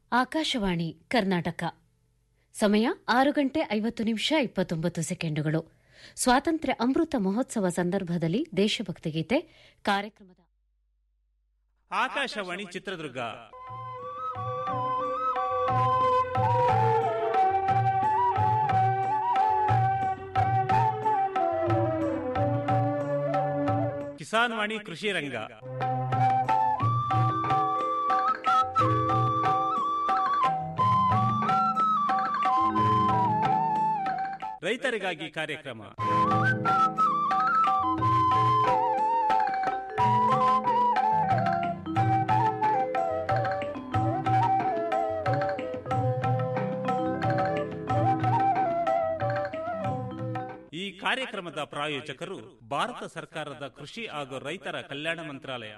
ಆಕಾಶವಾಣಿ ಕರ್ನಾಟಕ ಸಮಯ ಆರು ಗಂಟೆ ಐವತ್ತು ನಿಮಿಷ ಇಪ್ಪತ್ತೊಂಬತ್ತು ಸೆಕೆಂಡುಗಳು ಸ್ವಾತಂತ್ರ್ಯ ಅಮೃತ ಮಹೋತ್ಸವ ಸಂದರ್ಭದಲ್ಲಿ ದೇಶಭಕ್ತಿ ಗೀತೆ ಕಾರ್ಯಕ್ರಮದ ಆಕಾಶವಾಣಿ ಚಿತ್ರದುರ್ಗ ಕಿಸಾನ್ ವಾಣಿ ಕೃಷಿ ರಂಗ ರೈತರಿಗಾಗಿ ಕಾರ್ಯಕ್ರಮ ಈ ಕಾರ್ಯಕ್ರಮದ ಪ್ರಾಯೋಜಕರು ಭಾರತ ಸರ್ಕಾರದ ಕೃಷಿ ಹಾಗೂ ರೈತರ ಕಲ್ಯಾಣ ಮಂತ್ರಾಲಯ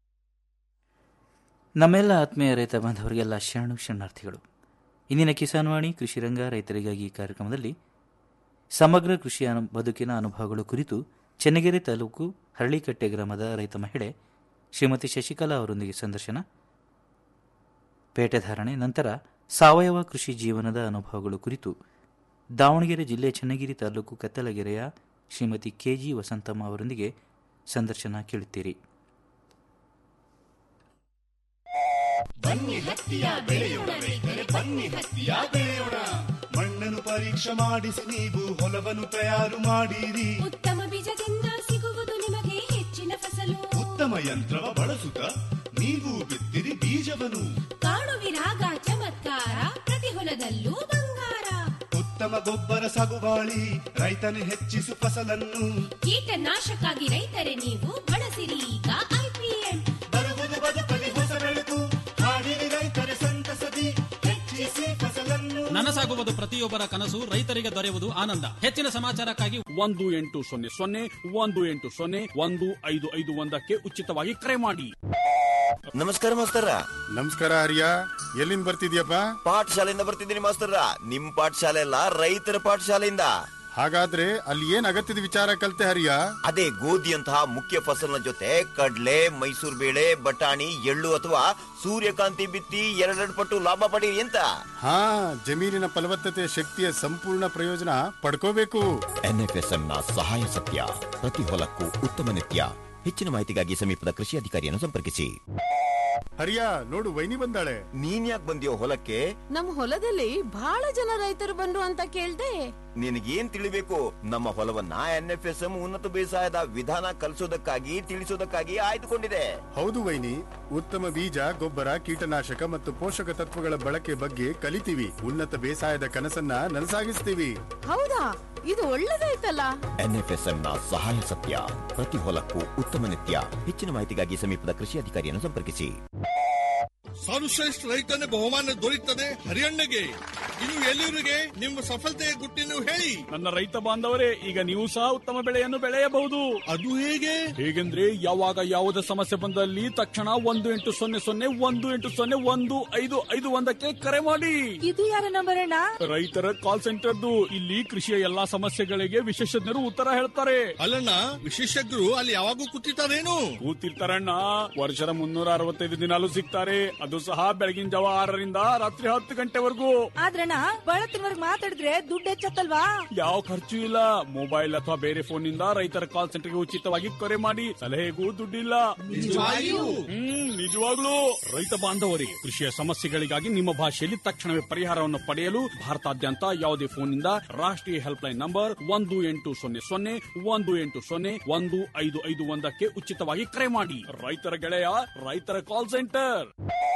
ನಮ್ಮೆಲ್ಲ ಆತ್ಮೀಯ ರೈತ ಬಾಂಧವರಿಗೆಲ್ಲ ಶರಣು ಶರಣಾರ್ಥಿಗಳು ಇಂದಿನ ಕಿಸಾನ್ವಾಣಿ ಕೃಷಿ ರಂಗ ರೈತರಿಗಾಗಿ ಕಾರ್ಯಕ್ರಮದಲ್ಲಿ ಸಮಗ್ರ ಕೃಷಿ ಅನು ಬದುಕಿನ ಅನುಭವಗಳು ಕುರಿತು ಚೆನ್ನಗಿರಿ ತಾಲೂಕು ಹರಳಿಕಟ್ಟೆ ಗ್ರಾಮದ ರೈತ ಮಹಿಳೆ ಶ್ರೀಮತಿ ಶಶಿಕಲಾ ಅವರೊಂದಿಗೆ ಸಂದರ್ಶನ ಪೇಟೆಧಾರಣೆ ನಂತರ ಸಾವಯವ ಕೃಷಿ ಜೀವನದ ಅನುಭವಗಳು ಕುರಿತು ದಾವಣಗೆರೆ ಜಿಲ್ಲೆ ಚನ್ನಗಿರಿ ತಾಲೂಕು ಕತ್ತಲಗೆರೆಯ ಶ್ರೀಮತಿ ಕೆಜಿ ವಸಂತಮ್ಮ ಅವರೊಂದಿಗೆ ಸಂದರ್ಶನ ಕೇಳುತ್ತೀರಿ ಬನ್ನಿ ಹತ್ತಿಯ ಬೆಳೆಯೋಣ ರೈತರೆ ಬನ್ನಿ ಹತ್ತಿಯ ಬೆಳೆಯೋಣ ಮಣ್ಣನ್ನು ಪರೀಕ್ಷೆ ಮಾಡಿಸಿ ನೀವು ಹೊಲವನ್ನು ತಯಾರು ಮಾಡಿರಿ ಉತ್ತಮ ಬೀಜದಿಂದ ಸಿಗುವುದು ನಿಮಗೆ ಹೆಚ್ಚಿನ ಫಸಲು ಉತ್ತಮ ಯಂತ್ರವ ಬಳಸುತ್ತ ನೀವು ಬಿತ್ತಿರಿ ಬೀಜವನ್ನು ಕಾಣುವಿರಾಗ ಚಮತ್ಕಾರ ಪ್ರತಿ ಹೊಲದಲ್ಲೂ ಬಂಗಾರ ಉತ್ತಮ ಗೊಬ್ಬರ ಸಾಗುವಾಳಿ ರೈತನು ಹೆಚ್ಚಿಸು ಫಸಲನ್ನು ಕೀಟನಾಶಕ್ಕಾಗಿ ರೈತರೆ ನೀವು ಬಳಸಿರಿ ಈಗ ಐಪಿಎಂ ಬರುವುದು ಬದುಕಲಿ ಹೊಸ ಬೆಳಕು ಹಾಡಿರಿ ರೈತರೆ ಸಂತಸದಿ ಹೆಚ್ಚಿಸಿ ಫಸಲನ್ನು ನನಸಾಗುವುದು ಪ್ರತಿಯೊಬ್ಬರ ಕನಸು ರೈತರಿಗೆ ದೊರೆಯುವುದು ಆನಂದ ಹೆಚ್ಚಿನ ಸಮಾಚಾರಕ್ಕಾಗಿ ಒಂದು ಎಂಟು ಸೊನ್ನೆ ಸೊನ್ನೆ ಒಂದು ಎಂಟು ಸೊನ್ನೆ ಒಂದು ಐದು ಐದು ಒಂದಕ್ಕೆ ಉಚಿತವಾಗಿ ಕರೆ ಮಾಡಿ ನಮಸ್ಕಾರ ಮಾಸ್ತರ ನಮಸ್ಕಾರ ಹರಿಯ ಎಲ್ಲಿಂದ ಬರ್ತಿದ್ಯಪ್ಪ ಪಾಠಶಾಲೆಯಿಂದ ಬರ್ತಿದ್ದೀನಿ ಮಾಸ್ತರ ನಿಮ್ ಪಾಠಶಾಲೆ ಅಲ್ಲ ರೈತರ ಪಾಠಶಾಲೆಯಿಂದ ಹಾಗಾದ್ರೆ ಅಲ್ಲಿ ಏನ್ ಅಗತ್ಯದ ವಿಚಾರ ಕಲ್ತೆ ಹರಿಯ ಅದೇ ಗೋಧಿಯಂತಹ ಮುಖ್ಯ ಫಸಲಿನ ಜೊತೆ ಕಡ್ಲೆ ಮೈಸೂರು ಬೇಳೆ ಬಟಾಣಿ ಎಳ್ಳು ಅಥವಾ ಸೂರ್ಯಕಾಂತಿ ಬಿತ್ತಿ ಎರಡೆರಡು ಪಟ್ಟು ಲಾಭ ಪಡೀರಿ ಅಂತ ಹಾ ಜಮೀನಿನ ಫಲವತ್ತತೆ ಶಕ್ತಿಯ ಸಂಪೂರ್ಣ ಪ್ರಯೋಜನ ಪಡ್ಕೋಬೇಕು ಎನ್ಎಫ್ಎಸ್ಎಂ ನ ಸಹಾಯ ಸತ್ಯ ಪ್ರತಿ ಹೊಲಕ್ಕೂ ಉತ್ತಮ ನಿತ್ಯ ಹೆಚ್ಚಿನ ಮಾಹಿತಿಗಾಗಿ ಸಮೀಪದ ಕೃಷಿ ಅಧಿಕಾರಿಯನ್ನು ಸಂಪರ್ಕಿಸಿ ಹರಿಯ ನೋಡು ವೈನಿ ಬಂದಾಳೆ ನೀನ್ ಯಾಕೆ ಬಂದಿಯೋ ಹೊಲಕ್ಕೆ ನಮ್ ಹೊಲದಲ್ಲಿ ಬಹಳ ಜನ ರೈತರು ಬಂದ್ರು ಅಂತ ಕೇಳ್ದೆ ನಿನಗೇನ್ ತಿಳಿಬೇಕು ನಮ್ಮ ಹೊಲವನ್ನ ಎನ್ಎಫ್ಎಸ್ಎಂ ಉನ್ನತ ಬೇಸಾಯದ ವಿಧಾನ ಕಲಿಸೋದಕ್ಕಾಗಿ ತಿಳಿಸೋದಕ್ಕಾಗಿ ಆಯ್ದುಕೊಂಡಿದೆ ಹೌದು ವೈನಿ ಉತ್ತಮ ಬೀಜ ಗೊಬ್ಬರ ಕೀಟನಾಶಕ ಮತ್ತು ಪೋಷಕ ತತ್ವಗಳ ಬಳಕೆ ಬಗ್ಗೆ ಕಲಿತೀವಿ ಉನ್ನತ ಬೇಸಾಯದ ಕನಸನ್ನ ನನಸಾಗಿಸ್ತೀವಿ ಹೌದಾ ಇದು ಒಳ್ಳೇದಾಯ್ತಲ್ಲ ಎನ್ಎಫ್ಎಸ್ಎಂ ನ ಸಹಾಯ ಸತ್ಯ ಪ್ರತಿ ಹೊಲಕ್ಕೂ ಉತ್ತಮ ನಿತ್ಯ ಹೆಚ್ಚಿನ ಮಾಹಿತಿಗಾಗಿ ಸಮೀಪದ ಕೃಷಿ ಅಧಿಕಾರಿಯನ್ನು ಸಂಪರ್ಕಿಸಿ ಸರ್ವಶ್ರೇಷ್ಠ ರೈತನ ಬಹುಮಾನ ದೊರೆಯುತ್ತದೆ ಹರಿಯಣ್ಣಗೆ ಇನ್ನು ಎಲ್ಲಿವರಿಗೆ ನಿಮ್ಮ ಸಫಲತೆಯ ಗುಟ್ಟಿನ ಹೇಳಿ ನನ್ನ ರೈತ ಬಾಂಧವರೇ ಈಗ ನೀವು ಸಹ ಉತ್ತಮ ಬೆಳೆಯನ್ನು ಬೆಳೆಯಬಹುದು ಅದು ಹೇಗೆ ಹೇಗೆಂದ್ರೆ ಯಾವಾಗ ಯಾವುದೇ ಸಮಸ್ಯೆ ಬಂದಲ್ಲಿ ತಕ್ಷಣ ಒಂದು ಎಂಟು ಸೊನ್ನೆ ಸೊನ್ನೆ ಒಂದು ಎಂಟು ಸೊನ್ನೆ ಒಂದು ಐದು ಐದು ಒಂದಕ್ಕೆ ಕರೆ ಮಾಡಿ ಇದು ಯಾರ ನಂಬರ್ ಅಣ್ಣ ರೈತರ ಕಾಲ್ ಸೆಂಟರ್ದು ಇಲ್ಲಿ ಕೃಷಿಯ ಎಲ್ಲಾ ಸಮಸ್ಯೆಗಳಿಗೆ ವಿಶೇಷಜ್ಞರು ಉತ್ತರ ಹೇಳ್ತಾರೆ ಅಲ್ಲಣ್ಣ ವಿಶೇಷಜ್ಞರು ಅಲ್ಲಿ ಯಾವಾಗೂ ಕೂತಿರ್ತಾರೇನು ಕೂತಿರ್ತಾರಣ್ಣ ವರ್ಷದ ಮುನ್ನೂರ ಅರವತ್ತೈದು ದಿನಾಲು ಸಿಗ್ತಾರೆ ಅದು ಸಹ ಬೆಳಗಿನ ಜಾವ ಆರರಿಂದ ರಾತ್ರಿ ಹತ್ತು ಗಂಟೆವರೆಗೂ ಆದ್ರಣ್ಣ ಬಳತ್ತಿನವರ್ಗ್ ಮಾತಾಡಿದ್ರೆ ದುಡ್ಡು ಹೆಚ್ಚತ್ತಲ್ವಾ ಯಾವ ಖರ್ಚು ಇಲ್ಲ ಮೊಬೈಲ್ ಅಥವಾ ಬೇರೆ ಫೋನ್ ನಿಂದ ರೈತರ ಕಾಲ್ ಸೆಂಟರ್ಗೆ ಉಚಿತವಾಗಿ ಕರೆ ಮಾಡಿ ಸಲಹೆಗೂ ದುಡ್ಡಿಲ್ಲ ಹ್ಮ್ ನಿಜವಾಗ್ಲೂ ರೈತ ಬಾಂಧವರೇ ಕೃಷಿಯ ಸಮಸ್ಯೆಗಳಿಗಾಗಿ ನಿಮ್ಮ ಭಾಷೆಯಲ್ಲಿ ತಕ್ಷಣವೇ ಪರಿಹಾರವನ್ನು ಪಡೆಯಲು ಭಾರತಾದ್ಯಂತ ಯಾವುದೇ ಫೋನ್ನಿಂದ ರಾಷ್ಟ್ರೀಯ ಹೆಲ್ಪ್ ಲೈನ್ ನಂಬರ್ ಒಂದು ಎಂಟು ಸೊನ್ನೆ ಸೊನ್ನೆ ಒಂದು ಎಂಟು ಸೊನ್ನೆ ಒಂದು ಐದು ಐದು ಒಂದಕ್ಕೆ ಉಚಿತವಾಗಿ ಕರೆ ಮಾಡಿ ರೈತರ ಗೆಳೆಯ ರೈತರ ಕಾಲ್ ಸೆಂಟರ್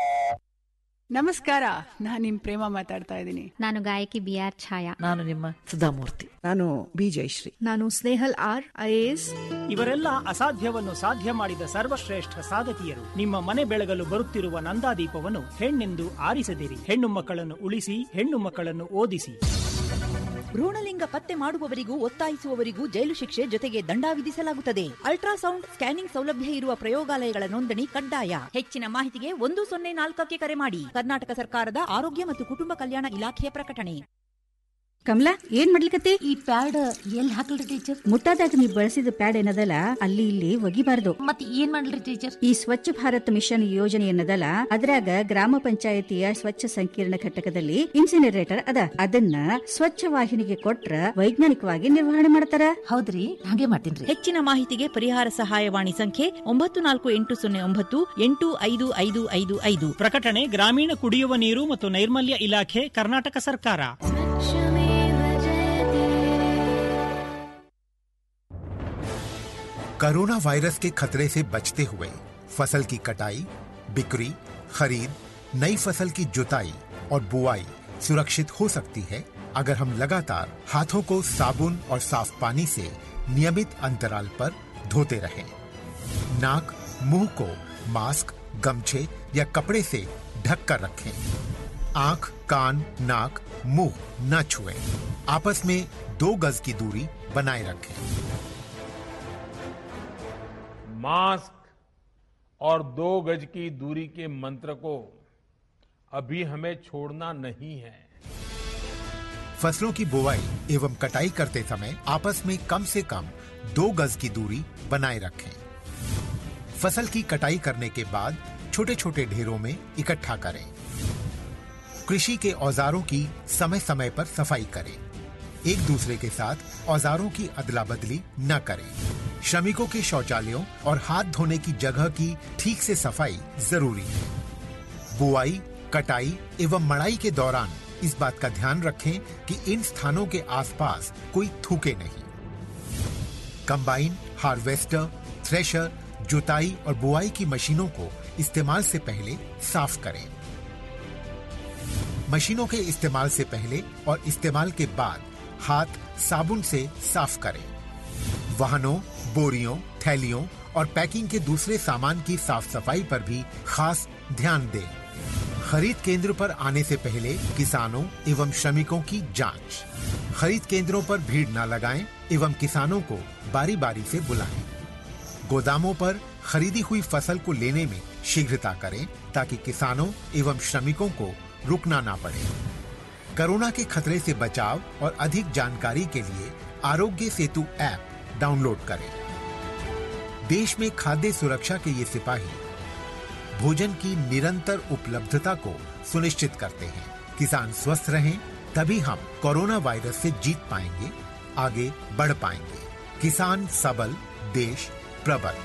ನಮಸ್ಕಾರ ನಾನು ನಿಮ್ ಪ್ರೇಮ ಮಾತಾಡ್ತಾ ಇದ್ದೀನಿ ನಾನು ಗಾಯಕಿ ಬಿ ಆರ್ ಛಾಯಾ ನಾನು ನಿಮ್ಮ ಸುಧಾಮೂರ್ತಿ ನಾನು ಬಿ ಜಯಶ್ರೀ ನಾನು ಸ್ನೇಹಲ್ ಆರ್ ಐಎಎಸ್ ಇವರೆಲ್ಲ ಅಸಾಧ್ಯವನ್ನು ಸಾಧ್ಯ ಮಾಡಿದ ಸರ್ವಶ್ರೇಷ್ಠ ಸಾಧಕಿಯರು ನಿಮ್ಮ ಮನೆ ಬೆಳಗಲು ಬರುತ್ತಿರುವ ನಂದಾದೀಪವನ್ನು ಹೆಣ್ಣೆಂದು ಆರಿಸದಿರಿ ಹೆಣ್ಣು ಮಕ್ಕಳನ್ನು ಉಳಿಸಿ ಹೆಣ್ಣು ಮಕ್ಕಳನ್ನು ಓದಿಸಿ ಭ್ರೂಣಲಿಂಗ ಪತ್ತೆ ಮಾಡುವವರಿಗೂ ಒತ್ತಾಯಿಸುವವರಿಗೂ ಜೈಲು ಶಿಕ್ಷೆ ಜೊತೆಗೆ ದಂಡ ವಿಧಿಸಲಾಗುತ್ತದೆ ಅಲ್ಟ್ರಾಸೌಂಡ್ ಸ್ಕ್ಯಾನಿಂಗ್ ಸೌಲಭ್ಯ ಇರುವ ಪ್ರಯೋಗಾಲಯಗಳ ನೋಂದಣಿ ಕಡ್ಡಾಯ ಹೆಚ್ಚಿನ ಮಾಹಿತಿಗೆ ಒಂದು ಸೊನ್ನೆ ನಾಲ್ಕಕ್ಕೆ ಕರೆ ಮಾಡಿ ಕರ್ನಾಟಕ ಸರ್ಕಾರದ ಆರೋಗ್ಯ ಮತ್ತು ಕುಟುಂಬ ಕಲ್ಯಾಣ ಇಲಾಖೆಯ ಪ್ರಕಟಣೆ ಕಮಲಾ ಏನ್ ಮಾಡ್ಲಿಕತ್ತಿ ಈ ಪ್ಯಾಡ್ ಎಲ್ಲಿ ಹಾಕಲ್ರಿ ಟೀಚರ್ ಮುಟ್ಟಾದಾಗ ನೀ ಬಳಸಿದ ಪ್ಯಾಡ್ ಏನದಲ್ಲ ಅಲ್ಲಿ ಇಲ್ಲಿ ಒಗಿಬಾರ್ದು ಮತ್ ಏನ್ ಮಾಡ್ಲಿ ಟೀಚರ್ ಈ ಸ್ವಚ್ಛ ಭಾರತ್ ಮಿಷನ್ ಯೋಜನೆ ಏನದಲ್ಲ ಅದ್ರಾಗ ಗ್ರಾಮ ಪಂಚಾಯತಿಯ ಸ್ವಚ್ಛ ಸಂಕೀರ್ಣ ಘಟಕದಲ್ಲಿ ಇನ್ಸಿನರೇಟರ್ ಅದ ಅದನ್ನ ಸ್ವಚ್ಛ ವಾಹಿನಿಗೆ ಕೊಟ್ರ ವೈಜ್ಞಾನಿಕವಾಗಿ ನಿರ್ವಹಣೆ ಮಾಡ್ತಾರ ಹೌದ್ರಿ ಹಾಗೆ ಮಾಡ್ತೀನಿ ಹೆಚ್ಚಿನ ಮಾಹಿತಿಗೆ ಪರಿಹಾರ ಸಹಾಯವಾಣಿ ಸಂಖ್ಯೆ ಒಂಬತ್ತು ನಾಲ್ಕು ಎಂಟು ಸೊನ್ನೆ ಒಂಬತ್ತು ಎಂಟು ಐದು ಐದು ಐದು ಐದು ಪ್ರಕಟಣೆ ಗ್ರಾಮೀಣ ಕುಡಿಯುವ ನೀರು ಮತ್ತು ನೈರ್ಮಲ್ಯ ಇಲಾಖೆ ಕರ್ನಾಟಕ ಸರ್ಕಾರ कोरोना वायरस के खतरे से बचते हुए फसल की कटाई बिक्री खरीद नई फसल की जुताई और बुआई सुरक्षित हो सकती है अगर हम लगातार हाथों को साबुन और साफ पानी से नियमित अंतराल पर धोते रहें। नाक मुंह को मास्क गमछे या कपड़े से ढक कर रखें आंख कान नाक मुंह न छुएं। आपस में दो गज की दूरी बनाए रखें मास्क और दो गज की दूरी के मंत्र को अभी हमें छोड़ना नहीं है फसलों की बुवाई एवं कटाई करते समय आपस में कम से कम दो गज की दूरी बनाए रखें फसल की कटाई करने के बाद छोटे छोटे ढेरों में इकट्ठा करें कृषि के औजारों की समय समय पर सफाई करें एक दूसरे के साथ औजारों की अदला बदली न करें श्रमिकों के शौचालयों और हाथ धोने की जगह की ठीक से सफाई जरूरी है बुआई कटाई एवं मड़ाई के दौरान इस बात का ध्यान रखें कि इन स्थानों के आसपास कोई थूके नहीं कंबाइन हार्वेस्टर थ्रेशर जुताई और बुआई की मशीनों को इस्तेमाल से पहले साफ करें मशीनों के इस्तेमाल से पहले और इस्तेमाल के बाद हाथ साबुन से साफ करें वाहनों बोरियों थैलियों और पैकिंग के दूसरे सामान की साफ सफाई पर भी खास ध्यान दें खरीद केंद्र पर आने से पहले किसानों एवं श्रमिकों की जांच खरीद केंद्रों पर भीड़ न लगाएं एवं किसानों को बारी बारी से बुलाएं गोदामों पर खरीदी हुई फसल को लेने में शीघ्रता करें ताकि किसानों एवं श्रमिकों को रुकना ना पड़े कोरोना के खतरे से बचाव और अधिक जानकारी के लिए आरोग्य सेतु ऐप डाउनलोड करें देश में खाद्य सुरक्षा के ये सिपाही भोजन की निरंतर उपलब्धता को सुनिश्चित करते हैं किसान स्वस्थ रहें तभी हम कोरोना वायरस से जीत पाएंगे आगे बढ़ पाएंगे किसान सबल देश प्रबल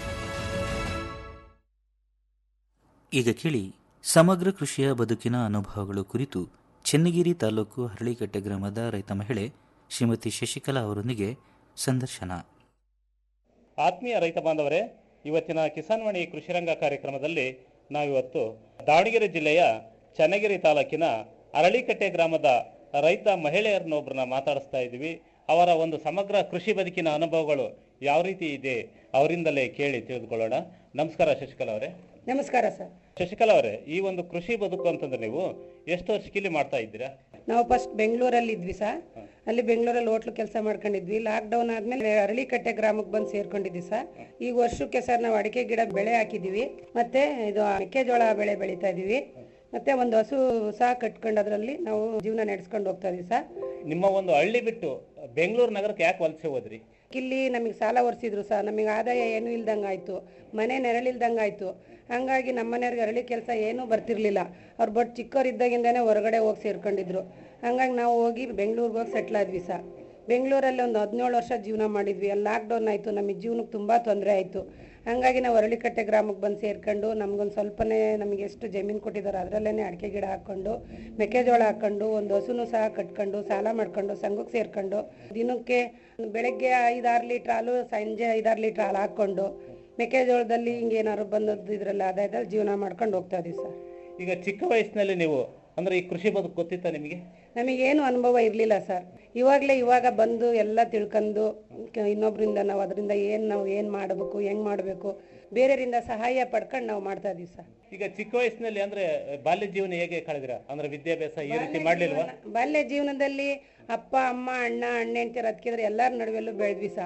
ಈಗ ಕೇಳಿ ಸಮಗ್ರ ಕೃಷಿಯ ಬದುಕಿನ ಅನುಭವಗಳು ಕುರಿತು ಚೆನ್ನಗಿರಿ ತಾಲೂಕು ಹರಳಿಕಟ್ಟೆ ಗ್ರಾಮದ ರೈತ ಮಹಿಳೆ ಶ್ರೀಮತಿ ಶಶಿಕಲಾ ಅವರೊಂದಿಗೆ ಸಂದರ್ಶನ ಆತ್ಮೀಯ ರೈತ ಬಾಂಧವರೇ ಇವತ್ತಿನ ಕಿಸಾನ್ವಾಣಿ ಕೃಷಿರಂಗ ಕಾರ್ಯಕ್ರಮದಲ್ಲಿ ನಾವಿವತ್ತು ದಾವಣಗೆರೆ ಜಿಲ್ಲೆಯ ಚನ್ನಗಿರಿ ತಾಲೂಕಿನ ಅರಳಿಕಟ್ಟೆ ಗ್ರಾಮದ ರೈತ ಮಹಿಳೆಯರನ್ನೊಬ್ಬರನ್ನ ಮಾತಾಡಿಸ್ತಾ ಇದ್ದೀವಿ ಅವರ ಒಂದು ಸಮಗ್ರ ಕೃಷಿ ಬದುಕಿನ ಅನುಭವಗಳು ಯಾವ ರೀತಿ ಇದೆ ಅವರಿಂದಲೇ ಕೇಳಿ ತಿಳಿದುಕೊಳ್ಳೋಣ ನಮಸ್ಕಾರ ಶಶಿಕಲಾ ಅವರೇ ನಮಸ್ಕಾರ ಸರ್ ಶಶಿಕಲಾ ಅವರೇ ಈ ಒಂದು ಕೃಷಿ ಬದುಕು ಅಂತಂದ್ರೆ ನೀವು ಎಷ್ಟು ವರ್ಷಕ್ಕೆ ಇಲ್ಲಿ ಮಾಡ್ತಾ ಇದ್ದೀರಾ ನಾವು ಫಸ್ಟ್ ಬೆಂಗಳೂರಲ್ಲಿ ಇದ್ವಿ ಸರ್ ಅಲ್ಲಿ ಬೆಂಗಳೂರಲ್ಲಿ ಹೋಟ್ಲು ಕೆಲಸ ಮಾಡ್ಕೊಂಡಿದ್ವಿ ಲಾಕ್ ಡೌನ್ ಆದ್ಮೇಲೆ ಅರಳಿಕಟ್ಟೆ ಗ್ರಾಮಕ್ಕೆ ಬಂದು ಸೇರ್ಕೊಂಡಿದ್ವಿ ಸರ್ ಈ ವರ್ಷಕ್ಕೆ ಸರ್ ನಾವು ಅಡಿಕೆ ಗಿಡ ಬೆಳೆ ಹಾಕಿದೀವಿ ಮತ್ತೆ ಇದು ಮೆಕ್ಕೆಜೋಳ ಬೆಳೆ ಬೆಳೀತಾ ಇದೀವಿ ಮತ್ತೆ ಒಂದು ಹಸು ಸಹ ಕಟ್ಕೊಂಡು ಅದರಲ್ಲಿ ನಾವು ಜೀವನ ನಡೆಸ್ಕೊಂಡು ಹೋಗ್ತಾ ಇದೀವಿ ಸರ್ ನಿಮ್ಮ ಒಂದು ಹಳ್ಳಿ ಬಿಟ್ಟು ಬೆಂಗಳೂರು ನಗರಕ್ಕೆ ಯಾಕೆ ವಲಸೆ ಹೋದ್ರಿ ಇಲ್ಲಿ ನಮಗೆ ಸಾಲ ಒರೆಸಿದ್ರು ಸರ್ ನಮಗೆ ಆದಾಯ ಏನೂ ಇಲ್ದಂಗೆ ಆಯಿತು ಮನೆ ನೆರಳಿಲ್ದಂಗೆ ಆಯಿತು ಹಂಗಾಗಿ ನಮ್ಮ ಮನೆಯವ್ರಿಗೆ ಅರಳಿ ಕೆಲಸ ಏನೂ ಬರ್ತಿರ್ಲಿಲ್ಲ ಅವ್ರು ಬಟ್ ಚಿಕ್ಕವರಿದ್ದಾಗಿಂದನೇ ಹೊರಗಡೆ ಹೋಗಿ ಸೇರ್ಕೊಂಡಿದ್ರು ಹಂಗಾಗಿ ನಾವು ಹೋಗಿ ಬೆಂಗಳೂರಿಗೆ ಹೋಗಿ ಸೆಟ್ಲ್ ಆದ್ವಿ ಸರ್ ಬೆಂಗಳೂರಲ್ಲಿ ಒಂದು ಹದಿನೇಳು ವರ್ಷ ಜೀವನ ಮಾಡಿದ್ವಿ ಅಲ್ಲಿ ಲಾಕ್ಡೌನ್ ಆಯಿತು ನಮಗೆ ಜೀವನಕ್ಕೆ ತುಂಬ ತೊಂದರೆ ಆಯಿತು ಹಂಗಾಗಿ ನಾವು ಅರಳಿಕಟ್ಟೆ ಗ್ರಾಮಕ್ಕೆ ಬಂದು ಸೇರ್ಕೊಂಡು ನಮ್ಗೊಂದು ಸ್ವಲ್ಪನೇ ನಮಗೆ ಎಷ್ಟು ಜಮೀನು ಕೊಟ್ಟಿದ್ದಾರೆ ಅದರಲ್ಲೇ ಅಡಿಕೆ ಗಿಡ ಹಾಕ್ಕೊಂಡು ಮೆಕ್ಕೆಜೋಳ ಹಾಕ್ಕೊಂಡು ಒಂದು ಹಸುನು ಸಹ ಕಟ್ಕೊಂಡು ಸಾಲ ಮಾಡ್ಕೊಂಡು ಸಂಘಕ್ಕೆ ಸೇರ್ಕೊಂಡು ದಿನಕ್ಕೆ ಬೆಳಗ್ಗೆ ಐದಾರು ಲೀಟ್ರ್ ಹಾಲು ಸಂಜೆ ಐದಾರು ಲೀಟ್ರ್ ಹಾಲು ಹಾಕ್ಕೊಂಡು ಮೆಕ್ಕೆಜೋಳದಲ್ಲಿ ಹಿಂಗೆ ಏನಾದ್ರು ಬಂದದ್ದು ಇದರಲ್ಲಿ ಆದಾಯದಲ್ಲಿ ಜೀವನ ಮಾಡ್ಕೊಂಡು ಹೋಗ್ತಾ ಇದೀವಿ ಸರ್ ಈಗ ಚಿಕ್ಕ ವಯಸ್ಸಿನಲ್ಲಿ ನೀವು ಅಂದ್ರೆ ಈ ಕೃಷಿ ಬದುಕು ಗೊತ್ತಿತ್ತಾ ನಿಮಗೆ ನಮಗೇನು ಅನುಭವ ಇರಲಿಲ್ಲ ಸರ್ ಇವಾಗಲೇ ಇವಾಗ ಬಂದು ಎಲ್ಲ ತಿಳ್ಕೊಂಡು ಕ- ಇನ್ನೊಬ್ರಿಂದ ನಾವು ಅದರಿಂದ ಏನು ನಾವು ಏನು ಮಾಡಬೇಕು ಹೆಂಗೆ ಮಾಡಬೇಕು ಬೇರೆಯವರಿಂದ ಸಹಾಯ ಪಡ್ಕೊಂಡು ನಾವು ಮಾಡ್ತಾ ಇದೀವಿ ಸರ್ ಈಗ ಚಿಕ್ಕ ವಯಸ್ಸಿನಲ್ಲಿ ಅಂದ್ರೆ ಬಾಲ್ಯ ಜೀವನ ಹೇಗೆ ಕಳೆದಿರ ಅಂದ್ರೆ ವಿದ್ಯಾಭ್ಯಾಸ ಈ ರೀತಿ ಮಾಡ್ಲಿಲ್ವಾ ಬಾಲ್ಯ ಜೀವನದಲ್ಲಿ ಅಪ್ಪ ಅಮ್ಮ ಅಣ್ಣ ಅಣ್ಣ ಹೆಂಡ್ತಿಯರು ಅದಕ್ಕಿದ್ರೆ ಎಲ್ಲರ ನಡುವೆಲ್ಲೂ ಬೆಳೆದ್ವಿ ಸಹ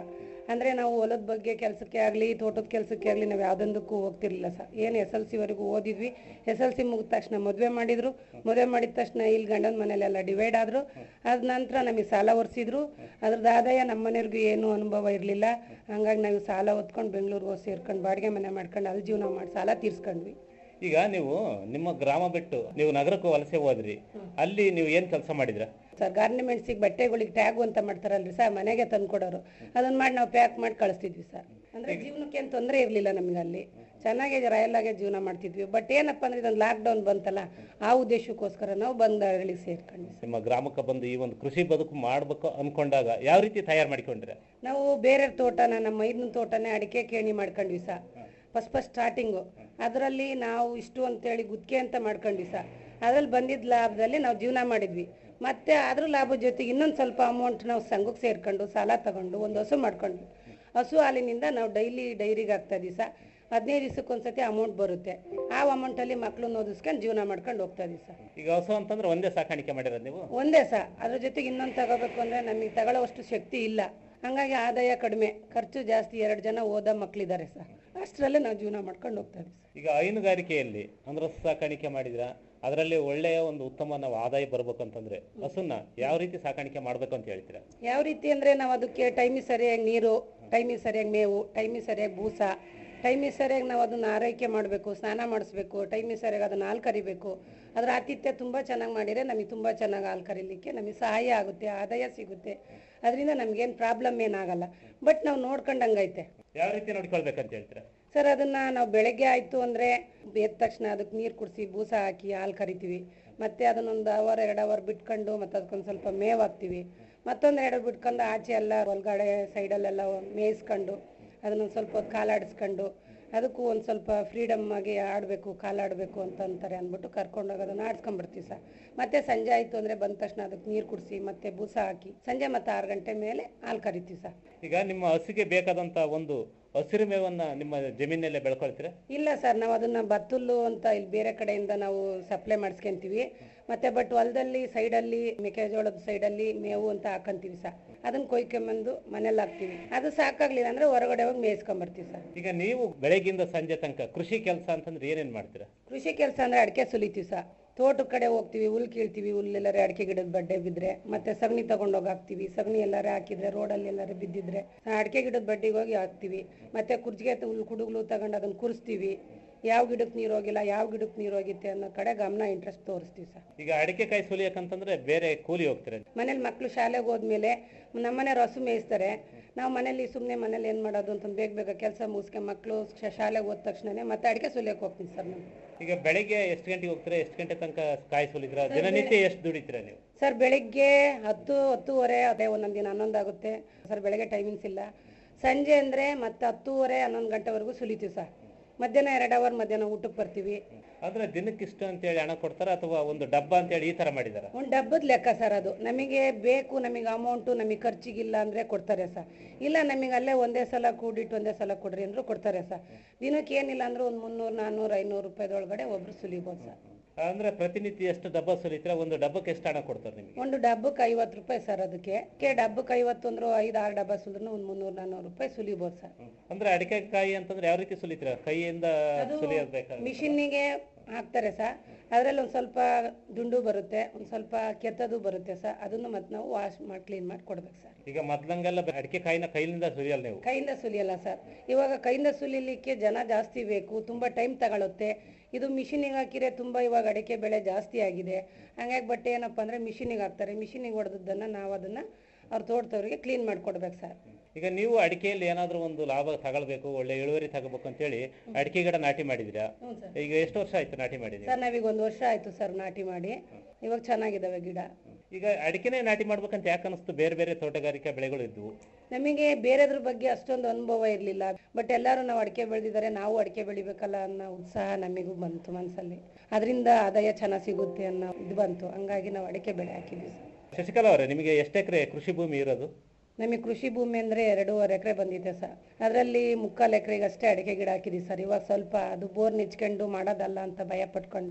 ಅಂದರೆ ನಾವು ಹೊಲದ ಬಗ್ಗೆ ಕೆಲಸಕ್ಕೆ ಆಗಲಿ ತೋಟದ ಕೆಲಸಕ್ಕೆ ಆಗಲಿ ನಾವು ಯಾವುದೊಂದಕ್ಕೂ ಹೋಗ್ತಿರ್ಲಿಲ್ಲ ಸರ್ ಏನು ಎಸ್ ಎಲ್ ಸಿವರೆಗೂ ಓದಿದ್ವಿ ಎಸ್ ಎಲ್ ಸಿ ಮುಗಿದ ತಕ್ಷಣ ಮದುವೆ ಮಾಡಿದ್ರು ಮದುವೆ ಮಾಡಿದ ತಕ್ಷಣ ಇಲ್ಲಿ ಗಂಡನ ಮನೇಲೆಲ್ಲ ಡಿವೈಡ್ ಆದರು ಅದ ನಂತರ ನಮಗೆ ಸಾಲ ಒರೆಸಿದ್ರು ಅದ್ರದ್ದು ಆದಾಯ ನಮ್ಮ ಮನೆಯವ್ರಿಗೂ ಏನೂ ಅನುಭವ ಇರಲಿಲ್ಲ ಹಂಗಾಗಿ ನಾವು ಸಾಲ ಹೊತ್ಕೊಂಡು ಬೆಂಗಳೂರಿಗೆ ಹೋಗಿ ಸೇರ್ಕೊಂಡು ಬಾಡಿಗೆ ಮನೆ ಮಾಡ್ಕೊಂಡು ಅಲ್ಲಿ ಜೀವನ ಮಾಡಿ ಸಾಲ ತೀರ್ಸ್ಕೊಂಡ್ವಿ ಈಗ ನೀವು ನಿಮ್ಮ ಗ್ರಾಮ ಬಿಟ್ಟು ನೀವು ನಗರಕ್ಕೆ ವಲಸೆ ಹೋದ್ರಿ ಅಲ್ಲಿ ನೀವು ಏನ್ ಕೆಲಸ ಮಾಡಿದ್ರ ಸರ್ ಗಾರ್ಮೆಂಟ್ಸಿಗೆ ಬಟ್ಟೆಗಳಿಗೆ ಟ್ಯಾಗು ಅಂತ ಮಾಡ್ತಾರಲ್ರಿ ಸರ್ ಮನೆಗೆ ತಂದು ಕೊಡೋರು ಅದನ್ನ ಮಾಡಿ ನಾವು ಪ್ಯಾಕ್ ಮಾಡಿ ಕಳಿಸ್ತಿದ್ವಿ ಸರ್ ಅಂದ್ರೆ ಜೀವನಕ್ಕೆ ಏನು ತೊಂದರೆ ಇರಲಿಲ್ಲ ನಮಗೆ ಅಲ್ಲಿ ಚೆನ್ನಾಗಿ ರಾಯಲ್ಲಾಗೆ ಜೀವನ ಮಾಡ್ತಿದ್ವಿ ಬಟ್ ಏನಪ್ಪ ಅಂದ್ರೆ ಇದೊಂದು ಲಾಕ್ಡೌನ್ ಬಂತಲ್ಲ ಆ ಉದ್ದೇಶಕ್ಕೋಸ್ಕರ ನಾವು ಬಂದ ಹಳ್ಳಿಗೆ ಸೇರ್ಕೊಂಡ್ವಿ ನಿಮ್ಮ ಗ್ರಾಮಕ್ಕೆ ಬಂದು ಈ ಒಂದು ಕೃಷಿ ಬದುಕು ಮಾಡ್ಬೇಕು ಅನ್ಕೊಂಡಾಗ ಯಾವ ರೀತಿ ತಯಾರು ಮಾಡಿಕೊಂಡ್ರೆ ನಾವು ಬೇರೆ ತೋಟನ ನಮ್ಮ ಐದನ ತೋಟನೇ ಅಡಿಕೆ ಕೇಣಿ ಮಾಡ್ಕೊಂಡ್ವಿ ಸರ್ ಫಸ್ಟ್ ಫಸ್ಟ್ ಸ್ಟಾರ್ಟಿಂಗು ಅದರಲ್ಲಿ ನಾವು ಇಷ್ಟು ಅಂತೇಳಿ ಗುತ್ತಿಗೆ ಅಂತ ಮಾಡ್ಕೊಂಡ್ವಿ ಸರ್ ಅದ್ರಲ್ಲಿ ಬಂದಿದ್ದ ಲಾಭದಲ್ಲಿ ನಾವು ಜೀವನ ಮಾಡಿದ್ವಿ ಮತ್ತೆ ಅದ್ರ ಲಾಭದ ಜೊತೆಗೆ ಇನ್ನೊಂದು ಸ್ವಲ್ಪ ಅಮೌಂಟ್ ನಾವು ಸಂಘಕ್ಕೆ ಸೇರ್ಕೊಂಡು ಸಾಲ ತಗೊಂಡು ಒಂದು ಹಸು ಮಾಡ್ಕೊಂಡ್ವಿ ಹಸು ಹಾಲಿನಿಂದ ನಾವು ಡೈಲಿ ಡೈರಿಗೆ ಹಾಕ್ತಾ ಇದೀವಿ ಸರ್ ಹದಿನೈದು ದಿವಸಕ್ಕೆ ಒಂದ್ಸತಿ ಅಮೌಂಟ್ ಬರುತ್ತೆ ಆ ಅಮೌಂಟಲ್ಲಿ ಮಕ್ಳನ್ನ ಓದಿಸ್ಕೊಂಡು ಜೀವನ ಮಾಡ್ಕೊಂಡು ಹೋಗ್ತಾ ಇದೀವಿ ಸರ್ ಈಗ ಹಸು ಅಂತಂದ್ರೆ ಒಂದೇ ಸಾಕಾಣಿಕೆ ಮಾಡಿರೋದು ನೀವು ಒಂದೇ ಸಹ ಅದ್ರ ಜೊತೆಗೆ ಇನ್ನೊಂದು ತಗೋಬೇಕು ಅಂದ್ರೆ ನಮಗೆ ತಗೊಳ್ಳೋವಷ್ಟು ಶಕ್ತಿ ಇಲ್ಲ ಹಂಗಾಗಿ ಆದಾಯ ಕಡಿಮೆ ಖರ್ಚು ಜಾಸ್ತಿ ಎರಡು ಜನ ಓದೋ ಮಕ್ಳಿದ್ದಾರೆ ಸರ್ ಅಷ್ಟರಲ್ಲೇ ನಾವು ಜೀವನ ಮಾಡ್ಕೊಂಡು ಹೋಗ್ತಾ ಇದೀವಿ ಈಗ ಹೈನುಗಾರಿಕೆಯಲ್ಲಿ ಅಂದ್ರೆ ಹಸು ಸಾಕಾಣಿಕೆ ಮಾಡಿದ್ರ ಅದರಲ್ಲಿ ಒಳ್ಳೆಯ ಒಂದು ಉತ್ತಮ ನಾವು ಆದಾಯ ಬರ್ಬೇಕು ಅಂತಂದ್ರೆ ಹಸುನ ಯಾವ ರೀತಿ ಸಾಕಾಣಿಕೆ ಮಾಡ್ಬೇಕು ಅಂತ ಹೇಳ್ತೀರಾ ಯಾವ ರೀತಿ ಅಂದ್ರೆ ನಾವು ಅದಕ್ಕೆ ಟೈಮಿಗೆ ಸರಿಯಾಗಿ ನೀರು ಟೈಮಿಗೆ ಸರಿಯಾಗಿ ಮೇವು ಟೈಮಿಗೆ ಸರಿಯಾಗಿ ಬೂಸ ಟೈಮಿಗೆ ಸರಿಯಾಗಿ ನಾವು ಅದನ್ನ ಆರೈಕೆ ಮಾಡಬೇಕು ಸ್ನಾನ ಮಾಡಿಸ್ಬೇಕು ಟೈಮಿಗೆ ಸರಿಯಾಗಿ ಅದನ್ನ ಹಾಲು ಕರಿಬೇಕು ಅದರ ಆತಿಥ್ಯ ತುಂಬ ಚೆನ್ನಾಗಿ ಮಾಡಿದರೆ ನಮಗೆ ತುಂಬ ಚೆನ್ನಾಗಿ ಹಾಲು ಕರೀಲಿಕ್ಕೆ ನಮಗೆ ಸಹಾಯ ಆಗುತ್ತೆ ಆದಾಯ ಸಿಗುತ್ತೆ ಅದರಿಂದ ನಮಗೇನು ಪ್ರಾಬ್ಲಮ್ ಏನಾಗಲ್ಲ ಬಟ್ ನಾವು ನೋಡ್ಕೊಂಡಂಗೈತೆ ಯಾವ ರೀತಿ ನೋಡ್ಕೊಳ್ಬೇಕಂತ ಹೇಳ್ತೀರಾ ಸರ್ ಅದನ್ನ ನಾವು ಬೆಳಗ್ಗೆ ಆಯ್ತು ಅಂದ್ರೆ ಎದ್ದ ತಕ್ಷಣ ಅದಕ್ಕೆ ನೀರು ಕುಡಿಸಿ ಬೂಸ ಹಾಕಿ ಹಾಲು ಕರಿತೀವಿ ಮತ್ತೆ ಅದನ್ನೊಂದು ಅವರ್ ಎರಡು ಅವರ್ ಬಿಟ್ಕೊಂಡು ಮತ್ತೆ ಅದಕ್ಕೊಂದು ಸ್ವಲ್ಪ ಮೇವು ಹಾಕ್ತೀವಿ ಮತ್ತೊಂದು ಎರಡು ಬಿಟ್ಕೊಂಡು ಆಚೆ ಎಲ್ಲ ಒಳಗಡೆ ಸೈಡಲ್ಲೆಲ್ಲ ಮೇಯಿಸ್ಕೊಂಡು ಅದನ್ನೊಂದು ಸ್ವಲ್ಪ ಹೊತ್ತು ಕಾಲಾಡಿಸ್ಕೊಂಡು ಅದಕ್ಕೂ ಒಂದು ಸ್ವಲ್ಪ ಫ್ರೀಡಮ್ ಆಗಿ ಆಡಬೇಕು ಕಾಲಾಡಬೇಕು ಅಂತ ಅಂತಾರೆ ಅಂದ್ಬಿಟ್ಟು ಕರ್ಕೊಂಡೋಗಿ ಅದನ್ನು ಆಡ್ಸ್ಕೊಂಡ್ಬಿಡ್ತೀವಿ ಸರ್ ಮತ್ತೆ ಸಂಜೆ ಆಯಿತು ಅಂದರೆ ಬಂದ ತಕ್ಷಣ ಅದಕ್ಕೆ ನೀರು ಕುಡಿಸಿ ಮತ್ತೆ ಬೂಸ ಹಾಕಿ ಸಂಜೆ ಮತ್ತೆ ಆರು ಗಂಟೆ ಮೇಲೆ ಹಾಲು ಕರಿತೀವಿ ಸರ್ ಈಗ ನಿಮ್ಮ ಹಸುಗೆ ಬೇಕಾದಂತ ಒಂದು ಹಸಿರು ಮೇವನ್ನ ನಿಮ್ಮ ಜಮೀನಲ್ಲೇ ಬೆಳ್ಕೊಳ್ತೀರಾ ಇಲ್ಲ ಸರ್ ನಾವು ಅದನ್ನ ಬತ್ತುಲ್ಲು ಅಂತ ಇಲ್ಲಿ ಬೇರೆ ಕಡೆಯಿಂದ ನಾವು ಸಪ್ಲೈ ಮಾಡಿಸ್ಕೊಂತೀವಿ ಮತ್ತೆ ಬಟ್ ಹೊಲದಲ್ಲಿ ಸೈಡಲ್ಲಿ ಮೆಕ್ಕೆಜೋಳದ ಸೈಡಲ್ಲಿ ಮೇವು ಅಂತ ಹಾಕಂತೀವಿ ಸರ್ ಅದನ್ನ ಕೊಯ್ಕೊಂಬಂದು ಮನೇಲಿ ಹಾಕ್ತೀವಿ ಅದು ಸಾಕಾಗ್ಲಿಲ್ಲ ಅಂದ್ರೆ ಹೊರಗಡೆ ಹೋಗಿ ಮೇಯಿಸ್ಕೊಂಬರ್ತೀವಿ ಸರ್ ಈಗ ನೀವು ಬೆಳಗ್ಗಿಂದ ಸಂಜೆ ತನಕ ಕೃಷಿ ಕೆಲಸ ಅಂತಂದ್ರೆ ಏನೇನ್ ಮಾಡ್ತೀರಾ ಕೃಷಿ ಕೆಲಸ ಅಂದ್ರೆ ಅಡಿಕೆ ಸುಲಿತೀವಿ ಸರ್ ತೋಟದ ಕಡೆ ಹೋಗ್ತೀವಿ ಹುಲ್ ಕೀಳ್ತೀವಿ ಹುಲ್ಲೆಲ್ಲರೂ ಅಡಿಕೆ ಗಿಡದ ಬಡ್ಡೆ ಬಿದ್ದರೆ ಮತ್ತೆ ಸಗಣಿ ತಗೊಂಡೋಗಿ ಹಾಕ್ತೀವಿ ಸಗಣಿ ಎಲ್ಲಾರು ಹಾಕಿದ್ರೆ ರೋಡಲ್ಲಿ ಎಲ್ಲಾರು ಬಿದ್ದಿದ್ರೆ ಆ ಅಡಿಕೆ ಗಿಡದ ಬಡ್ಡಿಗೆ ಹೋಗಿ ಹಾಕ್ತೀವಿ ಮತ್ತೆ ಕುರ್ಜಿಗೆ ಹುಲ್ ಕುಡುಗ್ಲು ತಗೊಂಡು ಅದನ್ನ ಕುರಿಸ್ತೀವಿ ಯಾವ ಗಿಡಕ್ಕೆ ನೀರು ಹೋಗಿಲ್ಲ ಯಾವ ಗಿಡಕ್ಕೆ ನೀರು ಹೋಗಿತ್ತೆ ಅನ್ನೋ ಕಡೆ ಗಮನ ಇಂಟ್ರೆಸ್ಟ್ ತೋರಿಸ್ತೀವಿ ಸರ್ ಈಗ ಅಡಿಕೆ ಕಾಯಿ ಸುಲಿಯಕ್ಕಂತಂದ್ರೆ ಬೇರೆ ಕೂಲಿ ಹೋಗ್ತೀರಾ ಮನೇಲಿ ಮಕ್ಕಳು ಶಾಲೆಗೆ ಹೋದ್ಮೇಲೆ ನಮ್ಮನೆ ರಸು ಮೇಯಿಸ್ತಾರೆ ನಾವು ಮನೇಲಿ ಸುಮ್ಮನೆ ಮನೇಲಿ ಏನು ಮಾಡೋದು ಅಂತ ಬೇಗ ಬೇಗ ಕೆಲಸ ಮುಗಿಸ್ಕೊಂಡು ಮಕ್ಕಳು ಶಾಲೆಗೆ ಹೋದ ತಕ್ಷಣನೇ ಮತ್ತೆ ಅಡಿಕೆ ಸುಲಿಯಕ್ಕೆ ಹೋಗ್ತೀನಿ ಸರ್ ನಾನು ಈಗ ಬೆಳಿಗ್ಗೆ ಎಷ್ಟು ಗಂಟೆಗೆ ಹೋಗ್ತೀರಾ ಎಷ್ಟು ಗಂಟೆ ತನಕ ಕಾಯಿ ಸುಲಿದ್ರಾ ದಿನನಿತ್ಯ ಎಷ್ಟು ದುಡಿತೀರಾ ನೀವು ಸರ್ ಬೆಳಿಗ್ಗೆ ಹತ್ತು ಹತ್ತುವರೆ ಅದೇ ಒಂದೊಂದು ದಿನ ಹನ್ನೊಂದು ಆಗುತ್ತೆ ಸರ್ ಬೆಳಗ್ಗೆ ಟೈಮಿಂಗ್ಸ್ ಇಲ್ಲ ಸಂಜೆ ಅಂದರೆ ಮತ್ತೆ ಹತ್ತುವರೆ ಹನ್ನೊಂದು ಗಂಟೆವರೆಗೂ ಸುಲಿತೀವಿ ಸರ್ ಮಧ್ಯಾಹ್ನ ಎರಡು ಅವರ್ ಮಧ್ಯಾಹ್ನ ಊಟಕ್ಕೆ ಬರ್ತೀವಿ ಅಂದ್ರೆ ದಿನಕ್ಕೆ ಇಷ್ಟು ಅಂತೇಳಿ ಹಣ ಕೊಡ್ತಾರ ಅಥವಾ ಒಂದು ಡಬ್ಬ ಅಂತೇಳಿ ಈ ತರ ಮಾಡಿದಾರ ಒಂದು ಡಬ್ಬದ ಲೆಕ್ಕ ಸರ್ ಅದು ನಮಗೆ ಬೇಕು ನಮಗೆ ಅಮೌಂಟು ನಮಗೆ ಖರ್ಚಿಗಿಲ್ಲ ಅಂದರೆ ಕೊಡ್ತಾರೆ ಸರ್ ಇಲ್ಲ ನಮಗೆ ಅಲ್ಲೇ ಒಂದೇ ಸಲ ಕೂಡಿಟ್ಟು ಒಂದೇ ಸಲ ಕೊಡ್ರಿ ಅಂದರೂ ಕೊಡ್ತಾರೆ ಸರ್ ದಿನಕ್ಕೆ ಏನಿಲ್ಲ ಅಂದ್ರೆ ಒಂದು ಮುನ್ನೂರು ನಾನ್ನೂರು ಐನೂರು ರೂಪಾಯಿದೊಳಗಡೆ ಒಬ್ರು ಸುಲಿಬೋದು ಸರ್ ಅಂದ್ರೆ ಪ್ರತಿನಿತ್ಯ ಎಷ್ಟು ಡಬ್ಬ ಸುಲಿತೀರಾ ಒಂದು ಡಬ್ಬಕ್ಕೆ ಎಷ್ಟು ಹಣ ಕೊಡ್ತಾರೆ ನಿಮಗೆ ಒಂದು ಡಬ್ಬಕ್ಕೆ ಐವತ್ತು ರೂಪಾಯಿ ಸರ್ ಅದಕ್ಕೆ ಕೆ ಡಬ್ಬಕ್ಕೆ ಐವತ್ತು ಅಂದ್ರೆ ಐದು ಆರು ಡಬ್ಬ ಸುಲಿದ್ರು ಒಂದು ಮುನ್ನೂರು ನಾನ್ನೂರು ರೂಪಾಯಿ ಸುಲಿಬೋದು ಸರ್ ಅಂದ್ರೆ ಅಡಿಕೆ ಕಾಯಿ ಅಂತಂದ್ರೆ ಯಾವ ರೀತಿ ಸುಲಿತೀರಾ ಕೈಯಿಂದ ಸುಲಿಯೋದು ಬೇಕಾಗುತ್ತೆ ಮಿಷಿನ್ನಿಗೆ ಹಾಕ್ತಾರೆ ಸರ್ ಅದರಲ್ಲಿ ಒಂದು ಸ್ವಲ್ಪ ದುಂಡು ಬರುತ್ತೆ ಒಂದು ಸ್ವಲ್ಪ ಕೆತ್ತದು ಬರುತ್ತೆ ಸರ್ ಅದನ್ನು ಮತ್ತೆ ನಾವು ವಾಶ್ ಮಾಡಿ ಕ್ಲೀನ್ ಮಾಡಿ ಕೊಡ್ಬೇಕು ಸರ್ ಈಗ ಮೊದ್ಲಂಗೆಲ್ಲ ಅಡಿಕೆ ಕಾಯಿನ ಕೈಲಿಂದ ಸುಲಿಯಲ್ಲ ನೀವು ಕೈಯಿಂದ ಸುಲಿಯಲ್ಲ ಸರ್ ಇವಾಗ ಕೈಯಿಂದ ಸುಲಿಲಿಕ್ಕೆ ಜನ ಜಾಸ್ತಿ ಬೇಕು ತುಂಬ ಟೈಮ್ ತಗೊಳುತ್ತೆ ಇದು ಮಿಷಿನಿಗೆ ಹಾಕಿದ್ರೆ ತುಂಬ ಇವಾಗ ಅಡಿಕೆ ಬೆಳೆ ಜಾಸ್ತಿ ಆಗಿದೆ ಹಂಗಾಗಿ ಬಟ್ ಏನಪ್ಪ ಅಂದರೆ ಮಿಷಿನಿಗೆ ಹಾಕ್ತಾರೆ ಮಿಷಿನಿಗೆ ಹೊಡೆದದ್ದನ್ನು ನಾವು ಅದನ್ನು ಅವ್ರ ತೋಟದವ್ರಿಗೆ ಕ್ಲೀನ್ ಮಾಡಿಕೊಡ್ಬೇಕು ಸರ್ ಈಗ ನೀವು ಅಡಿಕೆಯಲ್ಲಿ ಏನಾದ್ರೂ ಒಂದು ಲಾಭ ತಗೊಳ್ಬೇಕು ಒಳ್ಳೆ ಇಳುವರಿ ತಗೋಬೇಕು ಅಂತೇಳಿ ಅಡಿಕೆ ಗಿಡ ನಾಟಿ ಮಾಡಿದಿರಾ ಹ್ಞೂ ಸರ್ ಈಗ ಎಷ್ಟು ವರ್ಷ ಆಯ್ತು ನಾಟಿ ಮಾಡಿದ್ರಿ ಸರ್ ನಾವೀಗ ಒಂದು ವರ್ಷ ಆಯಿತು ಸರ್ ನಾಟಿ ಮಾಡಿ ಇವಾಗ ಚೆನ್ನಾಗಿದ್ದಾವೆ ಗಿಡ ಈಗ ಅಡಿಕೆನೇ ನಾಟಿ ಮಾಡ್ಬೇಕಂತ ಯಾಕೆ ಅನಿಸ್ತು ಬೇರೆ ಬೇರೆ ತೋಟಗಾರಿಕಾ ಬೆಳೆಗಳು ಇದ್ವು ನಮಗೆ ಬೇರೆದ್ರ ಬಗ್ಗೆ ಅಷ್ಟೊಂದು ಅನುಭವ ಇರಲಿಲ್ಲ ಬಟ್ ಎಲ್ಲರೂ ನಾವು ಅಡಿಕೆ ಬೆಳೆದಿದ್ದಾರೆ ನಾವು ಅಡಿಕೆ ಬೆಳಿಬೇಕಲ್ಲ ಅನ್ನೋ ಉತ್ಸಾಹ ನಮಗೂ ಬಂತು ಮನಸ್ಸಲ್ಲಿ ಅದರಿಂದ ಆದಾಯ ಚೆನ್ನಾಗಿ ಸಿಗುತ್ತೆ ಅನ್ನೋ ಇದು ಬಂತು ಹಂಗಾಗಿ ನಾವು ಅಡಿಕೆ ಬೆಳೆ ಹಾಕಿದ್ವಿ ಸರ್ ಶಶಿಕಲಾ ಅವರೇ ನಿಮಗೆ ಎಷ್ಟು ಎಕರೆ ಕೃಷಿ ಭೂಮಿ ಇರೋದು ನಮಗೆ ಕೃಷಿ ಭೂಮಿ ಅಂದರೆ ಎರಡೂವರೆ ಎಕರೆ ಬಂದಿದೆ ಸರ್ ಅದರಲ್ಲಿ ಮುಕ್ಕಾಲು ಎಕರೆಗೆ ಅಷ್ಟೇ ಅಡಿಕೆ ಗಿಡ ಹಾಕಿದ್ದೀವಿ ಸರ್ ಇವಾಗ ಸ್ವಲ್ಪ ಅದು ಬೋರ್ ನಿಚ್ಕೊಂಡು ಮಾಡೋದಲ್ಲ ಅಂತ ಭಯ ಪಟ್ಕೊಂಡು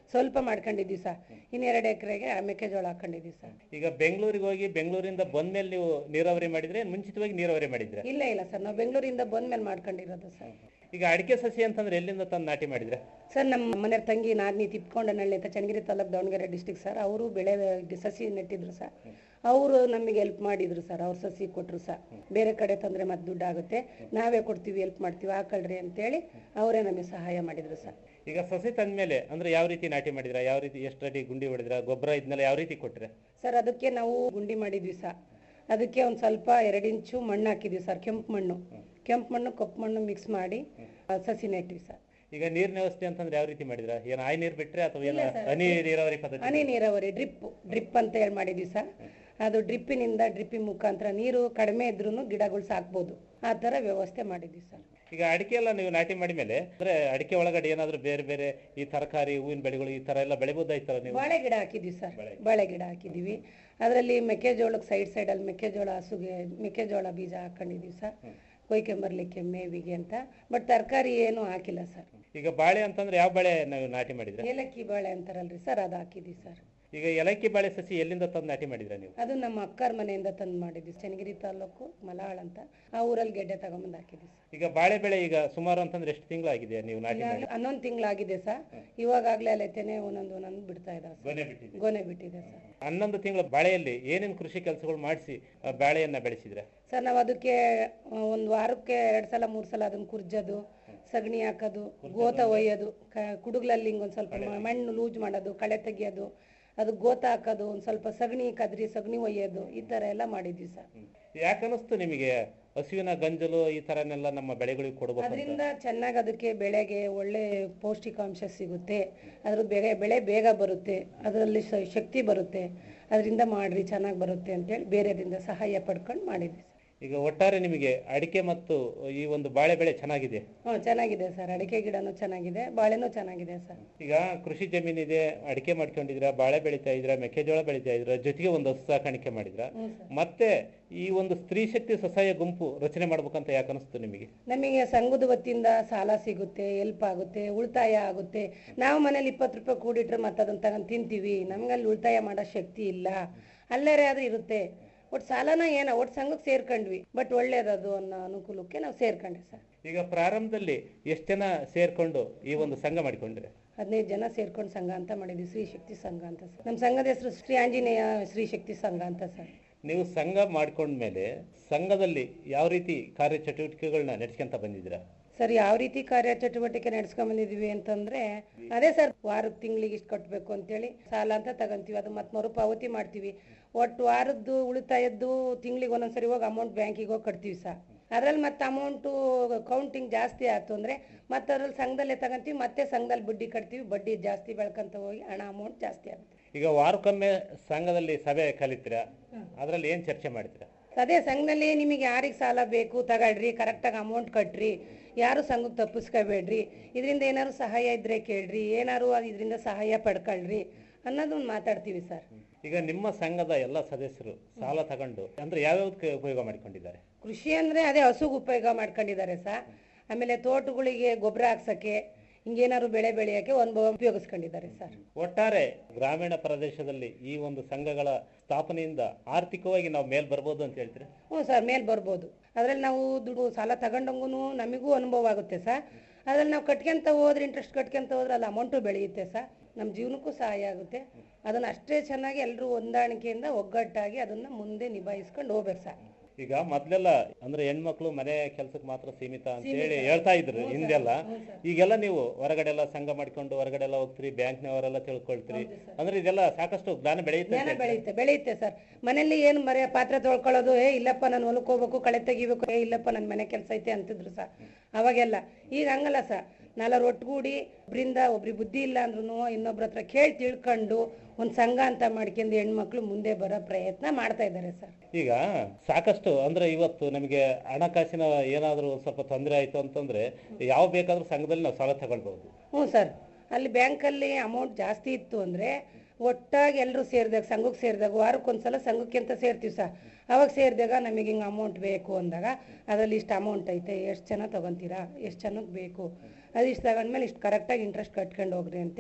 ಸ್ವಲ್ಪ ಮಾಡ್ಕೊಂಡಿದ್ವಿ ಸರ್ ಇನ್ನೆರಡು ಎಕರೆಗೆ ಮೆಕ್ಕೆಜೋಳ ಹಾಕೊಂಡಿದ್ವಿ ಸರ್ ಈಗ ಬೆಂಗಳೂರಿಗೆ ಹೋಗಿ ಬೆಂಗಳೂರಿಂದ ಬಂದ್ಮೇಲೆ ನೀವು ನೀರಾವರಿ ಮಾಡಿದ್ರೆ ಏನ್ ಮುಂಚಿತವಾಗಿ ನೀರಾವರಿ ಮಾಡಿದ್ರೆ ಇಲ್ಲ ಇಲ್ಲ ಸರ್ ನಾವು ಬೆಂಗಳೂರಿಂದ ಬಂದ್ಮೇಲೆ ಮಾಡ್ಕೊಂಡಿರೋದು ಸರ್ ಈಗ ಅಡಿಕೆ ಸಸಿ ಅಂತಂದ್ರೆ ಎಲ್ಲಿಂದ ತಂದು ನಾಟಿ ಮಾಡಿದ್ರೆ ಸರ್ ನಮ್ಮ ಮನೆ ತಂಗಿ ನಾದಿನಿ ತಿಪ್ಕೊಂಡನಹಳ್ಳಿ ಅಂತ ಚನ್ನಗಿರಿ ತಾಲೂಕು ದಾವಣಗೆರೆ ಡಿಸ್ಟಿಕ್ ಸರ್ ಅವರು ಬೆಳೆ ಸಸಿ ನೆಟ್ಟಿದ್ರು ಸರ್ ಅವರು ನಮಗೆ ಹೆಲ್ಪ್ ಮಾಡಿದ್ರು ಸರ್ ಅವ್ರ ಸಸಿ ಕೊಟ್ಟರು ಸರ್ ಬೇರೆ ಕಡೆ ತಂದ್ರೆ ಮತ್ತೆ ದುಡ್ಡು ಆಗುತ್ತೆ ನಾವೇ ಕೊಡ್ತೀವಿ ಹೆಲ್ಪ್ ಮಾಡ್ತೀವಿ ಹಾಕೊಳ್ರಿ ಅಂತೇಳಿ ಅವರೇ ನಮಗೆ ಸಹಾಯ ಮಾಡಿದ್ರು ಸರ್ ಈಗ ಸಸಿ ತಂದ್ಮೇಲೆ ಅಂದ್ರೆ ಯಾವ ರೀತಿ ನಾಟಿ ಮಾಡಿದ್ರ ಯಾವ ರೀತಿ ಎಷ್ಟು ಅಡಿ ಗುಂಡಿ ಹೊಡೆದ್ರ ಗೊಬ್ಬರ ಇದನ್ನೆಲ್ಲ ಯಾವ ರೀತಿ ಕೊಟ್ರೆ ಸರ್ ಅದಕ್ಕೆ ನಾವು ಗುಂಡಿ ಮಾಡಿದ್ವಿ ಸರ್ ಅದಕ್ಕೆ ಒಂದು ಸ್ವಲ್ಪ ಎರಡು ಇಂಚು ಮಣ್ಣು ಹಾಕಿದ್ವಿ ಸರ್ ಕೆಂಪು ಮಣ್ಣು ಕೆಂಪು ಮಣ್ಣು ಕಪ್ಪು ಮಣ್ಣು ಮಿಕ್ಸ್ ಮಾಡಿ ಆ, ಸಸಿ ನೆಟ್ವಿ ಸರ್ ಈಗ ನೀರಿನ ವ್ಯವಸ್ಥೆ ಅಂತಂದ್ರೆ ಯಾವ ರೀತಿ ಮಾಡಿದ್ರ ಏನ್ ಆಯ್ ನೀರ್ ಬಿಟ್ರೆ ಅಥವಾ ಏನ ಹನಿ ನೀರಾವರಿ ಪದ್ಧತಿ ಹನಿ ನೀರಾವರಿ ಡ್ರಿಪ್ ಡ್ರಿಪ್ ಅಂತ ಹೇಳಿ ಮಾಡಿದ್ವಿ ಸರ್ ಅದು ಡ್ರಿಪ್ಪಿನಿಂದ ಡ್ರಿಪ್ಪಿನ ಮುಖಾಂತರ ನೀರು ಕಡಿಮೆ ಇದ್ರೂ ಗಿಡಗಳು ಸಾಕ್ಬೋದು ಆ ಥರ ವ್ಯವಸ್ಥೆ ಮಾಡಿದ್ವಿ ಸರ್ ಈಗ ಅಡಿಕೆ ಎಲ್ಲ ನೀವು ನಾಟಿ ಮಾಡಿದ್ಮೇಲೆ ಅಂದ್ರೆ ಅಡಿಕೆ ಒಳಗಡೆ ಏನಾದ್ರು ಬೇರೆ ಬೇರೆ ಈ ತರಕಾರಿ ಹೂವಿನ ಬೆಳೆಗಳು ಈ ತರ ಎಲ್ಲ ಬೆಳಿಬೋದಾಯ್ತಲ್ಲ ನೀವು ಬಾಳೆ ಗಿಡ ಹಾಕಿದ್ವಿ ಸರ್ ಬಾಳೆ ಗಿಡ ಹಾಕಿದ್ದೀವಿ ಅದರಲ್ಲಿ ಮೆಕ್ಕೆಜೋಳಕ್ಕೆ ಸೈಡ್ ಸೈಡಲ್ಲಿ ಮೆಕ್ಕೆಜೋಳ ಹಸುಗೆ ಮೆಕ್ಕೆಜೋಳ ಬೀಜ ಹಾಕೊಂಡಿದ್ದೀವಿ ಸರ್ ಕೊಯ್ಕೊಂಬರ್ಲಿಕ್ಕೆ ಮೇವಿಗೆ ಅಂತ ಬಟ್ ತರಕಾರಿ ಏನು ಹಾಕಿಲ್ಲ ಸರ್ ಈಗ ಬಾಳೆ ಅಂತಂದ್ರೆ ಯಾವ ಬಾಳೆ ನಾವು ನಾಟಿ ಮಾಡಿದ್ರೆ ಏಲಕ್ಕಿ ಬಾಳೆ ಅಂತಾರಲ್ರಿ ಸರ್ ಅದು ಹಾಕಿದ್ವಿ ಸರ್ ಈಗ ಏಲಕ್ಕಿ ಬಾಳೆ ಸಸಿ ಎಲ್ಲಿಂದ ತಂದು ನಾಟಿ ಮಾಡಿದ್ರ ನೀವು ಅದು ನಮ್ಮ ಅಕ್ಕರ ಮನೆಯಿಂದ ತಂದು ಮಾಡಿದ್ವಿ ಚನ್ನಗಿರಿ ತಾಲೂಕು ಮಲಾಳ್ ಅಂತ ಆ ಊರಲ್ಲಿ ಗೆಡ್ಡೆ ತಗೊಂಬಂದು ಹಾಕಿದ್ವಿ ಸರ್ ಈಗ ಬಾಳೆ ಬೆಳೆ ಈಗ ಸುಮಾರು ಅಂತಂದ್ರೆ ಎಷ್ಟು ತಿಂಗಳಾಗಿದೆ ನೀವು ನಾಟಿ ಮಾಡಿ ಈಗಾಗ್ಲೇ ಹನ್ನೊಂದು ತಿಂಗಳಾಗಿದೆ ಸರ್ ಇವಾಗಲೇ ಅಲ್ಲೈತೇನೆ ಒಂದೊಂದು ಒಂದೊಂದು ಬಿಡ್ತಾ ಇದ್ದಾವೆ ಸರ್. ಗೊನೆ ಬಿಟ್ಟಿದೆ ಗೊನೆ ಬಿಟ್ಟಿದೆ ಸರ್ ಹನ್ನೊಂದು ತಿಂಗಳ ಬಾಳೆಯಲ್ಲಿ ಏನೇನು ಕೃಷಿ ಕೆಲಸಗಳು ಮಾಡಿಸಿ ಬಾಳೆಯನ್ನ ಬೆಳೆಸಿದ್ರೆ ಸರ್ ನಾವು ಅದಕ್ಕೆ ಒಂದು ವಾರಕ್ಕೆ ಎರಡು ಸಲ ಮೂರು ಸಲ ಅದನ್ನ ಕುರ್ಜೋದು ಸಗಣಿ ಹಾಕೋದು ಗೋತ ಒಯ್ಯೋದು ಕ- ಕುಡುಗ್ಲಲ್ಲಿ ಹಿಂಗೊಂದು ಸ್ವಲ್ಪ ಮ- ಮಣ್ಣು ಲೂಜ್ ಮಾಡೋದು ಕಳೆ ತೆಗಿಯೋದು ಅದು ಗೋತ ಹಾಕೋದು ಒಂದು ಸ್ವಲ್ಪ ಸಗಣಿ ಕದ್ರಿ ಸಗಣಿ ಒಯ್ಯೋದು ಈ ಥರ ಎಲ್ಲ ಮಾಡಿದ್ವಿ ಸರ್ ಯಾಕನ್ನಿಸ್ತು ನಿಮಗೆ ಹಸುವಿನ ಗಂಜಲು ಈ ತರನೆಲ್ಲ ನಮ್ಮ ಬೆಳೆಗಳಿಗೆ ಕೊಡ್ಬೇಕು ಅಂತ? ಅದರಿಂದ ಚೆನ್ನಾಗಿ ಅದಕ್ಕೆ ಬೆಳೆಗೆ ಒಳ್ಳೆ ಪೌಷ್ಟಿಕಾಂಶ ಸಿಗುತ್ತೆ ಅದ್ರ ಬೆಳೆ ಬೆಳೆ ಬೇಗ ಬರುತ್ತೆ ಅದರಲ್ಲಿ ಸ- ಶಕ್ತಿ ಬರುತ್ತೆ ಅದರಿಂದ ಮಾಡ್ರಿ ಚೆನ್ನಾಗಿ ಬರುತ್ತೆ ಅಂತೇಳಿ ಬೇರೆದಿಂದ ಸಹಾಯ ಪಡ್ಕೊಂಡು ಮಾಡಿದ್ವಿ ಸರ್ ಈಗ ಒಟ್ಟಾರೆ ನಿಮಗೆ ಅಡಿಕೆ ಮತ್ತು ಈ ಒಂದು ಬಾಳೆ ಬೆಳೆ ಚೆನ್ನಾಗಿದೆ ಹ್ಞೂ ಚೆನ್ನಾಗಿದೆ ಸರ್ ಅಡಿಕೆ ಗಿಡನೂ ಚೆನ್ನಾಗಿದೆ ಬಾಳೆನೂ ಚೆನ್ನಾಗಿದೆ ಸರ್ ಈಗ ಕೃಷಿ ಜಮೀನಿದೆ ಅಡಿಕೆ ಮಾಡ್ಕೊಂಡಿದ್ರ ಬಾಳೆ ಬೆಳಿತಾ ಇದ್ರ ಮೆಕ್ಕೆಜೋಳ ಬೆಳಿತಾ ಇದ್ರ ಜೊತೆಗೆ ಒಂದು ಹಸು ಸಾಕಾಣಿಕೆ ಮಾಡಿದ್ರ ಹ್ಞೂ ಸರ್ ಮತ್ತೆ ಈ ಒಂದು ಸ್ತ್ರೀ ಶಕ್ತಿ ಸ್ವಸಹಾಯ ಗುಂಪು ರಚನೆ ಮಾಡ್ಬೇಕಂತ ಯಾಕೆ ಅನಿಸ್ತು ನಿಮಗೆ ನಮಗೆ ಸಂಘದ ವತಿಯಿಂದ ಸಾಲ ಸಿಗುತ್ತೆ ಹೆಲ್ಪ್ ಆಗುತ್ತೆ ಉಳಿತಾಯ ಆಗುತ್ತೆ ನಾವು ಮನೇಲಿ ಇಪ್ಪತ್ತು ರೂಪಾಯಿ ಕೂಡಿಟ್ರೆ ಮತ್ತೆ ಅದನ್ನ ತಗೊಂಡು ತಿಂತೀವಿ ನಮ್ಗಲ್ಲಿ ಉಳಿತಾಯ ಮಾಡೋ ಶಕ್ತಿ ಇಲ್ಲ ಅಲ್ಲರೇ ಆದ್ರೆ ಇರುತ್ತೆ ಒಟ್ಟು ಸಾಲನ ಏನೋ ಒಟ್ಟು ಸಂಘಕ್ಕೆ ಸೇರ್ಕೊಂಡ್ವಿ ಬಟ್ ಒಳ್ಳೇದದು ಅನ್ನೋ ಅನುಕೂಲಕ್ಕೆ ನಾವು ಸೇರ್ಕೊಂಡ್ವಿ ಸರ್ ಈಗ ಪ್ರಾರಂಭದಲ್ಲಿ ಎಷ್ಟು ಜನ ಸೇರ್ಕೊಂಡು ಈ ಒಂದು ಸಂಘ ಮಾಡಿಕೊಂಡ್ರೆ ಹದಿನೈದು ಜನ ಸೇರ್ಕೊಂಡು ಸಂಘ ಅಂತ ಮಾಡಿದ್ವಿ ಶ್ರೀ ಶಕ್ತಿ ಸಂಘ ಅಂತ ಸರ್ ನಮ್ಮ ಸಂಘದ ಹೆಸರು ಶ್ರೀ ಆಂಜನೇಯ ಶ್ರೀ ಶಕ್ತಿ ಸಂಘ ಅಂತ ಸರ್ ನೀವು ಸಂಘ ಮಾಡ್ಕೊಂಡ್ಮೇಲೆ ಸಂಘದಲ್ಲಿ ಯಾವ ರೀತಿ ಕಾರ್ಯ ಚಟುವಟಿಕೆಗಳನ್ನ ನಡೆಸ್ಕೊಂತ ಬಂದಿದ್ದೀರಾ ಸರ್ ಯಾವ ರೀತಿ ಕಾರ್ಯ ಚಟುವಟಿಕೆ ನಡೆಸ್ಕೊಂಡ್ ಬಂದಿದ್ವಿ ಅಂತಂದ್ರೆ ಅದೇ ಸರ್ ವಾರಕ್ಕೆ ತಿಂಗಳಿಗೆ ಇಷ್ಟು ಕಟ್ಟಬೇಕು ಅಂತೇಳಿ ಸಾಲ ಅಂತ ತಗೊಂತೀವಿ ಅದು ಮತ್ತೆ ಮರುಪಾವತಿ ಮಾಡ್ತೀವಿ ಒಟ್ಟು ವಾರದ್ದು ಉಳಿತಾಯದ್ದು ತಿಂಗಳಿಗೆ ಒಂದೊಂದ್ಸರಿ ಹೋಗಿ ಅಮೌಂಟ್ ಬ್ಯಾಂಕಿಗೆ ಹೋಗಿ ಕಟ್ತೀವಿ ಸರ್ ಅದ್ರಲ್ಲಿ ಮತ್ತೆ ಅಮೌಂಟು ಕೌಂಟಿಂಗ್ ಜಾಸ್ತಿ ಆಯ್ತು ಅಂದ್ರೆ ಮತ್ತೆ ಅದ್ರಲ್ಲಿ ಸಂಘದಲ್ಲೇ ತಗೊಂತೀವಿ ಮತ್ತೆ ಸಂಘದಲ್ಲಿ ಬಡ್ಡಿ ಕಟ್ತೀವಿ ಬಡ್ಡಿ ಜಾಸ್ತಿ ಬೆಳ್ಕೊಂತ ಹೋಗಿ ಹಣ ಅಮೌಂಟ್ ಜಾಸ್ತಿ ಆಗುತ್ತೆ ಈಗ ವಾರಕ್ಕೊಮ್ಮೆ ಸಂಘದಲ್ಲಿ ಸಭೆ ಕಲಿತೀರಾ ಅದರಲ್ಲಿ ಏನ್ ಚರ್ಚೆ ಮಾಡ್ತೀರಾ ಅದೇ ಸಂಘದಲ್ಲಿ ನಿಮಗೆ ಯಾರಿಗೆ ಸಾಲ ಬೇಕು ತಗೊಳ್ರಿ ಕರೆಕ್ಟಾಗಿ ಅಮೌಂಟ್ ಕಟ್ರಿ ಯಾರು ಸಂಘಕ್ಕೆ ತಪ್ಪಿಸ್ಕೋಬೇಡ್ರಿ ಇದರಿಂದ ಏನಾದ್ರು ಸಹಾಯ ಇದ್ರೆ ಕೇಳ್ರಿ ಏನಾರು ಇದರಿಂದ ಸಹಾಯ ಪಡ್ಕೊಳ್ರಿ ಅನ್ನೋದನ್ನ ಮಾತಾಡ್ತೀವಿ ಸರ್ ಈಗ ನಿಮ್ಮ ಸಂಘದ ಎಲ್ಲ ಸದಸ್ಯರು ಸಾಲ ತಗೊಂಡು ಅಂದ್ರೆ ಯಾವ್ಯಾವ್ದಕ್ಕೆ ಉಪಯೋಗ ಮಾಡಿಕೊಂಡಿದ್ದಾರೆ ಕೃಷಿ ಅಂದ್ರೆ ಅದೇ ಹಸುಗೆ ಉಪಯೋಗ ಮಾಡ್ಕೊಂಡಿದ್ದಾರೆ ಸರ್ ಆಮೇಲೆ ತೋಟಗಳಿಗೆ ಗೊಬ್ಬರ ಹಾಕ್ಸಕ್ಕೆ ಹಿಂಗೇನಾದ್ರು ಬೆಳೆ ಬೆಳೆಯಕ್ಕೆ ಒಂದು ಉಪಯೋಗಿಸ್ಕೊಂಡಿದ್ದಾರೆ ಸರ್ ಒಟ್ಟಾರೆ ಗ್ರಾಮೀಣ ಪ್ರದೇಶದಲ್ಲಿ ಈ ಒಂದು ಸಂಘಗಳ ಸ್ಥಾಪನೆಯಿಂದ ಆರ್ಥಿಕವಾಗಿ ನಾವು ಮೇಲ್ ಬರ್ಬೋದು ಅಂತ ಹೇಳ್ತೀರಾ ಹ್ಞೂ ಸರ್ ಮೇಲೆ ಬರ್ಬೋದು ಅದ್ರಲ್ಲಿ ನಾವು ದುಡ್ಡು ಸಾಲ ತಗೊಂಡಂಗೂ ನಮಗೂ ಅನುಭವ ಆಗುತ್ತೆ ಸರ್ ಅದ್ರಲ್ಲಿ ನಾವು ಕಟ್ಕೊಂತ ಹೋದ್ರೆ ಇಂಟ್ರೆಸ್ಟ್ ಕಟ್ಕೊಂತ ಹೋದ್ರೆ ಅಲ್ಲಿ ಅಮೌಂಟು ಬೆಳೆಯುತ್ತೆ ಸರ್ ನಮ್ಮ ಜೀವನಕ್ಕೂ ಸಹಾಯ ಆಗುತ್ತೆ ಅದನ್ನ ಅಷ್ಟೇ ಚೆನ್ನಾಗಿ ಎಲ್ಲರೂ ಹೊಂದಾಣಿಕೆಯಿಂದ ಒಗ್ಗಟ್ಟಾಗಿ ಅದನ್ನ ಮುಂದೆ ನಿಭಾಯಿಸ್ಕೊಂಡು ಹೋಗ್ಬೇಕು ಸರ್ ಈಗ ಮೊದ್ಲೆಲ್ಲ ಅಂದ್ರೆ ಹೆಣ್ಮಕ್ಳು ಮನೆ ಕೆಲ್ಸಕ್ಕೆ ಮಾತ್ರ ಸೀಮಿತ ಅಂತ ಹೇಳಿ ಸೀಮಿತ. ಹೇಳ್ತಾ ಇದ್ರು ಹ್ಞೂ ಸರ್, ಹಿಂದೆಲ್ಲ ಹ್ಞೂ ಸರ್. ಈಗೆಲ್ಲ ನೀವು ಹೊರಗಡೆ ಎಲ್ಲ ಸಂಘ ಮಾಡ್ಕೊಂಡು ಹೊರಗಡೆ ಎಲ್ಲ ಹೋಗ್ತೀರಿ ಬ್ಯಾಂಕ್ನವರೆಲ್ಲ ತಿಳ್ಕೊಳ್ತೀರಿ ಅಂದ್ರೆ ಇದೆಲ್ಲ ಸಾಕಷ್ಟು ಜ್ಞಾನ ಬೆಳೆಯುತ್ತೆ ಜ್ಞಾನ ಅಂತ ಬೆಳೆಯುತ್ತೆ ಬೆಳೆಯುತ್ತೆ ಸರ್ ಮನೇಲಿ ಏನು ಮರೆ ಪಾತ್ರೆ ತೊಳ್ಕೊಳ್ಳೋದು ಏ ಇಲ್ಲಪ್ಪ ನಾನು ಹೊಲಕ್ಕೆ ಹೋಗ್ಬೇಕು ಕಳೆ ತೆಗಿಬೇಕು ಏ ಇಲ್ಲಪ್ಪ ನನ್ನ ಮನೆ ಕೆಲಸ ಐತೆ ಅಂತಿದ್ರು ಸರ್ ಅವಾಗೆಲ್ಲ ಈಗ ಹಂಗಲ್ಲ ಸರ್ ನಾಲ್ವರು ಒಟ್ಟುಗೂಡಿ ಒಬ್ರಿಂದ ಒಬ್ರಿಗೆ ಬುದ್ಧಿ ಇಲ್ಲ ಅಂದ್ರೂ ಇನ್ನೊಬ್ರ ಹತ್ರ ಕೇಳಿ ತಿಳ್ಕೊಂಡು ಒಂದು ಸಂಘ ಅಂತ ಮಾಡ್ಕೊಂಡು ಹೆಣ್ಮಕ್ಳು ಮುಂದೆ ಬರೋ ಪ್ರಯತ್ನ ಮಾಡ್ತಾ ಇದ್ದಾರೆ ಸರ್ ಈಗ ಸಾಕಷ್ಟು ಅಂದ್ರೆ ಇವತ್ತು ನಮಗೆ ಹಣಕಾಸಿನ ಏನಾದರೂ ಸ್ವಲ್ಪ ತೊಂದರೆ ಆಯ್ತು ಅಂತಂದ್ರೆ ಯಾವ ಬೇಕಾದ್ರೂ ಸಂಘದಲ್ಲಿ ನಾವು ಸಾಲ ತಗೊಳ್ಬಹುದು ಹ್ಞೂ ಸರ್ ಅಲ್ಲಿ ಬ್ಯಾಂಕಲ್ಲಿ ಅಮೌಂಟ್ ಜಾಸ್ತಿ ಇತ್ತು ಅಂದರೆ ಒಟ್ಟಾಗಿ ಎಲ್ಲರೂ ಸೇರಿದಾಗ ಸಂಘಕ್ಕೆ ಸೇರಿದಾಗ ವಾರಕ್ಕೊಂದ್ಸಲ ಸಂಘಕ್ಕೆ ಅಂತ ಸೇರ್ತೀವಿ ಸರ್ ಅವಾಗ ಸೇರಿದಾಗ ನಮಗೆ ಹಿಂಗೆ ಅಮೌಂಟ್ ಬೇಕು ಅಂದಾಗ ಅದರಲ್ಲಿ ಇಷ್ಟು ಅಮೌಂಟ್ ಐತೆ ಎಷ್ಟು ಜನ ತೊಗೊತೀರಾ ಎಷ್ಟು ಜನಕ್ಕೆ ಬೇಕು ಅದಿಷ್ಟು ತಗೊಂಡ್ಮೇಲೆ ಇಷ್ಟು ಕರೆಕ್ಟಾಗಿ ಇಂಟ್ರೆಸ್ಟ್ ಕಟ್ಕೊಂಡು ಹೋಗ್ರಿ ಅಂತೇಳಿ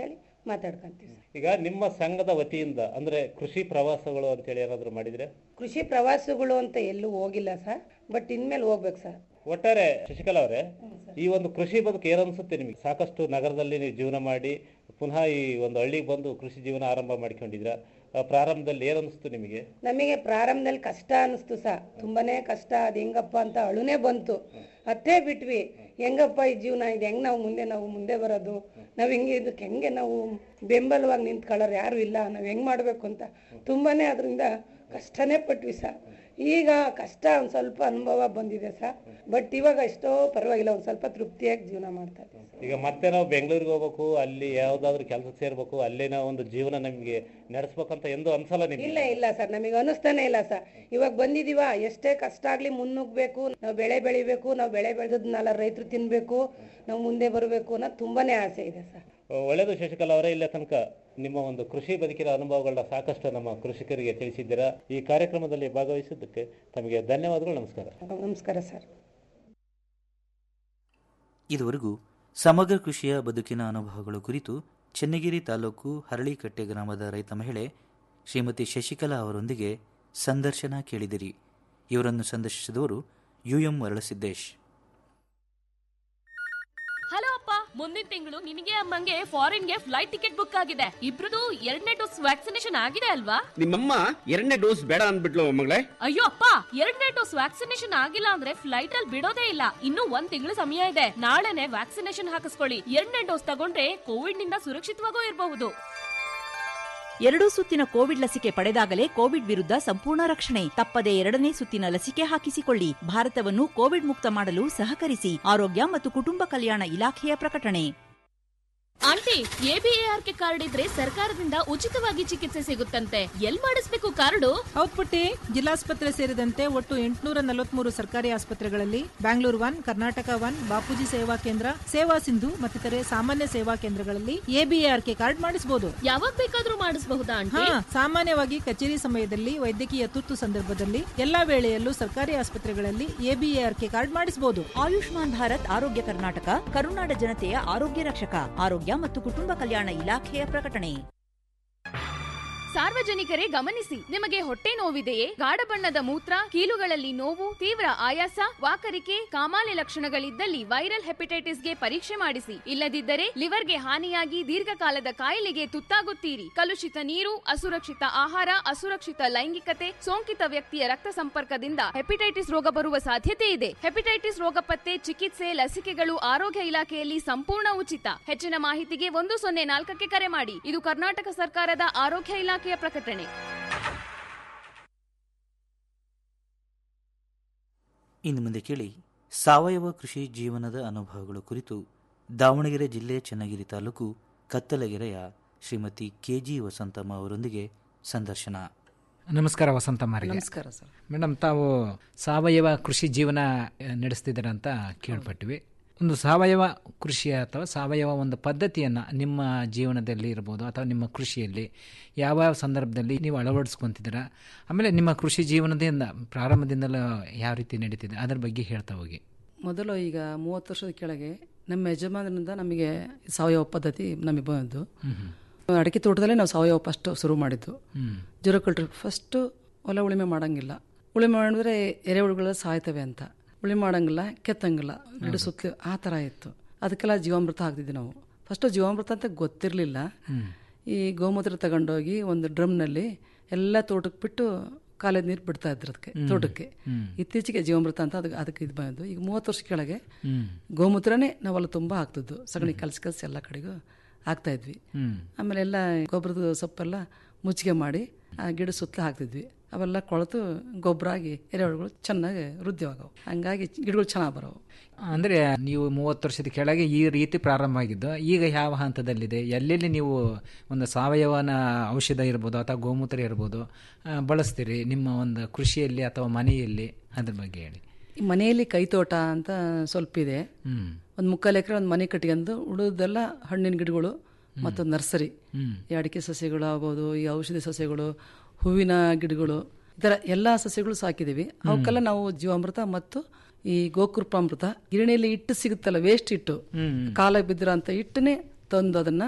ಮಾತಾಡ್ಕೊಂತೀವಿ ಸರ್ ಈಗ ನಿಮ್ಮ ಸಂಘದ ವತಿಯಿಂದ ಅಂದ್ರೆ ಕೃಷಿ ಪ್ರವಾಸಗಳು ಅಂತೇಳಿ ಏನಾದ್ರು ಮಾಡಿದ್ರೆ ಕೃಷಿ ಪ್ರವಾಸಗಳು ಅಂತ ಎಲ್ಲೂ ಹೋಗಿಲ್ಲ ಸರ್ ಬಟ್ ಇನ್ಮೇಲೆ ಹೋಗ್ಬೇಕು ಸರ್ ಒಟ್ಟಾರೆ ಶಶಿಕಲಾ ಅವರೇ ಈ ಒಂದು ಕೃಷಿ ಬದುಕು ಏನನ್ಸುತ್ತೆ ನಿಮಗೆ ಸಾಕಷ್ಟು ನಗರದಲ್ಲಿ ನೀವು ಜೀವನ ಮಾಡಿ ಪುನಃ ಈ ಒಂದು ಹಳ್ಳಿಗೆ ಬಂದು ಕೃಷಿ ಜೀವನ ಆರಂಭ ಮಾಡ್ಕೊಂಡಿದ್ರ ಆ, ಪ್ರಾರಂಭದಲ್ಲಿ ಏನನ್ನಿಸ್ತು ನಿಮಗೆ ನಮಗೆ ಪ್ರಾರಂಭದಲ್ಲಿ ಕಷ್ಟ ಅನಿಸ್ತು ಸಹ ತುಂಬಾನೇ ಕಷ್ಟ ಅದು ಹೆಂಗಪ್ಪ ಅಂತ ಅಳುನೇ ಬಂತು ಅತ್ತೇ ಬಿಟ್ವಿ ಹೆಂಗಪ್ಪ ಈ ಜೀವನ ಇದು ಹೆಂಗ್ ನಾವು ಮುಂದೆ ನಾವು ಮುಂದೆ ಬರೋದು ನಾವು ಹಿಂಗೆ ಇದಕ್ಕೆ ಹೆಂಗೆ ನಾವು ಬೆಂಬಲವಾಗಿ ನಿಂತ್ಕೊಳ್ಳೋರು ಯಾರು ಇಲ್ಲ ನಾವು ಹೆಂಗ್ ಮಾಡ್ಬೇಕು ಅಂತ ತುಂಬಾನೇ ಅದರಿಂದ ಕಷ್ಟನೇ ಪಟ್ವಿ ಸರ್ ಈಗ ಕಷ್ಟ ಒಂದ್ ಸ್ವಲ್ಪ ಅನುಭವ ಬಂದಿದೆ ಸರ್ ಬಟ್ ಇವಾಗ ಎಷ್ಟೋ ಪರವಾಗಿಲ್ಲ ಒಂದ್ ಸ್ವಲ್ಪ ತೃಪ್ತಿಯಾಗಿ ಜೀವನ ಮಾಡ್ತಾ ಇದ್ದೀವಿ ಈಗ ಮತ್ತೆ ನಾವು ಬೆಂಗಳೂರಿಗೆ ಹೋಗ್ಬೇಕು ಅಲ್ಲಿ ಯಾವ್ದಾದ್ರು ಕೆಲಸಕ್ಕೆ ಸೇರ್ಬೇಕು ಅಲ್ಲಿನ ಒಂದು ಜೀವನ ನಮಗೆ ನಡೆಸ್ಬೇಕಂತ ಎಂದು ಅನ್ಸಲ್ಲ ನಿಮ್ಗೆ ಇಲ್ಲ ಇಲ್ಲ ಸರ್ ನಮಗೆ ಅನಿಸ್ತಾನೆ ಇಲ್ಲ ಸರ್ ಇವಾಗ ಬಂದಿದೀವ ಎಷ್ಟೇ ಕಷ್ಟ ಆಗ್ಲಿ ಮುನ್ನುಗ್ಬೇಕು ನಾವು ಬೆಳೆ ಬೆಳಿಬೇಕು ನಾವು ಬೆಳೆ ಬೆಳೆದದ್ನೆಲ್ಲ ರೈತರು ತಿನ್ಬೇಕು ನಾವು ಮುಂದೆ ಬರಬೇಕು ಅನ್ನೋದು ತುಂಬಾನೇ ಆಸೆ ಇದೆ ಸರ್ ಒಳ್ಳೆಯದು ಶಶಿಕಲಾ ಅವರೇ ಇಲ್ಲೇ ತನಕ ನಿಮ್ಮ ಒಂದು ಕೃಷಿ ಬದುಕಿನ ಅನುಭವಗಳನ್ನ ಸಾಕಷ್ಟು ನಮ್ಮ ಕೃಷಿಕರಿಗೆ ತಿಳಿಸಿದ್ದೀರಾ ಈ ಕಾರ್ಯಕ್ರಮದಲ್ಲಿ ಭಾಗವಹಿಸಿದ್ದಕ್ಕೆ ತಮಗೆ ಧನ್ಯವಾದಗಳು ನಮಸ್ಕಾರ ನಮಸ್ಕಾರ ಸರ್ ಇದುವರೆಗೂ ಸಮಗ್ರ ಕೃಷಿಯ ಬದುಕಿನ ಅನುಭವಗಳು ಕುರಿತು ಚೆನ್ನಗಿರಿ ತಾಲೂಕು ಹರಳಿಕಟ್ಟೆ ಗ್ರಾಮದ ರೈತ ಮಹಿಳೆ ಶ್ರೀಮತಿ ಶಶಿಕಲಾ ಅವರೊಂದಿಗೆ ಸಂದರ್ಶನ ಕೇಳಿದಿರಿ ಇವರನ್ನು ಸಂದರ್ಶಿಸಿದವರು ಯುಎಂ ಮರಳಸಿದ್ದೇಶ್ ಹಲೋ ಅಪ್ಪ ಮುಂದಿನ ತಿಂಗಳು ನಿನಗೆ ಅಮ್ಮಂಗೆ ಫಾರಿನ್ಗೆ ಫ್ಲೈಟ್ ಟಿಕೆಟ್ ಬುಕ್ ಆಗಿದೆ ಇಬ್ರದು ಎರಡನೇ ಡೋಸ್ ವ್ಯಾಕ್ಸಿನೇಷನ್ ಆಗಿದೆ ಅಲ್ವಾ ನಿಮ್ಮಮ್ಮ ಎರಡನೇ ಡೋಸ್ ಬೇಡ ಅಂದ್ಬಿಟ್ಲು ಮಗಳೇ ಅಯ್ಯೋ ಅಪ್ಪ ಎರಡನೇ ಡೋಸ್ ವ್ಯಾಕ್ಸಿನೇಷನ್ ಆಗಿಲ್ಲ ಅಂದ್ರೆ ಫ್ಲೈಟ್ ಅಲ್ಲಿ ಬಿಡೋದೇ ಇಲ್ಲ ಇನ್ನು ಒಂದ್ ತಿಂಗಳು ಸಮಯ ಇದೆ ನಾಳೆನೆ ವ್ಯಾಕ್ಸಿನೇಷನ್ ಹಾಕಿಸ್ಕೊಳ್ಳಿ ಎರಡನೇ ಡೋಸ್ ತಗೊಂಡ್ರೆ ಕೋವಿಡ್ ನಿಂದ ಸುರಕ್ಷಿತವಾಗೂ ಇರಬಹುದು ಎರಡೂ ಸುತ್ತಿನ ಕೋವಿಡ್ ಲಸಿಕೆ ಪಡೆದಾಗಲೇ ಕೋವಿಡ್ ವಿರುದ್ಧ ಸಂಪೂರ್ಣ ರಕ್ಷಣೆ ತಪ್ಪದೆ ಎರಡನೇ ಸುತ್ತಿನ ಲಸಿಕೆ ಹಾಕಿಸಿಕೊಳ್ಳಿ ಭಾರತವನ್ನು ಕೋವಿಡ್ ಮುಕ್ತ ಮಾಡಲು ಸಹಕರಿಸಿ ಆರೋಗ್ಯ ಮತ್ತು ಕುಟುಂಬ ಕಲ್ಯಾಣ ಇಲಾಖೆಯ ಪ್ರಕಟಣೆ ಆಂಟಿ ಎಬಿಎಆರ್ಕೆ ಕಾರ್ಡ್ ಇದ್ರೆ ಸರ್ಕಾರದಿಂದ ಉಚಿತವಾಗಿ ಚಿಕಿತ್ಸೆ ಸಿಗುತ್ತಂತೆ ಎಲ್ ಮಾಡಿಸ್ಬೇಕು ಕಾರ್ಡು ಹೌದ್ ಪುಟ್ಟಿ ಜಿಲ್ಲಾಸ್ಪತ್ರೆ ಸೇರಿದಂತೆ ಒಟ್ಟು ಎಂಟುನೂರ ನಲವತ್ಮೂರು ಸರ್ಕಾರಿ ಆಸ್ಪತ್ರೆಗಳಲ್ಲಿ ಬ್ಯಾಂಗ್ಳೂರ್ ಒನ್ ಕರ್ನಾಟಕ ಒನ್ ಬಾಪೂಜಿ ಸೇವಾ ಕೇಂದ್ರ ಸೇವಾ ಸಿಂಧು ಮತ್ತಿತರೆ ಸಾಮಾನ್ಯ ಸೇವಾ ಕೇಂದ್ರಗಳಲ್ಲಿ ಎಬಿಎಆರ್ಕೆ ಕಾರ್ಡ್ ಮಾಡಿಸಬಹುದು ಯಾವಾಗ ಬೇಕಾದ್ರೂ ಮಾಡಿಸಬಹುದಾ ಹಾ ಆಂಟಿ ಸಾಮಾನ್ಯವಾಗಿ ಕಚೇರಿ ಸಮಯದಲ್ಲಿ ವೈದ್ಯಕೀಯ ತುರ್ತು ಸಂದರ್ಭದಲ್ಲಿ ಎಲ್ಲಾ ವೇಳೆಯಲ್ಲೂ ಸರ್ಕಾರಿ ಆಸ್ಪತ್ರೆಗಳಲ್ಲಿ ಎಬಿಎಆರ್ಕೆ ಕಾರ್ಡ್ ಮಾಡಿಸಬಹುದು ಆಯುಷ್ಮಾನ್ ಭಾರತ್ ಆರೋಗ್ಯ ಕರ್ನಾಟಕ ಕರುನಾಡ ಜನತೆಯ ಆರೋಗ್ಯ ರಕ್ಷಕ ಆರೋಗ್ಯ ಮತ್ತು ಕುಟುಂಬ ಕಲ್ಯಾಣ ಇಲಾಖೆಯ ಪ್ರಕಟಣೆ ಸಾರ್ವಜನಿಕರೇ ಗಮನಿಸಿ ನಿಮಗೆ ಹೊಟ್ಟೆ ನೋವಿದೆಯೇ ಗಾಢ ಬಣ್ಣದ ಮೂತ್ರ ಕೀಲುಗಳಲ್ಲಿ ನೋವು ತೀವ್ರ ಆಯಾಸ ವಾಕರಿಕೆ ಕಾಮಾಲೆ ಲಕ್ಷಣಗಳಿದ್ದಲ್ಲಿ ವೈರಲ್ ಹೆಪಟೈಟಿಸ್ಗೆ ಪರೀಕ್ಷೆ ಮಾಡಿಸಿ ಇಲ್ಲದಿದ್ದರೆ ಲಿವರ್ಗೆ ಹಾನಿಯಾಗಿ ದೀರ್ಘಕಾಲದ ಕಾಯಿಲೆಗೆ ತುತ್ತಾಗುತ್ತೀರಿ ಕಲುಷಿತ ನೀರು ಅಸುರಕ್ಷಿತ ಆಹಾರ ಅಸುರಕ್ಷಿತ ಲೈಂಗಿಕತೆ ಸೋಂಕಿತ ವ್ಯಕ್ತಿಯ ರಕ್ತ ಸಂಪರ್ಕದಿಂದ ಹೆಪಟೈಟಿಸ್ ರೋಗ ಬರುವ ಸಾಧ್ಯತೆ ಇದೆ ಹೆಪಟೈಟಿಸ್ ರೋಗ ಪತ್ತೆ ಚಿಕಿತ್ಸೆ ಲಸಿಕೆಗಳು ಆರೋಗ್ಯ ಇಲಾಖೆಯಲ್ಲಿ ಸಂಪೂರ್ಣ ಉಚಿತ ಹೆಚ್ಚಿನ ಮಾಹಿತಿಗೆ ಒಂದು ಸೊನ್ನೆ ನಾಲ್ಕಕ್ಕೆ ಕರೆ ಮಾಡಿ ಇದು ಕರ್ನಾಟಕ ಸರ್ಕಾರದ ಆರೋಗ್ಯ ಇಲಾಖೆಯ ಪ್ರಕಟಣೆ ಇನ್ನು ಮುಂದೆ ಕೇಳಿ ಸಾವಯವ ಕೃಷಿ ಜೀವನದ ಅನುಭವಗಳು ಕುರಿತು ದಾವಣಗೆರೆ ಜಿಲ್ಲೆ ಚನ್ನಗಿರಿ ತಾಲೂಕು ಕತ್ತಲಗೆರೆಯ ಶ್ರೀಮತಿ ಕೆಜಿ ವಸಂತಮ್ಮ ಅವರೊಂದಿಗೆ ಸಂದರ್ಶನ ನಮಸ್ಕಾರ ವಸಂತಮ್ಮರಿಗೆ ನಮಸ್ಕಾರ ಸರ್ ಮೇಡಮ್ ತಾವು ಸಾವಯವ ಕೃಷಿ ಜೀವನ ಆ, ನಡೆಸ್ತಿದ್ದೀರ ಅಂತ ಕೇಳ್ಪಟ್ವಿ ಒಂದು ಸಾವಯವ ಕೃಷಿ ಅಥವಾ ಸಾವಯವ ಒಂದು ಪದ್ಧತಿಯನ್ನು ನಿಮ್ಮ ಜೀವನದಲ್ಲಿ ಇರ್ಬೋದು ಅಥವಾ ನಿಮ್ಮ ಕೃಷಿಯಲ್ಲಿ ಯಾವ ಯಾವ ಸಂದರ್ಭದಲ್ಲಿ ನೀವು ಅಳವಡಿಸ್ಕೊತಿದ್ದೀರಾ ಆಮೇಲೆ ನಿಮ್ಮ ಕೃಷಿ ಜೀವನದಿಂದ ಪ್ರಾರಂಭದಿಂದಲೂ ಯಾವ ರೀತಿ ನಡೀತಿದೆ ಅದರ ಬಗ್ಗೆ ಹೇಳ್ತಾ ಹೋಗಿ ಮೊದಲು ಈಗ ಮೂವತ್ತು ವರ್ಷದ ಕೆಳಗೆ ನಮ್ಮ ಯಜಮಾನರಿಂದ ನಮಗೆ ಸಾವಯವ ಪದ್ಧತಿ ನಮಗೆ ಬಂದು ಅಡಿಕೆ ತೋಟದಲ್ಲೇ ನಾವು ಸಾವಯವ ಫಸ್ಟ್ ಶುರು ಮಾಡಿದ್ದು ಹ್ಮ್. ಜೀರೋ ಕಲ್ಟ್ರ್ ಫಸ್ಟು ಹೊಲ ಉಳುಮೆ ಮಾಡಂಗಿಲ್ಲ ಉಳುಮೆ ಮಾಡಿದ್ರೆ ಎರೆಹುಳುಗಳು ಸಾಯ್ತವೆ ಅಂತ ಉಳುಮೆ ಮಾಡಂಗಿಲ್ಲ ಕೆತ್ತಂಗಿಲ್ಲ ಗಿಡ ಸುತ್ತಲೂ ಆ ಥರ ಇತ್ತು ಅದಕ್ಕೆಲ್ಲ ಜೀವಾಮೃತ ಹಾಕ್ತಿದ್ವಿ ನಾವು ಫಸ್ಟು ಜೀವಾಮೃತ ಅಂತ ಗೊತ್ತಿರಲಿಲ್ಲ ಈ ಗೋಮೂತ್ರ ತಗೊಂಡೋಗಿ ಒಂದು ಡ್ರಮ್ನಲ್ಲಿ ಎಲ್ಲ ತೋಟಕ್ಕೆ ಬಿಟ್ಟು ಕಾಲೇಜ್ ನೀರು ಬಿಡ್ತಾ ಇದ್ರು ಅದಕ್ಕೆ ಹ್ಮ್. ತೋಟಕ್ಕೆ ಹ್ಮ್. ಇತ್ತೀಚೆಗೆ ಜೀವಾಮೃತ ಅಂತ ಅದಕ್ಕೆ ಅದಕ್ಕೆ ಇದು ಬಂದು ಈಗ ಮೂವತ್ತು ವರ್ಷ ಕೆಳಗೆ ಹ್ಮ್. ಗೋಮೂತ್ರನೇ ನಾವೆಲ್ಲ ತುಂಬ ಹಾಕ್ತಿದ್ದು ಸಗಣಿ ಕಲಸಿ ಕಲಸಿ ಎಲ್ಲ ಕಡೆಗೂ ಹಾಕ್ತಾ ಇದ್ವಿ ಹ್ಮ್. ಆಮೇಲೆ ಎಲ್ಲ ಗೊಬ್ಬರದ ಸೊಪ್ಪೆಲ್ಲ ಮುಚ್ಚಿಗೆ ಮಾಡಿ ಆ ಗಿಡ ಸುತ್ತಲೂ ಹಾಕ್ತಿದ್ವಿ ಅವೆಲ್ಲ ಕೊಳೆತು ಗೊಬ್ಬರ ಆಗಿ ಎರೆಹುಳುಗಳು ಚೆನ್ನಾಗಿ ವೃದ್ಧಿವಾಗವು ಹಂಗಾಗಿ ಗಿಡಗಳು ಚೆನ್ನಾಗಿ ಬರೋವು ಅಂದರೆ ನೀವು ಮೂವತ್ತು ವರ್ಷದ ಕೆಳಗೆ ಈ ರೀತಿ ಪ್ರಾರಂಭ ಆಗಿದ್ದು ಈಗ ಯಾವ ಹಂತದಲ್ಲಿದೆ ಎಲ್ಲೆಲ್ಲಿ ನೀವು ಒಂದು ಸಾವಯವನ ಔಷಧ ಇರ್ಬೋದು ಅಥವಾ ಗೋಮೂತ್ರ ಇರ್ಬೋದು ಆ, ಬಳಸ್ತೀರಿ ನಿಮ್ಮ ಒಂದು ಕೃಷಿಯಲ್ಲಿ ಅಥವಾ ಮನೆಯಲ್ಲಿ ಅದ್ರ ಬಗ್ಗೆ ಹೇಳಿ ಈ ಮನೆಯಲ್ಲಿ ಕೈತೋಟ ಅಂತ ಸ್ವಲ್ಪ ಇದೆ ಹ್ಮ್. ಒಂದು ಮುಕ್ಕಾಲು ಎಕರೆ ಒಂದು ಮನೆ ಕಟ್ಕೊಂಡು ಉಳಿದೆಲ್ಲ ಹಣ್ಣಿನ ಗಿಡಗಳು ಮತ್ತು ನರ್ಸರಿ ಹ್ಮ್. ಈ ಅಡಿಕೆ ಸಸ್ಯಗಳು ಆಗ್ಬೋದು ಈ ಔಷಧಿ ಸಸ್ಯಗಳು ಹೂವಿನ ಗಿಡಗಳು ಈ ಥರ ಎಲ್ಲ ಸಸ್ಯಗಳು ಸಾಕಿದ್ದೀವಿ ಅವಕ್ಕೆಲ್ಲ ನಾವು ಜೀವಾಮೃತ ಮತ್ತು ಈ ಗೋಕೃಪಾಮೃತ ಗಿರಣಿಯಲ್ಲಿ ಹಿಟ್ಟು ಸಿಗುತ್ತಲ್ಲ ವೇಸ್ಟ್ ಹಿಟ್ಟು ಹ್ಮ್. ಕಾಲ ಬಿದ್ದಿರೋ ಅಂತ ಹಿಟ್ಟನ್ನೇ ತಂದು ಅದನ್ನ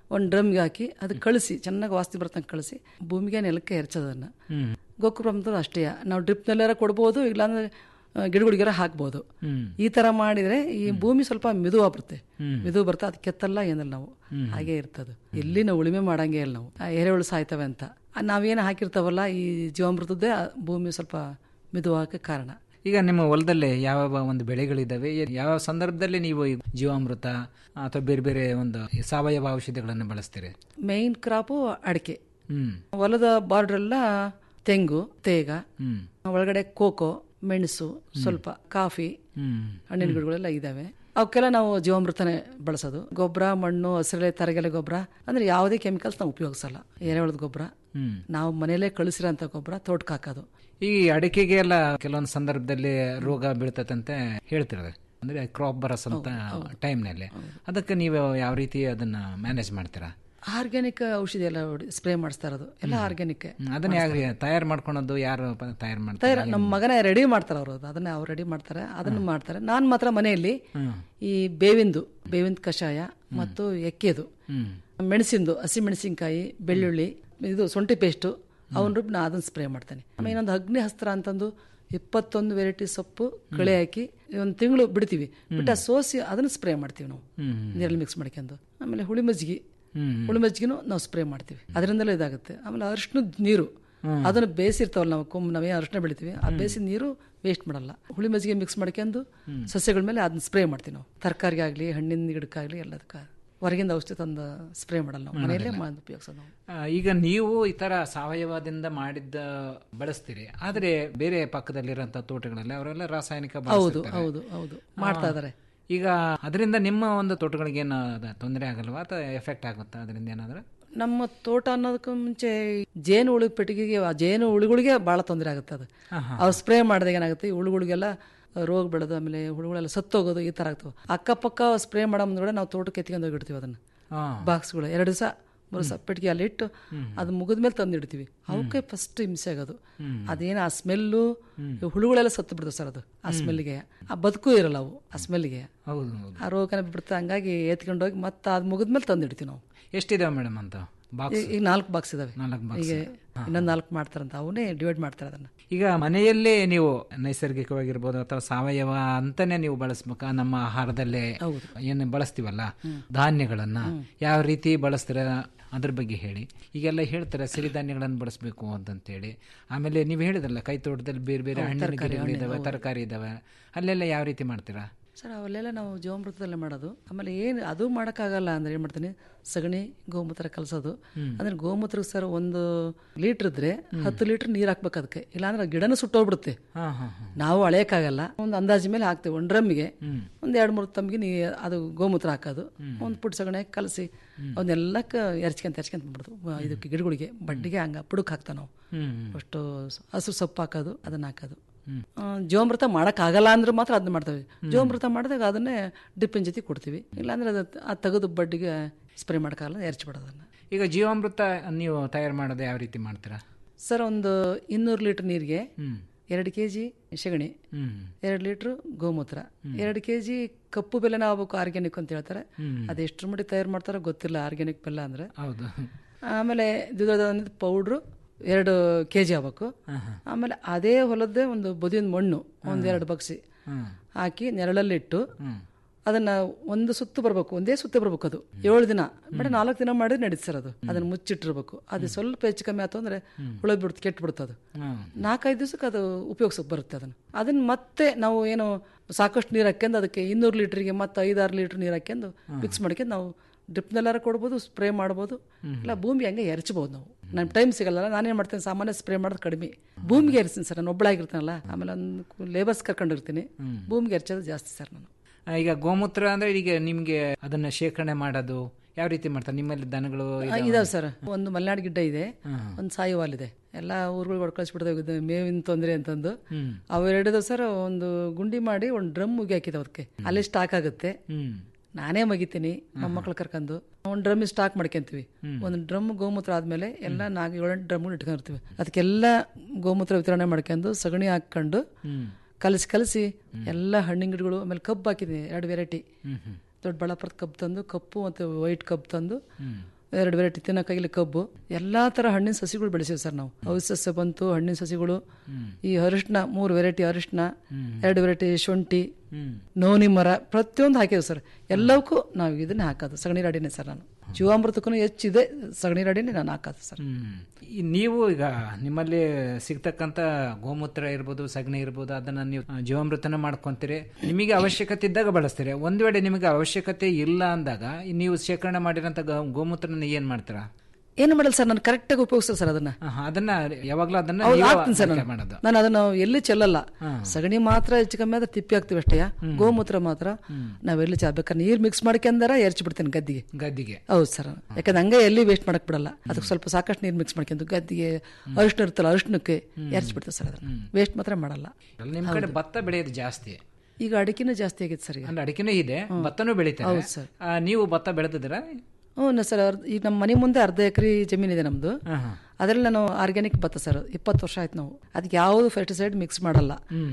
ಒಂದು ಡ್ರಮ್ಗೆ ಹಾಕಿ ಅದು ಕಳಿಸಿ ಚೆನ್ನಾಗಿ ವಾಸ್ತಿ ಬರ್ತಂಗೆ ಕಳಿಸಿ ಭೂಮಿಗೆ ನೆಲಕ್ಕೆ ಎರಚೋದನ್ನ ಹ್ಮ್. ಗೋಕುರಂತೂ ಅಷ್ಟೇ ನಾವು ಡ್ರಿಪ್ನಲ್ಲಾರ ಕೊಡ್ಬೋದು ಇಲ್ಲಾಂದ್ರೆ ಆ, ಗಿಡಗಳಿಗಾರ ಹಾಕ್ಬೋದು ಹ್ಮ್. ಈ ತರ ಮಾಡಿದ್ರೆ ಈ ಭೂಮಿ ಸ್ವಲ್ಪ ಮಿದುವ ಬರುತ್ತೆ ಹ್ಮ್. ಮಿದು ಬರುತ್ತೆ ಅದು ಕೆತ್ತಲ್ಲ ಏನಲ್ಲ ನಾವು ಹ್ಮ್. ಹಾಗೆ ಇರ್ತದೆ ಎಲ್ಲಿ ನಾವು ಉಳಿಮೆ ಮಾಡಂಗೆ ಇಲ್ಲ ನಾವು ಆ ಎರೆಹುಳು ಸಾಯ್ತವೆ ಅಂತ ಆ, ನಾವೇನು ಹಾಕಿರ್ತಾವಲ್ಲ ಈ ಜೀವಾಮೃತದ್ದೇ ಆ ಭೂಮಿ ಸ್ವಲ್ಪ ಮಿದುವಾಗಕ್ಕೆ ಕಾರಣ ಈಗ ನಿಮ್ಮ ಹೊಲದಲ್ಲಿ ಯಾವ ಒಂದು ಬೆಳೆಗಳಿದ್ದಾವೆ ಏ- ಯಾವ ಸಂದರ್ಭದಲ್ಲಿ ನೀವು ಈ ಜೀವಾಮೃತ ಅಥವಾ ಬೇರೆ ಬೇರೆ ಒಂದು ಸಾವಯವ ಔಷಧಿಗಳನ್ನು ಬಳಸ್ತೀರಿ ಮೇಯ್ನ್ ಕ್ರಾಪು ಅಡಿಕೆ ಹ್ಮ್ ಹೊಲದ ಬಾರ್ಡರ್ ಎಲ್ಲ ತೆಂಗು ತೇಗ ಹ್ಮ್ ಒಳಗಡೆ ಕೋಕೋ ಮೆಣಸು ಸ್ವಲ್ಪ ಕಾಫಿ ಹ್ಮ್ ಹಣ್ಣಿನ ಗಿಡಗಳೆಲ್ಲ ಇದಾವೆ ಅವಕ್ಕೆಲ್ಲ ನಾವು ಜೀವಾಮೃತನೇ ಬಳಸೋದು ಗೊಬ್ಬರ ಮಣ್ಣು ಹಸಿರೆಲೆ ತರಗೆಲೆ ಗೊಬ್ಬರ ಅಂದ್ರೆ ಯಾವುದೇ ಕೆಮಿಕಲ್ಸ್ ನಾವು ಉಪಯೋಗಿಸಲ್ಲ ಎರೆಹುಳದ ಗೊಬ್ಬರ ಹ್ಮ್ ನಾವು ಮನೆಯಲ್ಲೇ ಕಳಿಸಿರೋಂಥ ಗೊಬ್ಬರ ತೋಟಕ್ಕೆ ಹಾಕೋದು ಈ ಅಡಿಕೆಗೆ ಎಲ್ಲ ಕೆಲವೊಂದು ಸಂದರ್ಭದಲ್ಲಿ ರೋಗ ಬೀಳ್ತದಂತೆ ಹೇಳ್ತಿರೋದು ಅಂದ್ರೆ ಕ್ರಾಪ್ ಬರಸಂತ ಟೈಮ್ನಲ್ಲಿ ಅದಕ್ಕೆ ನೀವು ಯಾವ ರೀತಿ ಅದನ್ನ ಮ್ಯಾನೇಜ್ ಮಾಡ್ತೀರಾ ಆರ್ಗ್ಯಾನಿಕ್ ಔಷಧಿ ಎಲ್ಲ ಸ್ಪ್ರೇ ಮಾಡಿಸ್ತಾ ಇರೋದು ಎಲ್ಲ ಆರ್ಗ್ಯಾನಿಕ್ ಹ್ಮ್, ಅದನ್ನ ಯಾರು ತಯಾರು ಮಾಡ್ಕೊಳೋದು ಯಾರು ತಯಾರು ತಯಾರ ಮಾಡ್ತಾರೆ ನಮ್ಮ ಮಗನ ರೆಡಿ ಮಾಡ್ತಾರೆ ಅವರು ಅದನ್ನ ಅವ್ರು ರೆಡಿ ಮಾಡ್ತಾರೆ ಅದನ್ನ ಮಾಡ್ತಾರೆ ನಾನು ಮಾತ್ರ ಮನೆಯಲ್ಲಿ ಈ ಬೇವಿಂದು ಬೇವಿನ ಕಷಾಯ ಮತ್ತು ಎಕ್ಕೆದು ಹ್ಮ್ ಮೆಣಸಿಂದು ಹಸಿ ಮೆಣಸಿನ್ಕಾಯಿ ಬೆಳ್ಳುಳ್ಳಿ ಇದು ಶುಂಠಿ ಪೇಸ್ಟು ಅವನ ರೂಪ ನಾ ಅದನ್ನ ಸ್ಪ್ರೇ ಮಾಡ್ತೇನೆ ಆಮೇಲೆ ಇನ್ನೊಂದು ಅಗ್ನಿ ಹಸ್ತ್ರ ಅಂತಂದು ಇಪ್ಪತ್ತೊಂದು ವೆರೈಟಿ ಸೊಪ್ಪು ಕಳೆ ಹಾಕಿ ಒಂದು ತಿಂಗಳು ಬಿಡ್ತೀವಿ ಬಿಟ್ಟು ಆ ಸೋಸಿ ಅದನ್ನ ಸ್ಪ್ರೇ ಮಾಡ್ತೀವಿ ನಾವು ಹ್ಮ್. ನೀರಲ್ಲಿ ಮಿಕ್ಸ್ ಮಾಡ್ಕೊಂಡು ಆಮೇಲೆ ಹುಳಿ ಮಜ್ಜಿಗೆ ಹ್ಮ್. ಹುಳಿ ಮಜ್ಜಿಗೆನೂ ನಾವು ಸ್ಪ್ರೇ ಮಾಡ್ತೀವಿ ಅದರಿಂದಲೇ ಇದಾಗುತ್ತೆ ಆಮೇಲೆ ಅರಿಶಿಣದ ನೀರು ಅದನ್ನು ಬೇಯಿಸಿರ್ತಾವಲ್ಲ ನಾವು ಕೊಮ್ಮೆ ನಾವೇ ಅರಿಶಿಣ ಬೆಳಿತೀವಿ ಆ ಬೇಯಿಸಿದ ನೀರು ವೇಸ್ಟ್ ಮಾಡಲ್ಲ ಹುಳಿ ಮಜ್ಜಿಗೆ ಮಿಕ್ಸ್ ಮಾಡ್ಕೊಂಡು ಸಸ್ಯಗಳ ಮೇಲೆ ಅದನ್ನ ಸ್ಪ್ರೇ ಮಾಡ್ತೀವಿ ನಾವು ತರಕಾರಿಗೆ ಆಗಲಿ ಹಣ್ಣಿನ ಗಿಡಕ್ಕಾಗಲಿ ಎಲ್ಲದಕ್ಕೆ ಹೊರಗಿಂದ ಔಷಧಿ ತಂದು ಸ್ಪ್ರೇ ಮಾಡಲ್ಲ ನಾವು ಮನೆಯಲ್ಲೇ ಮಾಡಿ ಉಪಯೋಗಿಸೋದು ನಾವು ಆ, ಈಗ ನೀವು ಈ ತರ ಸಾವಯವದಿಂದ ಮಾಡಿದ್ದ ಬಳಸ್ತೀರಿ ಆದ್ರೆ ಬೇರೆ ಪಕ್ಕದಲ್ಲಿರೋಂಥ ತೋಟಗಳಲ್ಲಿ ಅವರೆಲ್ಲ ರಾಸಾಯನಿಕ ಹೌದು ಬಳಸ್ತಿರ್ತಾರೆ. ಹೌದು ಹೌದು ಮಾಡ್ತಾ ಆ, ಇದಾರೆ ಈಗ ಅದರಿಂದ ನಿಮ್ಮ ಒಂದು ತೋಟಗಳಿಗೆ ಏನು ತೊಂದರೆ ಆಗಲ್ವಾ ಅಥವಾ ಎಫೆಕ್ಟ್ ಆಗುತ್ತಾ ಅದರಿಂದ ಏನಾದ್ರೆ ನಮ್ಮ ತೋಟ ಅನ್ನೋದಕ್ಕೂ ಮುಂಚೆ ಜೇನು ಹುಳು ಪೆಟ್ಟಿಗೆಗೆ ಆ ಜೇನು ಹುಳುಗಳಿಗೆ ಭಾಳ ತೊಂದರೆ ಆಗುತ್ತೆ ಅದು ಅವು ಸ್ಪ್ರೇ ಮಾಡಿದಾಗ ಏನಾಗುತ್ತೆ ಈ ಹುಳುಗಳಿಗೆಲ್ಲ ರೋಗ ಬೆಳೆದು ಆಮೇಲೆ ಹುಳುಗಳೆಲ್ಲ ಸತ್ತೋಗೋದು ಈ ಥರ ಆಗ್ತವೆ ಅಕ್ಕಪಕ್ಕ ಸ್ಪ್ರೇ ಮಾಡೋ ಮುಂದ್ಗಡೆ ನಾವು ತೋಟಕ್ಕೆ ಎತ್ಕೊಂಡು ಹೋಗಿಡ್ತೀವಿ ಅದನ್ನು ಹಾ. ಬಾಕ್ಸ್ಗಳು ಎರಡು ದಿವಸ ಮೂರು ದಿವಸ ಪೆಟ್ಟಿಗೆ ಅಲ್ಲಿ ಇಟ್ಟು ಅದು ಮುಗಿದ ಮೇಲೆ ತಂದು ಇಡ್ತೀವಿ ಅವಕ್ಕೆ ಫಸ್ಟ್ ಹಿಂಸೆ ಆಗೋದು ಅದೇನು ಆ ಸ್ಮೆಲ್ಲು ಹುಳುಗಳೆಲ್ಲ ಸತ್ತು ಬಿಡ್ತವೆ ಸರ್ ಅದು ಆ ಸ್ಮೆಲ್ಗೆ ಆ ಬದುಕು ಇರಲ್ಲ ಅವು ಆ ಸ್ಮೆಲ್ಗೆ ಹೌದು ಹೌದು ಆ ರೋಗನ ಬಿಡ್ತಾ ಹಂಗಾಗಿ ಎತ್ಕೊಂಡೋಗಿ ಮತ್ತೆ ಅದು ಮುಗಿದ್ಮೇಲೆ ತಂದು ಇಡ್ತೀವಿ ನಾವು ಎಷ್ಟಿದಾವೆ ಮೇಡಮ್ ಅಂತ ಬಾಕ್ಸ್ ಈಗ- ಈಗ ನಾಲ್ಕು ಬಾಕ್ಸ್ ಇದಾವೆ ನಾಲ್ಕು box. ಈಗ ಇನ್ನೊಂದು ನಾಲ್ಕು ಮಾಡ್ತಾರಂತ ಅವನ್ನೇ ಡಿವೈಡ್ ಮಾಡ್ತಾರೆ ಅದನ್ನ ಈಗ ಮನೆಯಲ್ಲೇ ನೀವು ನೈಸರ್ಗಿಕವಾಗಿರ್ಬೋದು ಅಥವಾ ಸಾವಯವ ಅಂತಾನೆ ನೀವು ಬಳಸ್ಬೇಕಾ ನಮ್ಮ ಆಹಾರದಲ್ಲೇ ಏನು ಬಳಸ್ತೀವಲ್ಲ ಧಾನ್ಯಗಳನ್ನ ಯಾವ ರೀತಿ ಬಳಸ್ತೀರ ಅದ್ರ ಬಗ್ಗೆ ಹೇಳಿ ಈಗೆಲ್ಲ ಹೇಳ್ತಾರೆ ಸಿರಿಧಾನ್ಯಗಳನ್ನು ಬಳಸಬೇಕು ಅಂತಂತೇಳಿ ಆಮೇಲೆ ನೀವು ಹೇಳಿದ್ರಲ್ಲ ಕೈ ತೋಟದಲ್ಲಿ ಬೇರೆ ಬೇರೆ ಹೌದು, ಹಣ್ಣಿನ ತರಕಾರಿ, ಗಿಡಗಳಿದಾವೆ ಹಣ್ಣು, ತರಕಾರಿ ಇದಾವೆ ಅಲ್ಲೆಲ್ಲ ಯಾವ ರೀತಿ ಮಾಡ್ತೀರಾ ಸರ್ ಅವೆಲ್ಲ ನಾವು ಜೀವಾಮೃತದಲ್ಲೇ ಮಾಡೋದು ಆಮೇಲೆ ಏನು ಅದು ಮಾಡೋಕ್ಕಾಗಲ್ಲ ಅಂದ್ರೆ ಏನು ಮಾಡ್ತೀನಿ ಸಗಣಿ ಗೋಮೂತ್ರ ಕಲಸೋದು ಅಂದ್ರೆ ಗೋಮೂತ್ರಕ್ಕೆ ಸರ್ ಒಂದು ಲೀಟ್ರ್ ಇದ್ರೆ ಹತ್ತು ಲೀಟ್ರ್ ನೀರು ಹಾಕ್ಬೇಕು ಅದಕ್ಕೆ ಇಲ್ಲಾಂದ್ರೆ ಆ ಗಿಡನೂ ಸುಟ್ಟೋಗ್ಬಿಡುತ್ತೆ ಹಾ ಹಾ ಹಾ ನಾವು ಅಳೆಯಕ್ಕಾಗಲ್ಲ ಒಂದು ಅಂದಾಜು ಮೇಲೆ ಹಾಕ್ತೇವೆ ಒಂದು ಡ್ರಮ್ಮಿಗೆ ಒಂದು ಎರಡು ಮೂರು ತಮ್ಮಿಗೆ ನೀ ಅದು ಗೋಮೂತ್ರ ಹಾಕೋದು ಒಂದು ಪುಟ್ ಸಗಣಿ ಹಾಕಿ ಕಲಸಿ ಅವನ್ನೆಲ್ಲಕ್ಕ ಎರ್ಚ್ಕೊಂತ ಎರ್ಚ್ಕೊಂತ ಬಿಡೋದು ಇದಕ್ಕೆ ಗಿಡಗಳಿಗೆ ಬಡ್ಡಿಗೆ ಹಂಗ ಪುಡಕ್ ಹಾಕ್ತಾವ ನಾವು ಅಷ್ಟು ಹಸಿರು ಸೊಪ್ಪು ಹಾಕೋದು ಅದನ್ನ ಹಾಕೋದು ಆ, ಜೀವಾಮೃತ ಮಾಡೋಕ್ಕಾಗಲ್ಲ ಅಂದ್ರೆ ಮಾತ್ರ ಅದನ್ನ ಮಾಡ್ತೇವೆ ಜೀವಾಮೃತ ಮಾಡಿದಾಗ ಅದನ್ನೇ ಡಿಪ್ಪಿನ ಜೊತೆ ಕೊಡ್ತೀವಿ ಇಲ್ಲಾಂದ್ರೆ ಅದು ಆ ತೆಗೆದು ಬಡ್ಡಿಗೆ ಸ್ಪ್ರೇ ಮಾಡೋಕ್ಕಾಗಲ್ಲ ಎರ್ಚ್ಬಿಡೋದು ಅದನ್ನ ಈಗ ಜೀವಾಮೃತ ನೀವು ತಯಾರು ಮಾಡೋದು ಯಾವ ರೀತಿ ಮಾಡ್ತೀರಾ ಸರ್ ಒಂದು ಇನ್ನೂರು ಲೀಟರ್ ನೀರಿಗೆ ಹ್ಮ್ ಎರಡು ಕೆ ಜಿ ಸಗಣಿ ಹ್ಮ್ ಎರಡು ಲೀಟ್ರ್ ಗೋಮೂತ್ರ ಎರಡು ಕೆ ಜಿ ಕಪ್ಪು ಬೆಲ್ಲನ ಆಗ್ಬೇಕು ಆರ್ಗ್ಯಾನಿಕ್ ಅಂತ ಹೇಳ್ತಾರೆ ಹ್ಮ್. ಅದು ಎಷ್ಟು ಮಟ್ಟಿ ತಯಾರು ಮಾಡ್ತಾರೋ ಗೊತ್ತಿಲ್ಲ ಆರ್ಗ್ಯಾನಿಕ್ ಬೆಲ್ಲ ಅಂದ್ರೆ ಹೌದು ಆಮೇಲೆ ದ್ವಿದಳ ಪೌಡ್ರು ಎರಡು ಕೆ ಜಿ ಆಗ್ಬೇಕು ಆಮೇಲೆ ಅದೇ ಹೊಲದ್ದೇ ಒಂದು ಬದಿಯಿಂದ ಮಣ್ಣು ಒಂದೆರಡು ಬಗ್ಸಿ ಹ್ಮ್ ಹಾಕಿ ನೆರಳಲ್ಲಿಟ್ಟು ಹ್ಮ್ ಅದನ್ನ ಒಂದು ಸುತ್ತು ಬರಬೇಕು ಒಂದೇ ಸುತ್ತು ಬರಬೇಕು ಅದು ಏಳು ದಿನ ಬಟ್ ನಾಲ್ಕು ದಿನ ಮಾಡಿದ್ರೆ ನಡೀತು ಸರ್ ಅದು ಅದನ್ನ ಮುಚ್ಚಿಟ್ಟಿರ್ಬೇಕು ಅದು ಸ್ವಲ್ಪ ಹೆಚ್ಚು ಕಮ್ಮಿ ಆಯ್ತು ಅಂದ್ರೆ ಹುಳ ಬಿಡ್ತು ಕೆಟ್ಟು ಬಿಡ್ತು ಅದು ಹ್ಮ್ ನಾಲ್ಕೈದು ದಿವಸಕ್ಕೆ ಅದು ಉಪಯೋಗಿಸಕ್ಕೆ ಬರುತ್ತೆ ಅದನ್ನು ಅದನ್ನ ಮತ್ತೆ ನಾವು ಏನು ಸಾಕಷ್ಟು ನೀರು ಹಾಕ್ಯಂದು ಅದಕ್ಕೆ ಇನ್ನೂರು ಲೀಟ್ರಿಗೆ ಮತ್ತೆ ಐದಾರು ಲೀಟ್ರ್ ನೀರು ಹಾಕ್ಯಂದು ಮಿಕ್ಸ್ ಮಾಡ್ಕೊಂಡು ನಾವು ಡ್ರಿಪ್ನೆಲ್ಲಾರ ಕೊಡ್ಬೋದು ಸ್ಪ್ರೇ ಮಾಡ್ಬೋದು ಇಲ್ಲ ಭೂಮಿ ಹಂಗೆ ಎರಚ್ಬೋದು ನಾವು ನನ್ನ ಟೈಮ್ ಸಿಗಲ್ಲ ನಾನೇನು ಮಾಡ್ತೇನೆ ಸಾಮಾನ್ಯ ಸ್ಪ್ರೇ ಮಾಡೋದು ಕಡಿಮೆ ಭೂಮಿಗೆ ಎರಚ್ತೀನಿ ಸರ್ ನಾನು ಒಬ್ಬಳಾಗಿರ್ತೀನಲ್ಲ ಆಮೇಲೆ ಒಂದು ಲೇಬರ್ಸ್ ಕರ್ಕೊಂಡಿರ್ತೀನಿ ಭೂಮಿಗೆ ಎರಚೋದು ಜಾಸ್ತಿ ಸರ್ ನಾನು ಆ, ಈಗ ಗೋಮೂತ್ರ ಅಂದ್ರೆ ಈಗ ನಿಮ್ಗೆ ಅದನ್ನ ಶೇಖರಣೆ ಮಾಡೋದು ಯಾವ ರೀತಿ ಮಾಡ್ತಾರೆ ನಿಮ್ಮಲ್ಲಿ ದನಗಳು ಇದಾವ? ಇದಾವೆ ಸರ್ ಒಂದು ಮಲೆನಾಡು ಗಿಡ್ಡ ಇದೆ ಒಂದು ಸಾಯಿವಾಲ್ ಇದೆ ಎಲ್ಲ ಊರುಗಳು ಹೊಡ್ಕಳಿಸ್ಬಿಡ್ತಾವೆ ಮೇವಿನ ತೊಂದರೆ ಅಂತಂದು ಹ್ಮ್. ಅವೆರಡು ಸರ್ ಒಂದು ಗುಂಡಿ ಮಾಡಿ ಒಂದು ಡ್ರಮ್ ಮುಗಿ ಹಾಕಿದೆ ಅದಕ್ಕೆ ಅಲ್ಲಿ ಸ್ಟಾಕ್ ಆಗುತ್ತೆ ಹ್ಮ್ ನಾನೇ ಮಗಿತೀನಿ ಮೊಮ್ಮಕ್ಳು ಕರ್ಕೊಂಡು ಒಂದು ಡ್ರಮ್ ಸ್ಟಾಕ್ ಮಾಡ್ಕೊಂತೀವಿ ಒಂದು ಡ್ರಮ್ ಗೋಮೂತ್ರ ಆದ್ಮೇಲೆ ಎಲ್ಲ ನಾಲ್ಕು ಏಳೆಂಟು ಡ್ರಮ್ ಇಟ್ಕೊಂಡಿರ್ತೀವಿ ಅದಕ್ಕೆಲ್ಲ ಗೋಮೂತ್ರ ವಿತರಣೆ ಮಾಡ್ಕೊಂಡು ಸಗಣಿ ಹಾಕೊಂಡು ಹ್ಮ್ ಕಲಸಿ ಕಲಸಿ ಎಲ್ಲ ಹಣ್ಣಿನ ಗಿಡಗಳು ಆಮೇಲೆ ಕಬ್ಬು ಹಾಕಿದ್ದೀನಿ ಎರಡು ವೆರೈಟಿ ಹ್ಮ್ ಹ್ಮ್ ದೊಡ್ಡ ಬಳ್ಳಾಪುರದ ಕಬ್ಬು ತಂದು ಕಪ್ಪು ಮತ್ತು ವೈಟ್ ಕಬ್ಬು ತಂದು ಎರಡು ವೆರೈಟಿ ತಿನ್ನಕ್ಕಾಗಿಲ್ಲ ಕಬ್ಬು ಎಲ್ಲಾ ತರ ಹಣ್ಣಿನ ಸಸಿಗಳು ಬೆಳೆಸಿವಿ ಸರ್ ನಾವು ಔಷಧ ಸಸ್ಯ ಬಂತು ಹಣ್ಣಿನ ಸಸಿಗಳು ಈ ಅರಿಶಿನ ಮೂರು ವೆರೈಟಿ ಅರಿಶಿನ ಎರಡು ವೆರೈಟಿ ಶುಂಠಿ ನೋನಿ ಮರ ಪ್ರತಿಯೊಂದು ಹಾಕಿವಿ ಸರ್ ಎಲ್ಲವಕ್ಕೂ ನಾವು ಇದನ್ನೇ ಹಾಕೋದು ಸಗಣಿ ರಾಡಿನೇ ಸರ್ ನಾನು ಜೀವಾಮೃತಕ್ಕೂ ಹೆಚ್ಚಿದೆ ಸಗಣಿ ರಾಡಿನೇ ನಾನು ಹಾಕೋದು ಸರ್ ಈ ನೀವು ಈಗ ನಿಮ್ಮಲ್ಲಿ ಸಿಗ್ತಕ್ಕಂಥ ಗೋಮೂತ್ರ ಇರ್ಬೋದು ಸಗಣಿ ಇರ್ಬೋದು ಅದನ್ನ ನೀವು ಆ, ಜೀವಾಮೃತನ ಮಾಡ್ಕೊಂತೀರಿ ನಿಮಗೆ ಅವಶ್ಯಕತೆ ಇದ್ದಾಗ ಬಳಸ್ತೀರಿ ಒಂದ್ ವೇಳೆ ನಿಮಗೆ ಅವಶ್ಯಕತೆ ಇಲ್ಲ ಅಂದಾಗ ಈ ನೀವು ಶೇಖರಣೆ ಮಾಡಿರೋಂಥ ಗೋ- ಗೋಮೂತ್ರನ ಏನ್ ಮಾಡ್ತೀರಾ ಏನು ಮಾಡಲ್ಲ ಸರ್ ನಾನು ಕರೆಕ್ಟಾಗಿ ಉಪಯೋಗಿಸ್ತಾರೆ ಸರ್ ಅದನ್ನ ಆಹಾ, ಅದನ್ನ ಯಾವಾಗ್ಲೂ ಅದನ್ನ ಹೌದು, ನೀವು ಹಾಕ್ತೀನಿ ಸರ್ ಬಳಕೆ ನಾನು ಮಾಡೋದು ನಾನು ಅದನ್ನ ಎಲ್ಲಿ ಚೆಲ್ಲಲ್ಲ ಸಗಣಿ ಮಾತ್ರ ಹೆಚ್ಚು ಕಮ್ಮಿ ಆದ್ರೆ ತಿಪ್ಪಿ ಹಾಕ್ತಿವಿ ಅಷ್ಟೇ ಗೋಮೂತ್ರ ಮಾತ್ರ ನಾವೆಲ್ಲಿ ಚಾ ಬೇಕಾದ್ರೆ ನೀರ್ ಮಿಕ್ಸ್ ಮಾಡ್ಕೊಂಡಾರ ಎರಚಿ ಬಿಡ್ತೇನೆ ಗದ್ದಿಗೆ ಗದ್ದಿಗೆ ಹೌದು ಸರ್ ಯಾಕಂದ್ರೆ ಹಂಗೆ ಎಲ್ಲಿ ವೇಸ್ಟ್ ಮಾಡಕ್ ಬಿಡಲ್ಲ ಅದಕ್ಕೆ ಸ್ವಲ್ಪ ಸಾಕಷ್ಟು ನೀರು ಮಿಕ್ಸ್ ಮಾಡ್ಕೊಂಡು ಗದ್ದಿಗೆ ಅರಿಶಿನ ಇರ್ತಲ್ಲ ಅರಿಶಿನಕ್ಕೆ ಎರಚಿ ಬಿಡ್ತೇವೆ ಸರ್ ಅದನ್ನ ವೇಸ್ಟ್ ಮಾತ್ರ ಮಾಡಲ್ಲ ನಿಮ್ ಕಡೆ ಭತ್ತ ಬೆಳೆಯೋದು ಜಾಸ್ತಿ ಈಗ ಅಡಿಕೆನೂ ಜಾಸ್ತಿ ಆಗೈತೆ ಸರ್ ಈಗ ಅಂದ್ರೆ ಅಡಿಕೆನೂ ಇದೆ ಭತ್ತನೂ ಬೆಳಿತಾರೆ ಹೌದು ಸರ್. ಆ, ನೀವು ಭತ್ತ ಬೆಳೆದಿದ್ದೀರಾ ಹ್ಞೂ ಸರ್ ಅರ್ಧ- ಈಗ ನಮ್ಮ ಮನೆ ಮುಂದೆ ಅರ್ಧ ಎಕರೆ ಜಮೀನಿದೆ ನಮ್ದು ಅದ್ರಲ್ಲಿ ನಾನು ಆರ್ಗ್ಯಾನಿಕ್ ಭತ್ತ ಸರ್ ಇಪ್ಪತ್ತು ವರ್ಷ ಆಯ್ತು ನಾವು ಅದಕ್ಕೆ ಯಾವುದು ಫೆರ್ಟಿಸೈಡ್ ಮಿಕ್ಸ್ ಮಾಡಲ್ಲ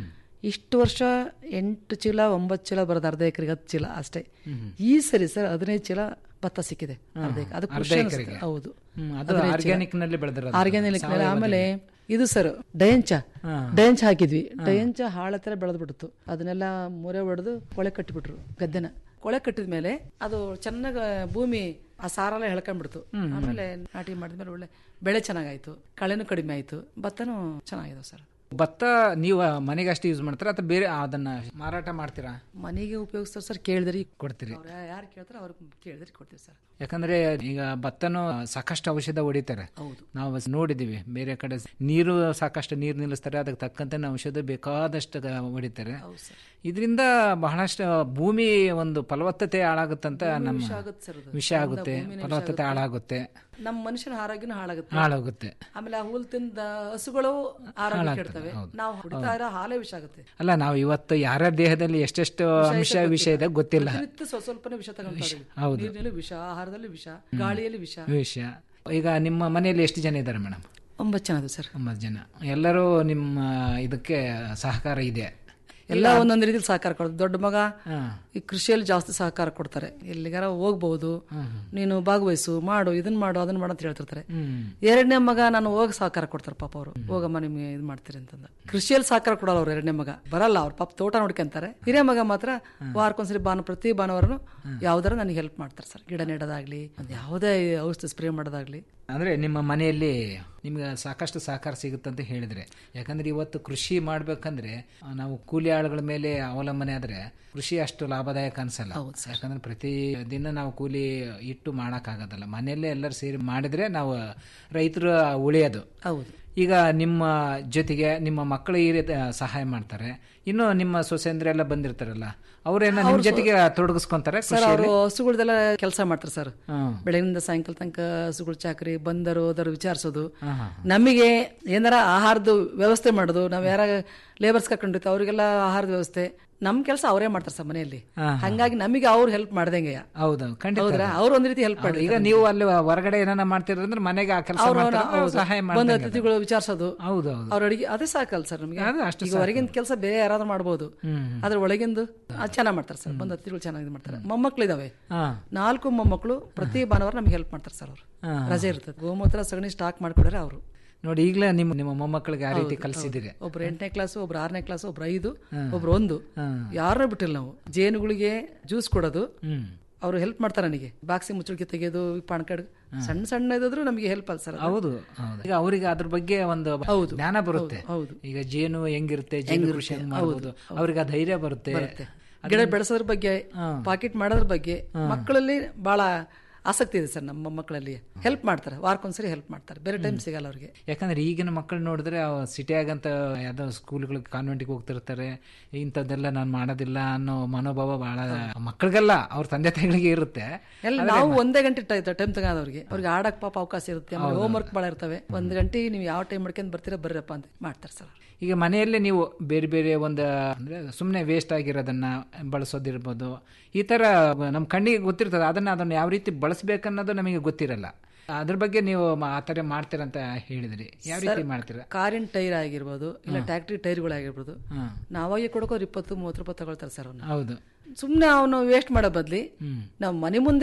ಇಷ್ಟು ವರ್ಷ ಎಂಟು ಚೀಲ ಒಂಬತ್ತು ಚೀಲ ಬರೋದು ಅರ್ಧ ಎಕರೆಗೆ ಹತ್ತು ಚೀಲ ಅಷ್ಟೇ ಈ ಸರಿ ಸರ್ ಹದಿನೈದು ಚೀಲ ಭತ್ತ ಸಿಕ್ಕಿದೆ ಅರ್ಧ ಎಕರೆ ಅದು ಅರ್ಧ ಖುಷಿ ಅನಿಸುತ್ತೆ. ಎಕರೆಗೆ. ಹೌದು ಹ್ಮ್, ಅದು ಹದಿನೈದು ಚೀಲ. organic ನಲ್ಲಿ ಬೆಳೆದಿರೋದು. Organic ನಲ್ಲಿ. ಸಾವಯವದಲ್ಲಿ. ಆಮೇಲೆ ಇದು ಸರ್ ಡಯಂಚ ಡಯಂಚ ಹಾಕಿದ್ವಿ ಡಯಂಚ ಹಾಳ ಹತ್ರ ಬೆಳೆದು ಬಿಡ್ತು ಅದನ್ನೆಲ್ಲ ಮುರೆ ಹೊಡೆದು ಕೊಳೆ ಕಟ್ಟಿಬಿಟ್ರು ಗದ್ದೆನ ಕೊಳೆ ಕಟ್ಟಿದ ಮೇಲೆ ಅದು ಚೆನ್ನಾಗ ಭೂಮಿ ಆ ಸಾರೆಲ್ಲ ಎಳ್ಕೊಂಡ್ಬಿಡ್ತು ಆಮೇಲೆ ನಾಟಿ ಮಾಡಿದ್ಮೇಲೆ ಒಳ್ಳೆ ಬೆಳೆ ಚೆನ್ನಾಗಾಯ್ತು ಕಳೆನೂ ಕಡಿಮೆ ಆಯ್ತು ಭತ್ತನೂ ಚೆನ್ನಾಗಿದೆ ಸರ್ ಭತ್ತ ನೀವು ಮನೆಗೆ ಅಷ್ಟು ಯೂಸ್ ಮಾಡ್ತೀರಾ ಅಥವಾ ಬೇರೆ ಅದನ್ನ ಮಾರಾಟ ಮಾಡ್ತೀರಾ ಮನೆಗೆ ಉಪಯೋಗಿಸ್ತಾರೆ ಸರ್ ಕೇಳಿದ್ರಿ ಕೊಡ್ತೀರಿ ಯಾರು ಕೇಳ್ತಾರೆ ಅವ್ರಿಗೆ ಕೇಳಿದ್ರಿ ಕೊಡ್ತೀವಿ ಸರ್ ಯಾಕಂದ್ರೆ ಈಗ ಭತ್ತನೂ ಸಾಕಷ್ಟು ಔಷಧ ಹೊಡಿತಾರೆ ನಾವು ನೋಡಿದೀವಿ ಬೇರೆ ಕಡೆ ನೀರು ಸಾಕಷ್ಟು ನೀರು ನಿಲ್ಲಿಸ್ತಾರೆ ಅದಕ್ಕೆ ತಕ್ಕಂತೆ ಔಷಧ ಬೇಕಾದಷ್ಟು ಗ- ಹೊಡಿತಾರೆ ಇದರಿಂದ ಬಹಳಷ್ಟು ಭೂಮಿ ಒಂದು ಫಲವತ್ತತೆ ಹಾಳಾಗುತ್ತಂತ ನಮ್ಮ ವಿಷ ಆಗುತ್ತೆ ಸರ್ ಅದು. ವಿಷ ಆಗುತ್ತೆ ಭೂಮಿನೇ ವಿಷ ಫಲವತ್ತತೆ ಆಗುತ್ತೆ. ಹಾಳಾಗುತ್ತೆ ನಮ್ಮ ಮನುಷ್ಯನ ಆರೋಗ್ಯನೂ ಹಾಳಾಗುತ್ತೆ ಹಾಳಾಗುತ್ತೆ ಆಮೇಲೆ ಆ ಹುಲ್ ತಿಂದ ಹಸುಗಳು ಆರೋಗ್ಯ ಹಾಳಾಗ್ತವೆ, ಕೆಡ್ತವೆ ಹೌದು. ನಾವು ಹೊಡಿತಾ ಇರೋ ಹಾಲೇ ವಿಷ ಆಗುತ್ತೆ ಅಲ್ಲ ನಾವು ಇವತ್ತು ಯಾರ್ಯಾರ ದೇಹದಲ್ಲಿ ಎಷ್ಟೆಷ್ಟು ಅಂಶ ವಿಷ ಇದೆ ಗೊತ್ತಿಲ್ಲ ಪ್ರತಿನಿತ್ಯ ಸ್ವಲ್ಪ ಸ್ವಲ್ಪನೇ ವಿಷ ತಗೊಂತಾ ಇದೀವಿ. ಹೌದು. ನೀರಿನಲ್ಲಿ ವಿಷ ಆಹಾರದಲ್ಲಿ ವಿಷ ಗಾಳಿಯಲ್ಲಿ ವಿಷ ವಿಷ ಈಗ ನಿಮ್ಮ ಮನೆಯಲ್ಲಿ ಎಷ್ಟು ಜನ ಇದ್ದಾರೆ ಮೇಡಮ್ ಒಂಬತ್ತು ಜನ ಅದು ಸರ್ ಒಂಬತ್ತು ಜನ ಎಲ್ಲರೂ ನಿಮ್ಮ ಇದಕ್ಕೆ ಸಹಕಾರ ಇದೆ ಎಲ್ಲ ಒಂದೊಂದು ರೀತಿಲಿ ಸಹಕಾರ ಕೊಡ್ತಾರೆ ದೊಡ್ಡ ಮಗ ಈ ಕೃಷಿಯಲ್ಲಿ ಜಾಸ್ತಿ ಸಹಕಾರ ಕೊಡ್ತಾರೆ ಎಲ್ಲಿಗಾರ ಹೋಗ್ಬಹುದು ನೀನು ಭಾಗವಹಿಸು ಮಾಡು ಇದನ್ನ ಮಾಡು ಅದನ್ನ ಮಾಡು ಅಂತ ಹೇಳ್ತಿರ್ತಾರೆ ಎರಡನೇ ಮಗ ನಾನು ಹೋಗಿ ಸಹಕಾರ ಕೊಡ್ತಾರೆ ಪಾಪ ಅವರು ಹೋಗಮ್ಮ ನಿಮ್ಗೆ ಇದು ಮಾಡ್ತೀರಿ ಅಂತಂದ ಕೃಷಿಯಲ್ಲಿ ಸಹಕಾರ ಕೊಡಲ್ಲ ಅವ್ರು ಎರಡನೇ ಮಗ ಬರಲ್ಲ ಅವ್ರ ಪಾಪ ತೋಟ ನೋಡ್ಕೊಂತಾರೆ ಹಿರಿಯ ಮಗ ಮಾತ್ರ ವಾರಕ್ಕೊಂದ್ಸರಿ ಭಾನು ಪ್ರತಿ ಭಾನುವಾರನು ಯಾವ್ದಾರ ನನಗೆ ಹೆಲ್ಪ್ ಮಾಡ್ತಾರೆ ಸರ್ ಗಿಡ ನೆಡೋದಾಗ್ಲಿ ಒಂದ್ ಯಾವುದೇ ಔಷಧಿ ಸ್ಪ್ರೇ ಮಾಡೋದಾಗ್ಲಿ ಅಂದ್ರೆ ನಿಮ್ಮ ಮನೆಯಲ್ಲಿ ನಿಮ್ಗೆ ಸಾಕಷ್ಟು ಸಹಕಾರ ಸಿಗುತ್ತೆ ಅಂತ ಹೇಳಿದ್ರೆ ಯಾಕಂದ್ರೆ ಇವತ್ತು ಕೃಷಿ ಮಾಡ್ಬೇಕಂದ್ರೆ ಆ, ನಾವು ಕೂಲಿ ಆಳುಗಳ ಮೇಲೆ ಅವಲಂಬನೆ ಆದ್ರೆ ಕೃಷಿ ಅಷ್ಟು ಲಾಭದಾಯಕ ಅನ್ಸಲ್ಲ ಯಾಕಂದ್ರೆ ಪ್ರತಿ ದಿನ ನಾವು ಕೂಲಿ ಇಟ್ಟು ಮಾಡಕ್ಕಾಗೋದಲ್ಲ ಮನೆಯಲ್ಲೇ ಎಲ್ಲರೂ ಸೇರಿ ಮಾಡಿದ್ರೆ ನಾವು ರೈತರು ಉಳಿಯೋದು ಹೌದು ಈಗ ನಿಮ್ಮ ಜೊತೆಗೆ ನಿಮ್ಮ ಮಕ್ಕಳು ಈ ರೀತಿ ಸಹಾಯ ಮಾಡ್ತಾರೆ ಇನ್ನು ನಿಮ್ಮ ಸೊಸೆಂದ್ರೆಲ್ಲ ಬಂದಿರ್ತಾರಲ್ಲ ಅವರೇನ ನಿಮ್ ಅವ್ರು ಜೊತೆಗೆ ತೊಡಗಿಸ್ಕೊಂತಾರೆ ಸರ್ ಅವರು ಕೃಷಿಯಲ್ಲಿ ಹಸುಗಳ್ದೆಲ್ಲ ಕೆಲಸ ಮಾಡ್ತಾರೆ ಸರ್ ಹ್ಮ್. ಬೆಳಗಿನಿಂದ ಸಾಯಂಕಾಲ ತನಕ ಹಸುಗಳು ಚಾಕರಿ ಬಂದರು ಹೋದರು ವಿಚಾರಿಸೋದು ಹಾ, ಹಾ. ನಮಗೆ ಏನಾರ ಆಹಾರದ ವ್ಯವಸ್ಥೆ ಮಾಡೋದು ನಾವ್ ಯಾರ ಲೇಬರ್ಸ್ ಕರ್ಕೊಂಡಿರ್ತೀವಿ ಅವರಿಗೆಲ್ಲ ಆಹಾರದ ವ್ಯವಸ್ಥೆ ನಮ್ ಕೆಲಸ ಅವರೇ ಮಾಡ್ತಾರೆ ಸರ್ ಮನೆಯಲ್ಲಿ ಹಾ, ಹಾ. ಹಂಗಾಗಿ ನಮಗೆ ಅವ್ರು ಹೆಲ್ಪ್ ಮಾಡ್ದಂಗೆ ಹೌದು ಖಂಡಿತ ಹೌದ್ರಾ? ಅದು. ಅವ್ರು ಒಂದ್ ರೀತಿ help ಹೌದು, ಮಾಡಿರ್ತಾರೆ ಈಗ ನೀವು ಅಲ್ಲಿ ಹೊರಗಡೆ ಏನಾನ ಮಾಡ್ತಿರಂದ್ರೆ ಮನೆಗೆ ಆ ಕೆಲಸ ಅವ್ರು ಸಹಾಯ ಬಂದ ಮಾಡ್ದಂಗೆ ಅದು. ಅತಿಥಿಗಳು ವಿಚಾರಿಸೋದು ಹೌದು ಹೌದು ಅವ್ರ ಅಡಿಗೆ ಅದೇ ಸಾಕಲ್ಲ ಸರ್ ನಮಗೆ ಅದು ಅಷ್ಟು ಈಗ ಹೊರಗಿನ ಕೆಲಸ ಬೇರೆ ಯಾರಾದ್ರೂ ಮಾಡ್ಬೋದು ಆದ್ರೆ ಒಳಗಿಂದು ಅದು ಚೆನ್ನಾಗಿ ಮಾಡ್ತಾರೆ ಸರ್ ಬಂದ ಅತಿಥಿಗಳು ಚೆನ್ನಾಗಿ ಇದು ಮಾಡ್ತಾರೆ ಮೊಮ್ಮಕ್ಳು ಇದಾವೆ ಹಾ. ನಾಲ್ಕು ಮೊಮ್ಮಕ್ಕಳು ಪ್ರತಿ ಭಾನುವಾರ ನಮ್ಗೆ ಹೆಲ್ಪ್ ಮಾಡ್ತಾರೆ ಸರ್ ಅವರು ಹಾ. ರಜೆ ಇರ್ತದೆ ಗೋಮೂತ್ರ ಸಗಣಿ ಸ್ಟಾಕ್ ಮಾಡ್ಕೊಡ್ರೆ ಅವರು ನೋಡಿ ಈಗಲೇ ನಿಮ್ಮ ನಿಮ್ಮ ಮೊಮ್ಮಕ್ಕಳಿಗೆ ಆ ರೀತಿ ಕಲಿಸಿದಿರಿ ಒಬ್ರು ಎಂಟನೇ ಕ್ಲಾಸ್ ಒಬ್ರು ಆರನೇ ಕ್ಲಾಸ್ ಒಬ್ರು ಐದು ಹಾ. ಒಬ್ರು ಒಂದು ಹಾ. ಯಾರನ್ನೂ ಬಿಟ್ಟಿಲ್ಲ ನಾವು ಜೇನುಗಳಿಗೆ ಜ್ಯೂಸ್ ಕೊಡೋದು ಹ್ಮ್. ಅವರು ಹೆಲ್ಪ್ ಮಾಡ್ತಾರೆ ನನಗೆ ಬಾಕ್ಸಿ ಮುಚ್ಚಳಿಕೆ ತೆಗೆಯೋದು ಪಾನ್ ಕಾರ್ಡ್ ಸಣ್ಣ ಸಣ್ಣ ಇದಾದ್ರು ನಮಗೆ ಹೆಲ್ಪ್ ಅಲ್ಲ ಸರ್ ಅದು. ಹೌದು ಹೌದು ಈಗ ಅವರಿಗೆ ಅದ್ರ ಬಗ್ಗೆ ಒಂದು ಹೌದು. ಜ್ಞಾನ ಬರುತ್ತೆ ಹೌದು. ಈಗ ಜೇನು ಹೆಂಗಿರುತ್ತೆ ಜೇನು ಹೆಂಗಿರುತ್ತೆ, ಕೃಷಿ ಹೆಂಗ್ ಹೌದು, ಮಾಡ್ಬೋದು ಹೌದು. ಅವ್ರಿಗೆ ಆ ಧೈರ್ಯ ಬರುತ್ತೆ ಬರುತ್ತೆ ಗಿಡ ಬೆಳೆಸೋದ್ರ ಬಗ್ಗೆ ಪಾಕೆಟ್ ಮಾಡೋದ್ರ ಬಗ್ಗೆ ಮಕ್ಕಳಲ್ಲಿ ಬಹಳ ಆಸಕ್ತಿ ಇದೆ ಸರ್ ನಮ್ಮ ಮಕ್ಕಳಲ್ಲಿ ಹೆಲ್ಪ್ ಮಾಡ್ತಾರೆ ವಾರಕ್ಕೊಂದ್ಸರಿ ಹೆಲ್ಪ್ ಮಾಡ್ತಾರೆ ಬೇರೆ ಟೈಮ್ ಸಿಗಲ್ಲ ಅವ್ರಿಗೆ ಯಾಕಂದ್ರೆ ಈಗಿನ ಮಕ್ಕಳು ನೋಡಿದ್ರೆ ಸಿಟಿಯಾಗಂತ ಯಾವ್ದೋ ಸ್ಕೂಲ್ಗಳಿಗೆ ಕಾನ್ವೆಂಟ್ಗೆ ಹೋಗ್ತಿರ್ತಾರೆ ಇಂಥದ್ದೆಲ್ಲ ನಾನು ಮಾಡೋದಿಲ್ಲ ಅನ್ನೋ ಮನೋಭಾವ ಬಹಳ ಮಕ್ಕಳಿಗೆಲ್ಲ ಅವ್ರ ತಂದೆ ತಾಯಿಗಳಿಗೆ ಇರುತ್ತೆ ಎಲ್ಲ ನಾವು ಒಂದೇ ಗಂಟೆ ಟೈಮ್ ತಗೋದವ್ರಿಗೆ ಅವ್ರಿಗೆ ಆಡಕ್ ಪಾಪ ಅವಕಾಶ ಇರುತ್ತೆ ಆಮೇಲೆ ಹೋಮ್ ವರ್ಕ್ ಭಾಳ ಇರ್ತವೆ ಒಂದ್ ಗಂಟೆ ನೀವು ಯಾವ ಟೈಮ್ ಮಾಡ್ಕೊಂಡ್ ಬರ್ತೀರಾ ಬರ್ರಪ್ಪ ಅಂತ ಮಾಡ್ತಾರೆ ಸರ್ ಈಗ ಮನೆಯಲ್ಲೇ ನೀವು ಬೇರೆ ಬೇರೆ ಒಂದು ಅಂದ್ರೆ ಸುಮ್ಮನೆ ವೇಸ್ಟ್ ಆಗಿರೋದನ್ನ ಬಳಸೋದಿರ್ಬೋದು ಈ ತರ ನಮ್ಮ ಕಣ್ಣಿಗೆ ಗೊತ್ತಿರ್ತದೆ ಅದನ್ನ ಅದನ್ನ ಯಾವ ರೀತಿ ಬಳಸ್ಬೇಕನ್ನೋದು ನಮಗೆ ಗೊತ್ತಿರಲ್ಲ ಅದ್ರ ಬಗ್ಗೆ ನೀವು ಮ- ಆ ಥರ ಮಾಡ್ತೀರಂತ ಹೇಳಿದ್ರಿ ಯಾವ ರೀತಿ ಸರ್, ಮಾಡ್ತೀರಾ ಕಾರಿನ ಟೈರ್ ಆಗಿರ್ಬೋದು ಇಲ್ಲ ಟ್ಯಾಕ್ಟ್ರಿ ಟೈರ್ಗಳಾಗಿರ್ಬೋದು ಹಾ. ನಾವಾಗಿ ಕೊಡೋಕೋರು ಇಪ್ಪತ್ತು ಮೂವತ್ತು ರೂಪಾಯಿ ತಗೊಳ್ತಾರೆ ಸರ್ ಅವ್ನು ಹೌದು ಸುಮ್ನೆ ಅವನು ವೇಸ್ಟ್ ಮಾಡೋ ಬದ್ಲಿ ನಾವು ಮನೆ ಮುಂದೆ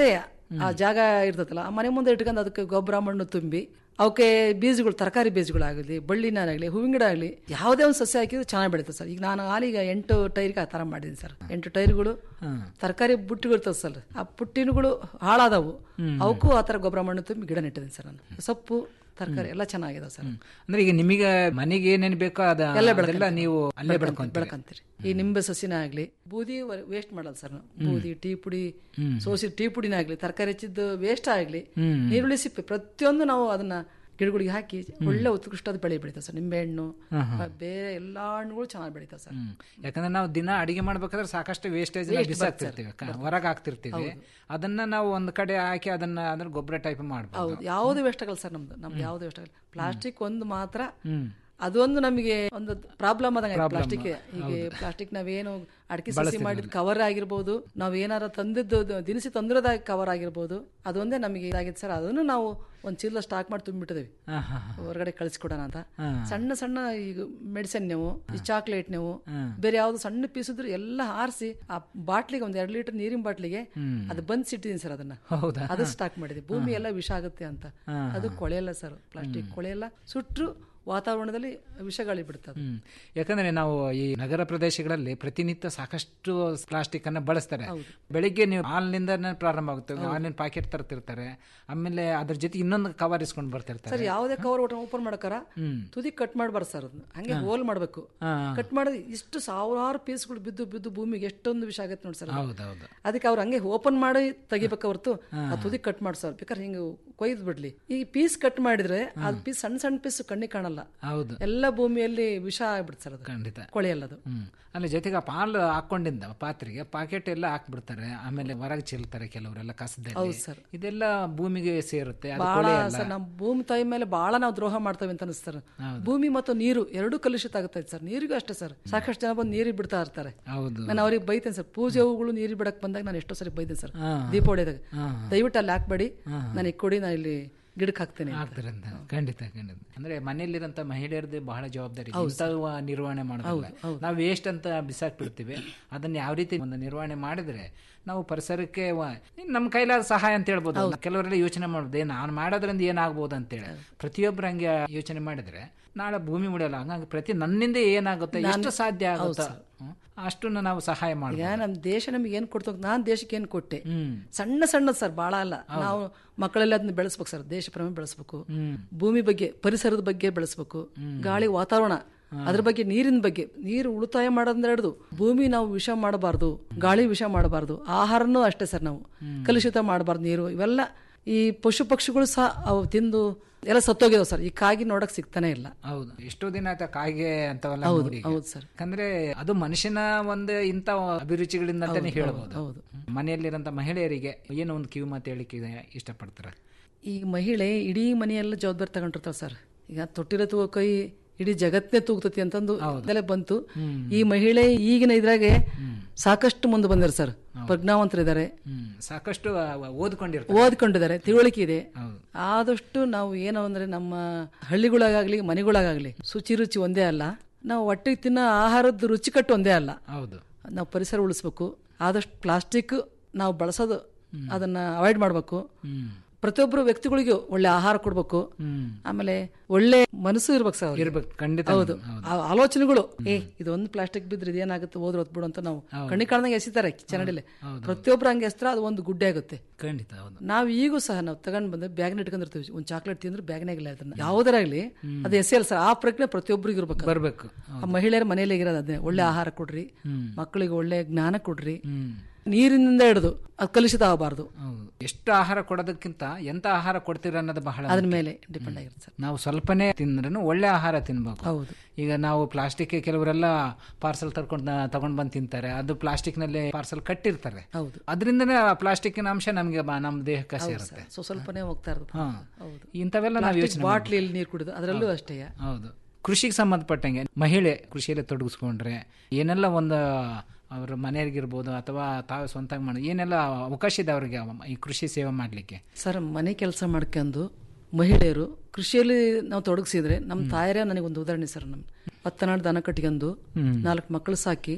ಆ ಜಾಗ ಇರ್ತದಲ್ಲ ಆ ಮನೆ ಮುಂದೆ ಇಟ್ಕೊಂಡು ಅದಕ್ಕೆ ಗೊಬ್ಬರ ಮಣ್ಣು ತುಂಬಿ ಅವಕ್ಕೆ ಬೀಜಗಳು ತರಕಾರಿ ಬೀಜಗಳಾಗಲಿ ಬಳ್ಳಿನಾಗಲಿ ಹೂವಿನ ಗಿಡ ಆಗಲಿ ಯಾವುದೇ ಒಂದು ಸಸ್ಯ ಹಾಕಿದ್ರು ಚೆನ್ನಾಗಿ ಬೆಳೀತದೆ ಸರ್ ಈಗ ನಾನು ಹಾಲೀಗ ಎಂಟು ಟೈರ್ಗೆ ಆ ಥರ ಮಾಡಿದ್ದೀನಿ ಸರ್ ಎಂಟು ಟೈರ್ಗಳು ತರಕಾರಿ ಬುಟ್ಟಿಗಳು ಇರ್ತದೆ ಸರ್ ಆ ಪುಟ್ಟಿನಗಳು ಹಾಳಾದವು ಅವಕ್ಕೂ ಆ ಥರ ಗೊಬ್ಬರ ಮಣ್ಣು ತುಂಬಿ ಗಿಡ ನೆಟ್ಟಿದ್ದೀನಿ ಸರ್ ನಾನು ಸೊಪ್ಪು ತರಕಾರಿ ಎಲ್ಲ ಚೆನ್ನಾಗಿದೆ ಸರ್ ಅಂದ್ರೆ ಈಗ ನಿಮಗೆ ಮನೆಗೆ ಏನೇನ್ ಬೇಕೋ ಅದ ಎಲ್ಲ ಅದೆಲ್ಲ ನೀವು ಅಲ್ಲೇ ಬೆಳ್ಕೊಂತೀರಿ ಬೆಳ್ಕೊಂತೀರಿ ಈ ನಿಂಬೆ ಸಸಿನ ಆಗ್ಲಿ ಬೂದಿ ವೇಸ್ಟ್ ಮಾಡಲ್ಲ ಸರ್ ನಾವು ಬೂದಿ ಟೀ ಪುಡಿ ಸೋಸಿ ಟೀ ಪುಡಿನ ಆಗ್ಲಿ ತರಕಾರಿ ಹೆಚ್ಚಿದ್ದು ವೇಸ್ಟ್ ಆಗ್ಲಿ ಹ್ಮ್. ಈರುಳ್ಳಿ ಸಿಪ್ಪೆ ಪ್ರತಿಯೊಂದು ನಾವು ಅದನ್ನ ಗಿಡಗಳಿಗೆ ಹಾಕಿ ಒಳ್ಳೆ ಉತ್ಕೃಷ್ಟವಾದ ಬೆಳೆ ಬೆಳೀತದೆ ಸರ್ ನಿಂಬೆ ಹಣ್ಣು ಹಾ, ಹಾ. ಬೇರೆ ಎಲ್ಲಾ ಹಣ್ಣುಗಳು ಚೆನ್ನಾಗಿ ಬೆಳೀತಾವೆ ಸರ್ ಯಾಕಂದ್ರೆ ನಾವು ದಿನ ಅಡಿಗೆ ಮಾಡ್ಬೇಕಾದ್ರೆ ಸಾಕಷ್ಟು ವೇಸ್ಟೇಜ್ Waste ಬಿಸಾಕ್ತಿರ್ತೀವಿ ಹೊರಗೆ ಹಾಕ್ತಿರ್ತೀವಿ ಅದನ್ನ ನಾವು ಒಂದ್ ಕಡೆ ಹಾಕಿ ಅದನ್ನ ಅಂದ್ರೆ ಗೊಬ್ಬರ ಟೈಪ್ ಮಾಡ್ಬೋದು ಹೌದು ಯಾವುದು ವೇಸ್ಟ್ ಆಗಲ್ಲ ಸರ್ ನಮ್ದು ನಮ್ದು ಯಾವುದು ವೇಸ್ಟ್ ಆಗಲ್ಲ ಪ್ಲಾಸ್ಟಿಕ್ ಒಂದು ಮಾತ್ರ ಹ್ಮ್. ಅದೊಂದು ನಮಗೆ ಒಂದು ಪ್ರಾಬ್ಲಮ್ ಆದಂಗೆ Problem. ಪ್ಲಾಸ್ಟಿಕ್ ಈಗ ಹೌದು. ಪ್ಲಾಸ್ಟಿಕ್ ನಾವೇನು ಅಡಿಕೆ ಸಸಿ ಬಳಸ್ತೀವಿ ಮಾಡಿದ ಕವರ್ ಆಗಿರ್ಬೋದು ನಾವ್ ಏನಾರ ತಂದಿದ್ದು ದ- ದಿನಸಿ ತಂದಿರೋದಾಗ ಕವರ್ ಆಗಿರ್ಬೋದು ಅದೊಂದೇ ನಮಗೆ ಇದಾಗಿದೆ ಸರ್ ಅದನ್ನು ನಾವು ಒಂದ್ ಚೀಲ ಸ್ಟಾಕ್ ಮಾಡಿ ತುಂಬಿಟ್ಟಿದ್ದೀವಿ ಹಾ, ಹಾ, ಹಾ. ಹೊರಗಡೆ ಕಳಿಸ್ಕೊಡೋಣ ಅಂತ ಹಾ. ಸಣ್ಣ ಸಣ್ಣ ಈಗ ಮೆಡಿಸಿನ್ ನೀವು ಈ ಚಾಕ್ಲೇಟ್ ನೀವು ಹಾ. ಬೇರೆ ಯಾವ್ದು ಸಣ್ಣ ಪೀಸ್ ಇದ್ರು ಎಲ್ಲ ಹಾರಿಸಿ ಆ ಬಾಟ್ಲಿಗೆ ಒಂದ್ ಎರಡು ಲೀಟರ್ ನೀರಿನ ಬಾಟ್ಲಿಗೆ ಹ್ಮ್. ಅದು ಬಂದ್ ಸಿಟ್ಟಿದ್ದೀನಿ ಸರ್ ಅದನ್ನ ಹೌದಾ? ಅದು ಸ್ಟಾಕ್ ಮಾಡಿದೆ ಭೂಮಿ ಎಲ್ಲ ವಿಷ ಆಗುತ್ತೆ ಅಂತ ಹಾ, ಅದು ಕೊಳೆಯಲ್ಲ ಸರ್ ಪ್ಲಾಸ್ಟಿಕ್ ಕೊಳೆಯಲ್ಲ ಸುಟ್ರು ವಾತಾವರಣದಲ್ಲಿ ವಿಷಗಾಳಿ ಬಿಡ್ತದೆ ಹ್ಮ್. ಯಾಕಂದ್ರೆ ನಾವು ಈ ನಗರ ಪ್ರದೇಶಗಳಲ್ಲಿ ಪ್ರತಿನಿತ್ಯ ಸಾಕಷ್ಟು ಪ್ಲಾಸ್ಟಿಕ್ ಅನ್ನ ಬಳಸ್ತಾರೆ ಬೆಳಿಗ್ಗೆ ನೀವು ಹಾಲಿನಿಂದ ಪ್ರಾರಂಭ ಆಗುತ್ತೆ ಹಾಲಿನ ಪ್ಯಾಕೆಟ್ ತರ್ತಿರ್ತಾರೆ ಆಮೇಲೆ ಅದ್ರ ಜೊತೆ ಇನ್ನೊಂದು ಕವರ್ ಇಸ್ಕೊಂಡು ಬರ್ತಿರ್ತಾರೆ ಸರ್ ಯಾವುದೇ ಕವರ್ ಓಪನ್ ಮಾಡಕಾರ ಹ್ಮ್. ತುದಿ ಕಟ್ ಮಾಡಬಾರ್ದು ಸರ್ ಅದನ್ನ ಹಂಗೆ ಹೋಲ್ ಮಾಡಬೇಕು ಹಾ. ಕಟ್ ಮಾಡಿದ್ರೆ ಇಷ್ಟು ಸಾವಿರಾರು ಪೀಸ್ಗಳು ಬಿದ್ದು ಬಿದ್ದು ಭೂಮಿಗೆ ಎಷ್ಟೊಂದು ವಿಷ ಆಗತ್ತೆ ನೋಡಿ ಸರ್ ಅದು. ಹೌದೌದು ಅದಕ್ಕೆ ಅವ್ರು ಹಂಗೆ ಓಪನ್ ಮಾಡಿ ತೆಗಿಬೇಕು ಹೊರತು ಆ ತುದಿ ಕಟ್ ಮಾಡಿ ಸರ್ ಬೇಕಾದ್ರೆ ಹಿಂಗೆ ಕೊಯ್ದು ಬಿಡ್ಲಿ ಈ ಪೀಸ್ ಕಟ್ ಮಾಡಿದ್ರೆ ಅದ್ ಪೀಸ್ ಸಣ್ಣ ಸಣ್ಣ ಪೀಸ್ ಕಣ್ಣಿಗೆ ಕಾಣಲ್ಲ ಹೌದು ಎಲ್ಲ ಭೂಮಿಯಲ್ಲಿ ವಿಷ ಆಗ್ಬಿಡುತ್ತೆ ಸರ್ ಅದು ಖಂಡಿತ ಕೊಳೆಯಲ್ಲದು ಹ್ಮ್ ಅಲ್ಲಿ ಜೊತೆಗೆ ಆ ಪಾಲು ಹಾಕೊಂಡಿಂದ ಪಾತ್ರೆಗೆ ಪಾಕೆಟ್ ಎಲ್ಲ ಹಾಕ್ಬಿಡ್ತಾರೆ ಆಮೇಲೆ ಹೊರಗೆ ಚೆಲ್ತಾರೆ ಕೆಲವರೆಲ್ಲ ಕಸದಲ್ಲಿ ಹೌದು ಸರ್. ಇದೆಲ್ಲ ಭೂಮಿಗೆ ಸೇರುತ್ತೆ ಅದು ಬಹಳ ಕೊಳೆ ಅಲ್ಲ. ಸರ್ ನಮ್ಮ ಭೂಮಿ ತಾಯಿ ಮೇಲೆ ಬಹಳ ನಾವು ದ್ರೋಹ ಮಾಡ್ತೇವೆ ಅಂತ ಅನಿಸ್ತಾರೆ ಭೂಮಿ ಮತ್ತು ನೀರು ಎರಡೂ ಕಲುಷಿತ ಆಗುತ್ತೆ ಸರ್ ನೀರಿಗೂ ಅಷ್ಟೇ ಸರ್ ಸಾಕಷ್ಟು ಜನ ಬಂದು ನೀರಿಗೆ ಬಿಡ್ತಾ ಇರ್ತಾರೆ ಹೌದು ನಾನು ಅವ್ರಿಗೆ ಬೈತೇನೆ ಸರ್ ಪೂಜೆ ಹೂಗಳು ನೀರಿಗೆ ಬಿಡಕ್ ಬಂದಾಗ ನಾನು ಎಷ್ಟೋ ಸರಿ ಬೈತೇನೆ ಸರ್ ಹಾ. ದೀಪಾವಳಿದಾಗ ಹಾ. ದಯವಿಟ್ಟು ಅಲ್ಲಿ ಹಾಕ್ಬೇಡಿ ಹಾ. ನನಗೆ ಕೊಡಿ ನಾನು ಇಲ್ಲಿ ಗಿಡಕ್ಕೆ ಹಾಕ್ತೇನೆ ಅಂತ. ಆಗ್ತಾರೆ ಅಂತ ಖಂಡಿತ ಖಂಡಿತ ಅಂದ್ರೆ ಮನೆಯಲ್ಲಿರಂತ ಮಹಿಳೆಯರದ್ದು ಬಹಳ ಜವಾಬ್ದಾರಿ ಹೌದು ಇಂಥವು ನಿರ್ವಹಣೆ ಮಾಡೋದಿಲ್ಲ ಹೌದು, ಹೌದು. ನಾವು ವೇಸ್ಟ್ ಅಂತ ಬಿಸಾಕ್ಬಿಡ್ತೀವಿ ಅದನ್ನ ಯಾವ ರೀತಿ ಒಂದು ನಿರ್ವಹಣೆ ಮಾಡಿದ್ರೆ ನಾವು ಪರಿಸರಕ್ಕೆ ವ- ನಮ್ಮ ಕೈಲಾದ ಸಹಾಯ ಅಂತ ಹೇಳ್ಬೋದು ಕೆಲವರೆಲ್ಲ ಯೋಚನೆ ಮಾಡ್ಬೋದು ಏ, ನಾನು ಮಾಡೋದ್ರಿಂದ ಏನಾಗ್ಬೋದು ಅಂತೇಳಿ ಪ್ರತಿಯೊಬ್ಬರು ಹಂಗೆ ಯೋಚನೆ ಮಾಡಿದ್ರೆ ನಾಳೆ ಭೂಮಿ ಉಳಿಯಲ್ಲ ಹಂಗಾಗಿ ಪ್ರತಿ ನನ್ನಿಂದ ಏನಾಗುತ್ತೆ ನಾನು- ಎಷ್ಟು ಸಾಧ್ಯ ಹೌದು ಆಗುತ್ತೋ ಸರ್. ಹ್ಮ್, ಅಷ್ಟನ್ನ ನಾವು ಸಹಾಯ ಈಗ ಮಾಡ್ಬೋದು ನಮ್ಮ ದೇಶ ನಮಗೆ ಏನು ಕೊಡ್ತೋ ನಾನು ದೇಶಕ್ಕೆ ಏನು ಕೊಟ್ಟೆ ಹ್ಮ್ ಸಣ್ಣ ಸಣ್ಣ ಸರ್ ಭಾಳ ಅಲ್ಲ ನಾವು ಮಕ್ಕಳೆಲ್ಲ ಅದನ್ನ ಬೆಳೆಸ್ಬೇಕು ಸರ್ ದೇಶ ಪ್ರೇಮ ಬೆಳೆಸ್ಬೇಕು ಹ್ಮ್. ಭೂಮಿ ಬಗ್ಗೆ ಪರಿಸರದ ಬಗ್ಗೆ ಬೆಳೆಸ್ಬೇಕು ಗಾಳಿ ವಾತಾವರಣ ಅದ್ರ ಬಗ್ಗೆ ನೀರಿನ ಬಗ್ಗೆ ನೀರು ಉಳಿತಾಯ ಮಾಡೋದ್ರ ಹಿಡಿದು ಭೂಮಿ ನಾವು ವಿಷ ಮಾಡಬಾರ್ದು ಗಾಳಿ ವಿಷ ಮಾಡಬಾರ್ದು ಆಹಾರನೂ ಅಷ್ಟೇ ಸರ್ ನಾವು ಕಲುಷಿತ ಮಾಡಬಾರ್ದು ನೀರು ಇವೆಲ್ಲ ಈ ಪಶು ಪಕ್ಷಿಗಳು ಸಹ ಅವು ತಿಂದು ಎಲ್ಲ ಸತ್ತೋಗಿದಾವೆ ಸರ್ ಈ ಕಾಗಿ ನೋಡಕ್ ಸಿಗ್ತಾನೆ ಇಲ್ಲ ಹೌದು ಎಷ್ಟೋ ದಿನ ಆಯ್ತಾ ಕಾಯಿಗೆ ಅಂತವೆಲ್ಲ ಹೌದು, ನೋಡಿ ಈಗ. ಹೌದು ಸರ್. ಯಾಕಂದ್ರೆ ಅದು ಮನುಷ್ಯನ ಒಂದು ಇಂಥ ಅಭಿರುಚಿಗಳಿಂದ ಅಂತಾನೆ ಹೌದು, ಹೇಳ್ಬೋದು ಹೌದು. ಮನೆಯಲ್ಲಿರಂತ ಮಹಿಳೆಯರಿಗೆ ಏನೋ ಒಂದು ಕಿವಿ ಮಾತು ಹೇಳಿಕೆ ಇಷ್ಟಪಡ್ತಾರೆ ಈ ಮಹಿಳೆ ಇಡೀ ಮನೆಯೆಲ್ಲ ಜವಾಬ್ದಾರಿ ತಗೊಂಡಿರ್ತಾಳೆ ಸರ್ ಈಗ ತೊಟ್ಟಿರೋ ತೂಗೋ ಕೈ ಇಡೀ ಜಗತ್ತೇ ತೂಗ್ತತಿ ಅಂತಂದು ಅದೆಲ್ಲ ಬಂತು ಈ ಮಹಿಳೆ ಈಗಿನ ಇದ್ರಾಗೆ ಸಾಕಷ್ಟು ಮುಂದೆ ಬಂದಿರ ಸರ್ ಪ್ರಜ್ಞಾವಂತರಿದ್ದಾರೆ ಹ್ಮ್ ಸಾಕಷ್ಟು ಆ- ಓದ್ಕೊಂಡಿರ್ತಾರೆ ಓದ್ಕೊಂಡಿದ್ದಾರೆ ತಿಳುವಳಿಕೆ ಇದೆ ಹೌದು. ಆದಷ್ಟು ನಾವು ಏನೋ ಅಂದ್ರೆ ನಮ್ಮ ಹಳ್ಳಿಗಳಾಗಲಿ ಮನೆಗಳಾಗಲಿ ಶುಚಿ ರುಚಿ ಒಂದೇ ಅಲ್ಲ ನಾವು ಹೊಟ್ಟೆಗೆ ತಿನ್ನೋ ಆಹಾರದ ರುಚಿಕಟ್ಟು ಒಂದೇ ಅಲ್ಲ ಹೌದು ನಾವು ಪರಿಸರ ಉಳಿಸ್ಬೇಕು ಆದಷ್ಟು ಪ್ಲಾಸ್ಟಿಕ್ ನಾವು ಬಳಸೋದು ಅದನ್ನ ಅವಾಯ್ಡ್ ಮಾಡಬೇಕು ಹ್ಮ್ ಪ್ರತಿಯೊಬ್ಬರು ವ್ಯಕ್ತಿಗಳಿಗೂ ಒಳ್ಳೆ ಆಹಾರ ಕೊಡ್ಬೇಕು ಹ್ಮ್ ಆಮೇಲೆ ಒಳ್ಳೆ ಮನಸ್ಸು ಇರ್ಬೇಕು ಸರ್ ಅವ್ರಿಗೆ. ಇರ್ಬೇಕು ಖಂಡಿತ ಹೌದು ಆ ಆಲೋಚನೆಗಳು ಏ ಇದೊಂದು ಪ್ಲಾಸ್ಟಿಕ್ ಬಿದ್ರೆ ಇದೇನಾಗುತ್ತೆ ಹೋದ್ರೆ ಹೊತ್ಬಿಡು ಅಂತ ನಾವು ಕಣ್ಣಿ ಕಾಣ್ದಂಗೆ ಎಸಿತಾರೆ ಚನ್ನಡಿಲಿ ಪ್ರತಿಯೊಬ್ರು ಹಂಗೆ ಎಸ್ತಾರೆ ಅದು ಒಂದು ಗುಡ್ಡೆ ಆಗುತ್ತೆ ಖಂಡಿತ ಹೌದು ನಾವು ಈಗೂ ಸಹ ನಾವು ತಗೊಂಡ್ ಬಂದು ಬ್ಯಾಗ್ನ ಇಟ್ಕೊಂಡಿರ್ತೀವಿ ಒಂದು ಚಾಕ್ಲೇಟ್ ತಿಂದ್ರೆ ಬ್ಯಾಗ್ನಾಗಿಲ್ಲ ಅದನ್ನ ಯಾವುದರಾಗ್ಲಿ ಅದು ಎಸೆಯಲ್ಲ ಸರ್ ಆ ಪ್ರಜ್ಞೆ ಪ್ರತಿಯೊಬ್ಬರಿಗೂ ಇರ್ಬೇಕು ಅದು. ಬರ್ಬೇಕು ಆ ಮಹಿಳೆಯರ ಮನೆಯಲ್ಲೇ ಇರೋದು ಅದೇ ಒಳ್ಳೆ ಆಹಾರ ಕೊಡ್ರಿ ಮಕ್ಕಳಿಗೆ ಒಳ್ಳೆ ಜ್ಞಾನ ಕೊಡ್ರಿ ಹ್ಮ್ ನೀರಿನಿಂದ ಹಿಡಿದು ಅದು ಕಲುಷಿತ ಆಗಬಾರ್ದು ಹೌದು ಎಷ್ಟು ಆಹಾರ ಕೊಡೋದಕ್ಕಿಂತ ಎಂತ ಆಹಾರ ಕೊಡ್ತೀರ ಅನ್ನೋದು ಬಹಳ ಅದ್ರ ಮುಖ್ಯ. ಮೇಲೆ ಡಿಪೆಂಡ್ ಆಗಿರುತ್ತೆ ಸರ್ ನಾವು ಸ್ವಲ್ಪನೇ ತಿಂದ್ರೂ ಒಳ್ಳೆ ಆಹಾರ ತಿನ್ಬೇಕು ಹೌದು. ಈಗ ನಾವು ಪ್ಲಾಸ್ಟಿಕ್ ಕೆಲವರೆಲ್ಲ ಪಾರ್ಸಲ್ ತರ್ಕೊಂಡು ತಗೊಂಡ್ ಬಂದು ತಿಂತಾರೆ ಅದು ಪ್ಲಾಸ್ಟಿಕ್ ನಲ್ಲಿ ಪಾರ್ಸಲ್ ಕಟ್ಟಿರ್ತಾರೆ ಹೌದು. ಅದರಿಂದನೇ ಪ್ಲಾಸ್ಟಿಕ್ನ ಅಂಶ ನಮಗೆ ನಮ್ಮ ದೇಹಕ್ಕೆ ಹೌದು ಸೇರುತ್ತೆ ಸರ್. ಸೊ ಸ್ವಲ್ಪನೇ ಹೋಗ್ತಾ ಇರೋದು ಹಾ. ಹೌದು ಇಂಥವೆಲ್ಲ ನಾವು ಪ್ಲಾಸ್ಟಿಕ್ ಯೋಚನೆ ಬಾಟ್ಲಿಯಲ್ಲಿ ನೀರು ಕುಡಿದು ಅದರಲ್ಲೂ ಅಷ್ಟೇ ಹೌದು ಕೃಷಿಗೆ ಸಂಬಂಧಪಟ್ಟಂಗೆ ಮಹಿಳೆ ಕೃಷಿಯಲ್ಲಿ ತೊಡಗಿಸ್ಕೊಂಡ್ರೆ ಏನೆಲ್ಲ ಒಂದು ಅವ್ರ ಮನೆಯವ್ರಿಗಿರ್ಬೋದು ಅಥವಾ ತಾವು ಸ್ವಂತಾಗಿ ಮಾಡಿ ಏನೆಲ್ಲ ಅವಕಾಶ ಇದೆ ಅವ್ರಿಗೆ ಈ ಕೃಷಿ ಸೇವೆ ಮಾಡಲಿಕ್ಕೆ ಸರ್ ಮನೆ ಕೆಲಸ ಮಾಡ್ಕೊಂಡು ಮಹಿಳೆಯರು ಕೃಷಿಯಲ್ಲಿ ನಾವು ತೊಡಗಿಸಿದ್ರೆ ನಮ್ಮ ತಾಯರೇ ನನಗೆ ಒಂದು ಉದಾಹರಣೆ ಸರ್ ನಮ್ಮ ಹತ್ತನಾಡು ದನ ಕಟ್ಕೊಂಡು ಹ್ಮ್. ನಾಲ್ಕು ಮಕ್ಕಳು ಸಾಕಿ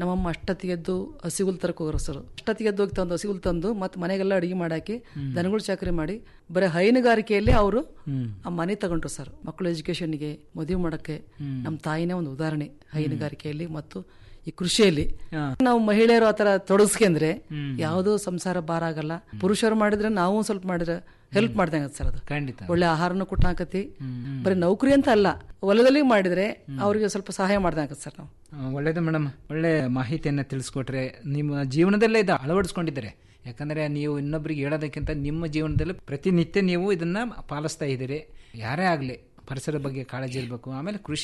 ನಮ್ಮಮ್ಮ ಅಷ್ಟೊತ್ತಿಗೆ ಎದ್ದು ಹಸಿಹುಲ್ ತರಕ್ ಹೋಗ್ರ ಸರ್ ಅಷ್ಟೊತ್ತಿಗೆ ಎದ್ದು ಹೋಗಿ ತಂದು ಹಸಿಹುಲ್ ತಂದು ಮತ್ತೆ ಮನೆಗೆಲ್ಲ ಅಡಿಗೆ ಮಾಡಾಕಿ ದನಗಳು ಚಾಕರಿ ಮಾಡಿ ಬರೀ ಹೈನುಗಾರಿಕೆಯಲ್ಲಿ ಅವರು ಆ ಮನೆ ತಗೊಂಡ್ರು ಸರ್ ಮಕ್ಕಳು ಎಜುಕೇಶನ್ಗೆ ಮದುವೆ ಮಾಡಕ್ಕೆ ನಮ್ಮ ತಾಯಿನೇ ಒಂದು ಉದಾಹರಣೆ ಹೈನುಗಾರಿಕೆಯಲ್ಲಿ ಮತ್ತು ಈ ಕೃಷಿಯಲ್ಲಿ ನಾವು ಮಹಿಳೆಯರು ಆತರ ತೊಡಗಿಸ್ಕೊಂಡ್ರೆ ಯಾವುದೋ ಸಂಸಾರ ಭಾರ ಆಗಲ್ಲ ಪುರುಷರು ಮಾಡಿದ್ರೆ ನಾವು ಒಂದ್ ಸ್ವಲ್ಪ ಮಾಡಿದ್ರೆ ಹೆಲ್ಪ್ ಮಾಡ್ದಂಗ ಸರ್ ಅದು ಖಂಡಿತ ಒಳ್ಳೆ ಆಹಾರನು ಕೊಟ್ಟಾಕತಿ ಬರೀ ನೌಕರಿ ಅಂತ ಅಲ್ಲ ಹೊಲದಲ್ಲಿ ಮಾಡಿದ್ರೆ ಅವ್ರಿಗೆ ಸ್ವಲ್ಪ ಸಹಾಯ ಮಾಡ್ದಂಗ ಸರ್ ನಾವು ಆ, ಒಳ್ಳೇದು ಮೇಡಮ್ ಒಳ್ಳೆ ಮಾಹಿತಿಯನ್ನು ತಿಳಿಸ್ಕೊಟ್ರೆ ನಿಮ್ಮ ಜೀವನದಲ್ಲೇ ಇದು ಅಳವಡಿಸ್ಕೊಂಡಿದ್ದಾರೆ ಯಾಕಂದ್ರೆ ನೀವು ಇನ್ನೊಬ್ಬರಿಗೆ ಹೇಳೋದಕ್ಕಿಂತ ನಿಮ್ಮ ಜೀವನದಲ್ಲಿ ಪ್ರತಿನಿತ್ಯ ನೀವು ಇದನ್ನ ಪಾಲಿಸ್ತಾ ಇದ್ದೀರಿ ಯಾರೇ ಆಗಲಿ ಪರಿಸರದ ಬಗ್ಗೆ ಕಾಳಜಿ ಇರಬೇಕು ಆಮೇಲೆ ಕೃಷಿ